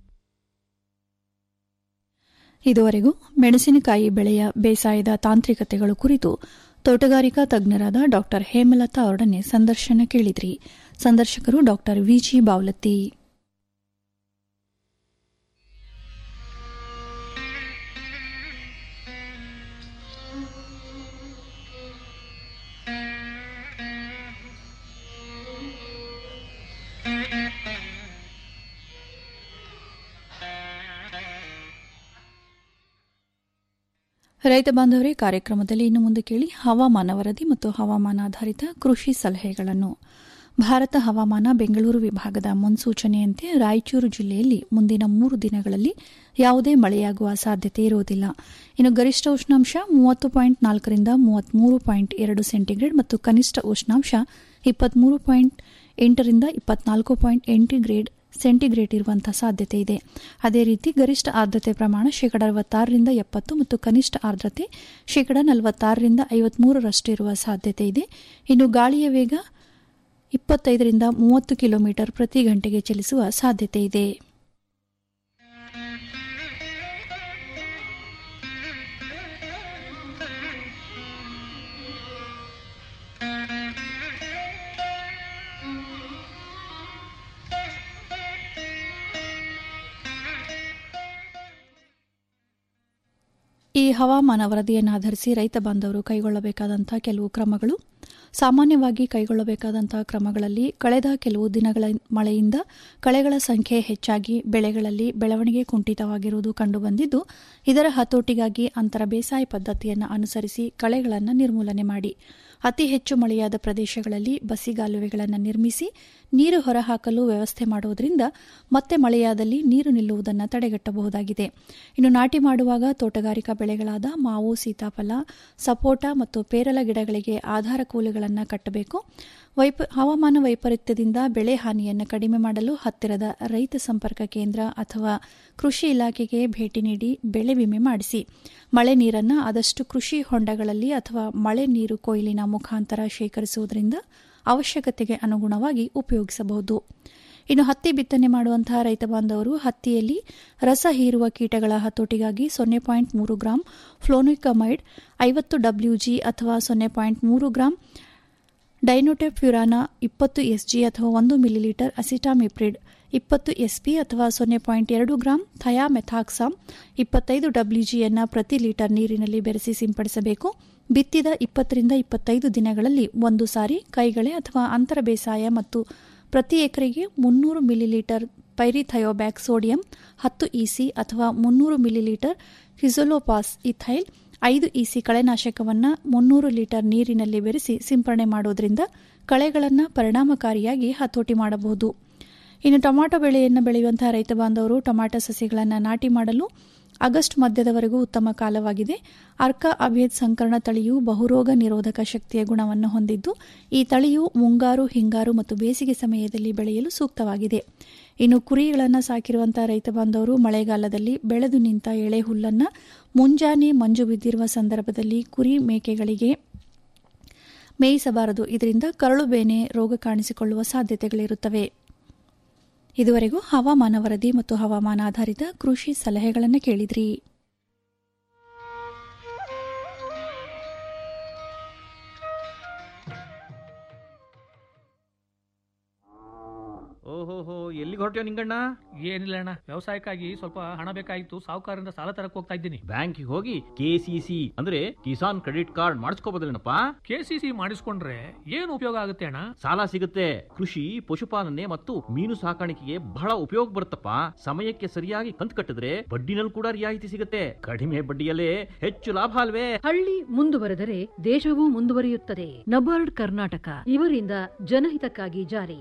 Speaker 1: ಇದುವರೆಗೂ ಮೆಣಸಿನಕಾಯಿ ಬೆಳೆಯ ಬೇಸಾಯದ ತಾಂತ್ರಿಕತೆಗಳು ಕುರಿತು ತೋಟಗಾರಿಕಾ ತಜ್ಞರಾದ ಡಾಕ್ಟರ್ ಹೇಮಲತಾ ಅವರೊಡನೆ ಸಂದರ್ಶನ ಕೇಳಿದ್ರಿ ಸಂದರ್ಶಕರು ಡಾಕ್ಟರ್ ವಿಜಿ ಬಾವಲತ್ತಿ ರೈತ ಬಾಂಧವರೇ ಕಾರ್ಯಕ್ರಮದಲ್ಲಿ ಇನ್ನು ಮುಂದೆ ಕೇಳಿ ಹವಾಮಾನ ವರದಿ ಮತ್ತು ಹವಾಮಾನಾಧಾರಿತ ಕೃಷಿ ಸಲಹೆಗಳನ್ನು ಭಾರತ ಹವಾಮಾನ ಬೆಂಗಳೂರು ವಿಭಾಗದ ಮುನ್ಸೂಚನೆಯಂತೆ ರಾಯಚೂರು ಜಿಲ್ಲೆಯಲ್ಲಿ ಮುಂದಿನ ಮೂರು ದಿನಗಳಲ್ಲಿ ಯಾವುದೇ ಮಳೆಯಾಗುವ ಸಾಧ್ಯತೆ ಇರುವುದಿಲ್ಲ ಇನ್ನು ಗರಿಷ್ಠ ಉಷ್ಣಾಂಶ ಮೂವತ್ತು ಪಾಯಿಂಟ್ ನಾಲ್ಕರಿಂದ ಮೂವತ್ಮೂರು ಪಾಯಿಂಟ್ ಎರಡು ಸೆಂಟಿಗ್ರೇಡ್ ಮತ್ತು ಕನಿಷ್ಠ ಉಷ್ಣಾಂಶ ಇಪ್ಪತ್ಮೂರು ಪಾಯಿಂಟ್ ಎಂಟರಿಂದ ಇಪ್ಪತ್ನಾಲ್ಕು ಪಾಯಿಂಟ್ ಎಂಟು ಗ್ರೇಡ್ ಸೆಂಟಿಗ್ರೇಡ್ ಇರುವಂತಹ ಸಾಧ್ಯತೆ ಇದೆ ಅದೇ ರೀತಿ ಗರಿಷ್ಠ ಆರ್ದ್ರತೆ ಪ್ರಮಾಣ ಶೇಕಡ ಅರವತ್ತಾರರಿಂದ ಎಪ್ಪತ್ತು ಮತ್ತು ಕನಿಷ್ಠ ಆರ್ದ್ರತೆ ಶೇಕಡ ನಲವತ್ತಾರರಿಂದ ಐವತ್ಮೂರರಷ್ಟು ಇರುವ ಸಾಧ್ಯತೆ ಇದೆ ಇನ್ನು ಗಾಳಿಯ ವೇಗ ಇಪ್ಪತ್ತೈದರಿಂದ ಮೂವತ್ತು ಕಿಲೋಮೀಟರ್ ಪ್ರತಿ ಗಂಟೆಗೆ ಚಲಿಸುವ ಸಾಧ್ಯತೆ ಇದೆ ಈ ಹವಾಮಾನ ವರದಿಯನ್ನಾಧರಿಸಿ ರೈತ ಬಾಂಧವರು ಕೈಗೊಳ್ಳಬೇಕಾದಂತಹ ಕೆಲವು ಕ್ರಮಗಳು ಸಾಮಾನ್ಯವಾಗಿ ಕೈಗೊಳ್ಳಬೇಕಾದಂತಹ ಕ್ರಮಗಳಲ್ಲಿ ಕಳೆದ ಕೆಲವು ದಿನಗಳ ಮಳೆಯಿಂದ ಕಳೆಗಳ ಸಂಖ್ಯೆ ಹೆಚ್ಚಾಗಿ ಬೆಳೆಗಳಲ್ಲಿ ಬೆಳವಣಿಗೆ ಕುಂಠಿತವಾಗಿರುವುದು ಕಂಡುಬಂದಿದ್ದು ಇದರ ಹತೋಟಿಗಾಗಿ ಅಂತರ ಬೇಸಾಯ ಪದ್ಧತಿಯನ್ನು ಅನುಸರಿಸಿ ಕಳೆಗಳನ್ನು ನಿರ್ಮೂಲನೆ ಮಾಡಿ ಅತಿ ಹೆಚ್ಚು ಮಳೆಯಾದ ಪ್ರದೇಶಗಳಲ್ಲಿ ಬಸಿಗಾಲುವೆಗಳನ್ನು ನಿರ್ಮಿಸಿ ನೀರು ಹೊರಹಾಕಲು ವ್ಯವಸ್ಥೆ ಮಾಡುವುದರಿಂದ ಮತ್ತೆ ಮಳೆಯಾದಲ್ಲಿ ನೀರು ನಿಲ್ಲುವುದನ್ನು ತಡೆಗಟ್ಟಬಹುದಾಗಿದೆ ಇನ್ನು ನಾಟಿ ಮಾಡುವಾಗ ತೋಟಗಾರಿಕಾ ಬೆಳೆಗಳಾದ ಮಾವು ಸೀತಾಫಲ ಸಪೋಟ ಮತ್ತು ಪೇರಲ ಗಿಡಗಳಿಗೆ ಆಧಾರ ಕೂಲಿಗಳನ್ನು ಕಟ್ಟಬೇಕು ವೈಪ ಹವಾಮಾನ ವೈಪರೀತ್ಯದಿಂದ ಬೆಳೆ ಹಾನಿಯನ್ನು ಕಡಿಮೆ ಮಾಡಲು ಹತ್ತಿರದ ರೈತ ಸಂಪರ್ಕ ಕೇಂದ್ರ ಅಥವಾ ಕೃಷಿ ಇಲಾಖೆಗೆ ಭೇಟಿ ನೀಡಿ ಬೆಳೆ ವಿಮೆ ಮಾಡಿಸಿ ಮಳೆ ನೀರನ್ನು ಆದಷ್ಟು ಕೃಷಿ ಹೊಂಡಗಳಲ್ಲಿ ಅಥವಾ ಮಳೆ ನೀರು ಕೊಯ್ಲಿನ ಮುಖಾಂತರ ಶೇಖರಿಸುವುದರಿಂದ ಅವಶ್ಯಕತೆಗೆ ಅನುಗುಣವಾಗಿ ಉಪಯೋಗಿಸಬಹುದು ಇನ್ನು ಹತ್ತಿ ಬಿತ್ತನೆ ಮಾಡುವಂತಹ ರೈತ ಬಾಂಧವರು ಹತ್ತಿಯಲ್ಲಿ ರಸ ಹೀರುವ ಕೀಟಗಳ ಹತೋಟಿಗಾಗಿ ಸೊನ್ನೆ ಪಾಯಿಂಟ್ ಮೂರು ಗ್ರಾಂ ಫ್ಲೋನಿಕಮೈಡ್ ಐವತ್ತು ಡಬ್ಲ್ಯೂಜಿ ಅಥವಾ ಸೊನ್ನೆ ಪಾಯಿಂಟ್ ಮೂರು ಗ್ರಾಂ ಡೈನೋಟೆಫ್ಯುರಾನ ಇಪ್ಪತ್ತು ಎಸ್ಜಿ ಅಥವಾ ಒಂದು ಮಿಲಿಲೀಟರ್ ಅಸಿಟಾಮಿಪ್ರಿಡ್ ಇಪ್ಪತ್ತು ಎಸ್ಪಿ ಅಥವಾ ಸೊನ್ನೆ ಪಾಯಿಂಟ್ ಎರಡು ಗ್ರಾಂ ಥಯಾಮೆಥಾಕ್ಸಾಮ್ ಇಪ್ಪತ್ತೈದು ಡಬ್ಲ್ಯೂಜಿಯನ್ನು ಪ್ರತಿ ಲೀಟರ್ ನೀರಿನಲ್ಲಿ ಬೆರೆಸಿ ಸಿಂಪಡಿಸಬೇಕು ಬಿತ್ತಿದ ಇಪ್ಪತ್ತರಿಂದ ಇಪ್ಪತ್ತೈದು ದಿನಗಳಲ್ಲಿ ಒಂದು ಸಾರಿ ಕೈಗಳೆ ಅಥವಾ ಅಂತರ ಬೇಸಾಯ ಮತ್ತು ಪ್ರತಿ ಎಕರೆಗೆ ಮುನ್ನೂರು ಮಿಲಿಲೀಟರ್ ಪೈರಿಥಯೋಬ್ಯಾಕ್ ಸೋಡಿಯಂ ಹತ್ತು ಇಸಿ ಅಥವಾ ಮುನ್ನೂರು ಮಿಲಿಲೀಟರ್ ಹಿಸೊಲೋಪಾಸ್ ಇಥೈಲ್ ಐದು ಇಸಿ ಕಳೆನಾಶಕವನ್ನು ಮುನ್ನೂರು ಲೀಟರ್ ನೀರಿನಲ್ಲಿ ಬೆರೆಸಿ ಸಿಂಪರಣೆ ಮಾಡುವುದರಿಂದ ಕಳೆಗಳನ್ನು ಪರಿಣಾಮಕಾರಿಯಾಗಿ ಹತೋಟಿ ಮಾಡಬಹುದು ಇನ್ನು ಟೊಮಾಟೊ ಬೆಳೆಯನ್ನು ಬೆಳೆಯುವಂತಹ ರೈತ ಬಾಂಧವರು ಟೊಮಾಟೊ ಸಸಿಗಳನ್ನು ನಾಟಿ ಮಾಡಲು ಆಗಸ್ಟ್ ಮಧ್ಯದವರೆಗೂ ಉತ್ತಮ ಕಾಲವಾಗಿದೆ ಅರ್ಕ ಅಭೇದ್ ಸಂಕರಣ ತಳಿಯು ಬಹುರೋಗ ನಿರೋಧಕ ಶಕ್ತಿಯ ಗುಣವನ್ನು ಹೊಂದಿದ್ದು ಈ ತಳಿಯು ಮುಂಗಾರು ಹಿಂಗಾರು ಮತ್ತು ಬೇಸಿಗೆ ಸಮಯದಲ್ಲಿ ಬೆಳೆಯಲು ಸೂಕ್ತವಾಗಿದೆ ಇನ್ನು ಕುರಿಗಳನ್ನು ಸಾಕಿರುವಂತಹ ರೈತ ಬಾಂಧವರು ಮಳೆಗಾಲದಲ್ಲಿ ಬೆಳೆದು ನಿಂತ ಎಳೆ ಹುಲ್ಲನ್ನು ಮುಂಜಾನೆ ಮಂಜು ಬಿದ್ದಿರುವ ಸಂದರ್ಭದಲ್ಲಿ ಕುರಿ ಮೇಕೆಗಳಿಗೆ ಮೇಯಿಸಬಾರದು ಇದರಿಂದ ಕರಳು ಬೇನೆ ರೋಗ ಕಾಣಿಸಿಕೊಳ್ಳುವ ಸಾಧ್ಯತೆಗಳಿರುತ್ತವೆ ಇದುವರೆಗೂ ಹವಾಮಾನ ವರದಿ ಮತ್ತು ಹವಾಮಾನ ಆಧಾರಿತ ಕೃಷಿ ಸಲಹೆಗಳನ್ನು ಕೇಳಿದ್ರಿ
Speaker 4: ಓಹೋಹೋ ಎಲ್ಲಿಗೆ ಹೊರಟ್ಯೋ ನಿಂಗಣ್ಣ
Speaker 5: ಏನಿಲ್ಲ ಅಣ್ಣ ವ್ಯವಸಾಯಕ್ಕಾಗಿ ಸ್ವಲ್ಪ ಹಣ ಬೇಕಾಗಿತ್ತು ಸಾಹುಕಾರರಿಂದ ಸಾಲ ತರಕ್ ಹೋಗ್ತಾ ಇದ್ದೀನಿ
Speaker 4: ಬ್ಯಾಂಕಿಗೆ ಹೋಗಿ ಕೆ ಸಿ ಸಿ ಅಂದ್ರೆ ಕಿಸಾನ್ ಕ್ರೆಡಿಟ್ ಕಾರ್ಡ್ ಮಾಡಿಸ್ಕೋಬೋದಲ್ಲೇನಪ್ಪ
Speaker 5: ಕೆ ಸಿ ಸಿ ಮಾಡಿಸ್ಕೊಂಡ್ರೆ ಏನು ಉಪಯೋಗ ಆಗುತ್ತೆ ಅಣ್ಣ
Speaker 4: ಸಾಲ ಸಿಗುತ್ತೆ ಕೃಷಿ ಪಶುಪಾಲನೆ ಮತ್ತು ಮೀನು ಸಾಕಾಣಿಕೆಗೆ ಬಹಳ ಉಪಯೋಗ ಬರುತ್ತಪ್ಪ ಸಮಯಕ್ಕೆ ಸರಿಯಾಗಿ ಕಂತು ಕಟ್ಟಿದ್ರೆ ಬಡ್ಡಿನಲ್ಲಿ ಕೂಡ ರಿಯಾಯಿತಿ ಸಿಗುತ್ತೆ ಕಡಿಮೆ ಬಡ್ಡಿಯಲ್ಲೇ ಹೆಚ್ಚು ಲಾಭ ಅಲ್ವೇ
Speaker 6: ಹಳ್ಳಿ ಮುಂದುವರೆದರೆ ದೇಶವೂ ಮುಂದುವರಿಯುತ್ತದೆ ನಬಾರ್ಡ್ ಕರ್ನಾಟಕ ಇವರಿಂದ ಜನಹಿತಕ್ಕಾಗಿ ಜಾರಿ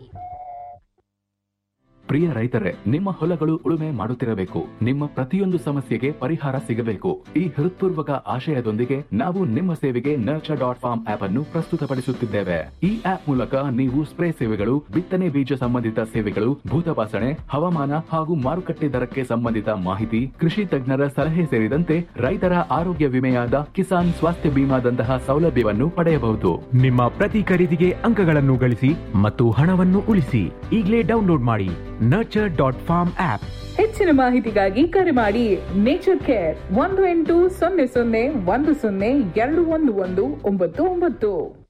Speaker 7: ಪ್ರಿಯ ರೈತರೇ ನಿಮ್ಮ ಹೊಲಗಳು ಉಳುಮೆ ಮಾಡುತ್ತಿರಬೇಕು ನಿಮ್ಮ ಪ್ರತಿಯೊಂದು ಸಮಸ್ಯೆಗೆ ಪರಿಹಾರ ಸಿಗಬೇಕು ಈ ಹೃತ್ಪೂರ್ವಕ ಆಶಯದೊಂದಿಗೆ ನಾವು ನಿಮ್ಮ ಸೇವೆಗೆ ನರ್ಚರ್ ಡಾಟ್ ಫಾರ್ಮ್ ಆಪ್ ಅನ್ನು ಪ್ರಸ್ತುತಪಡಿಸುತ್ತಿದ್ದೇವೆ ಈ ಆಪ್ ಮೂಲಕ ನೀವು ಸ್ಪ್ರೇ ಸೇವೆಗಳು ಬಿತ್ತನೆ ಬೀಜ ಸಂಬಂಧಿತ ಸೇವೆಗಳು ಭೂತಪಾಸಣೆ ಹವಾಮಾನ ಹಾಗೂ ಮಾರುಕಟ್ಟೆ ದರಕ್ಕೆ ಸಂಬಂಧಿತ ಮಾಹಿತಿ ಕೃಷಿ ತಜ್ಞರ ಸಲಹೆ ಸೇರಿದಂತೆ ರೈತರ ಆರೋಗ್ಯ ವಿಮೆಯಾದ ಕಿಸಾನ್ ಸ್ವಾಸ್ಥ್ಯ ಬಿಮಾದಂತಹ ಸೌಲಭ್ಯವನ್ನು ಪಡೆಯಬಹುದು
Speaker 8: ನಿಮ್ಮ ಪ್ರತಿ ಖರೀದಿಗೆ ಅಂಕಗಳನ್ನು ಗಳಿಸಿ ಮತ್ತು ಹಣವನ್ನು ಉಳಿಸಿ ಈಗಲೇ ಡೌನ್ಲೋಡ್ ಮಾಡಿ ನರ್ಚರ್ ಡಾಟ್ ಫಾರ್ಮ್ ಆಪ್
Speaker 9: ಹೆಚ್ಚಿನ ಮಾಹಿತಿಗಾಗಿ ಕರೆ ಮಾಡಿ ನೇಚರ್ ಕೇರ್ ಒಂದು ಎಂಟು ಸೊನ್ನೆ ಸೊನ್ನೆ ಒಂದು ಸೊನ್ನೆ ಎರಡು ಒಂದು ಒಂದು ಒಂಬತ್ತು ಒಂಬತ್ತು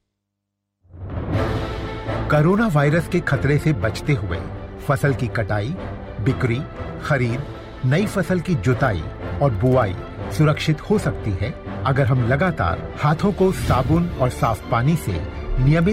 Speaker 10: कोरोना वायरस के खतरे से बचते हुए फसल की कटाई बिक्री खरीद नई फसल की जुताई और बुआई सुरक्षित हो सकती है अगर हम लगातार हाथों को साबुन और साफ पानी से नियमित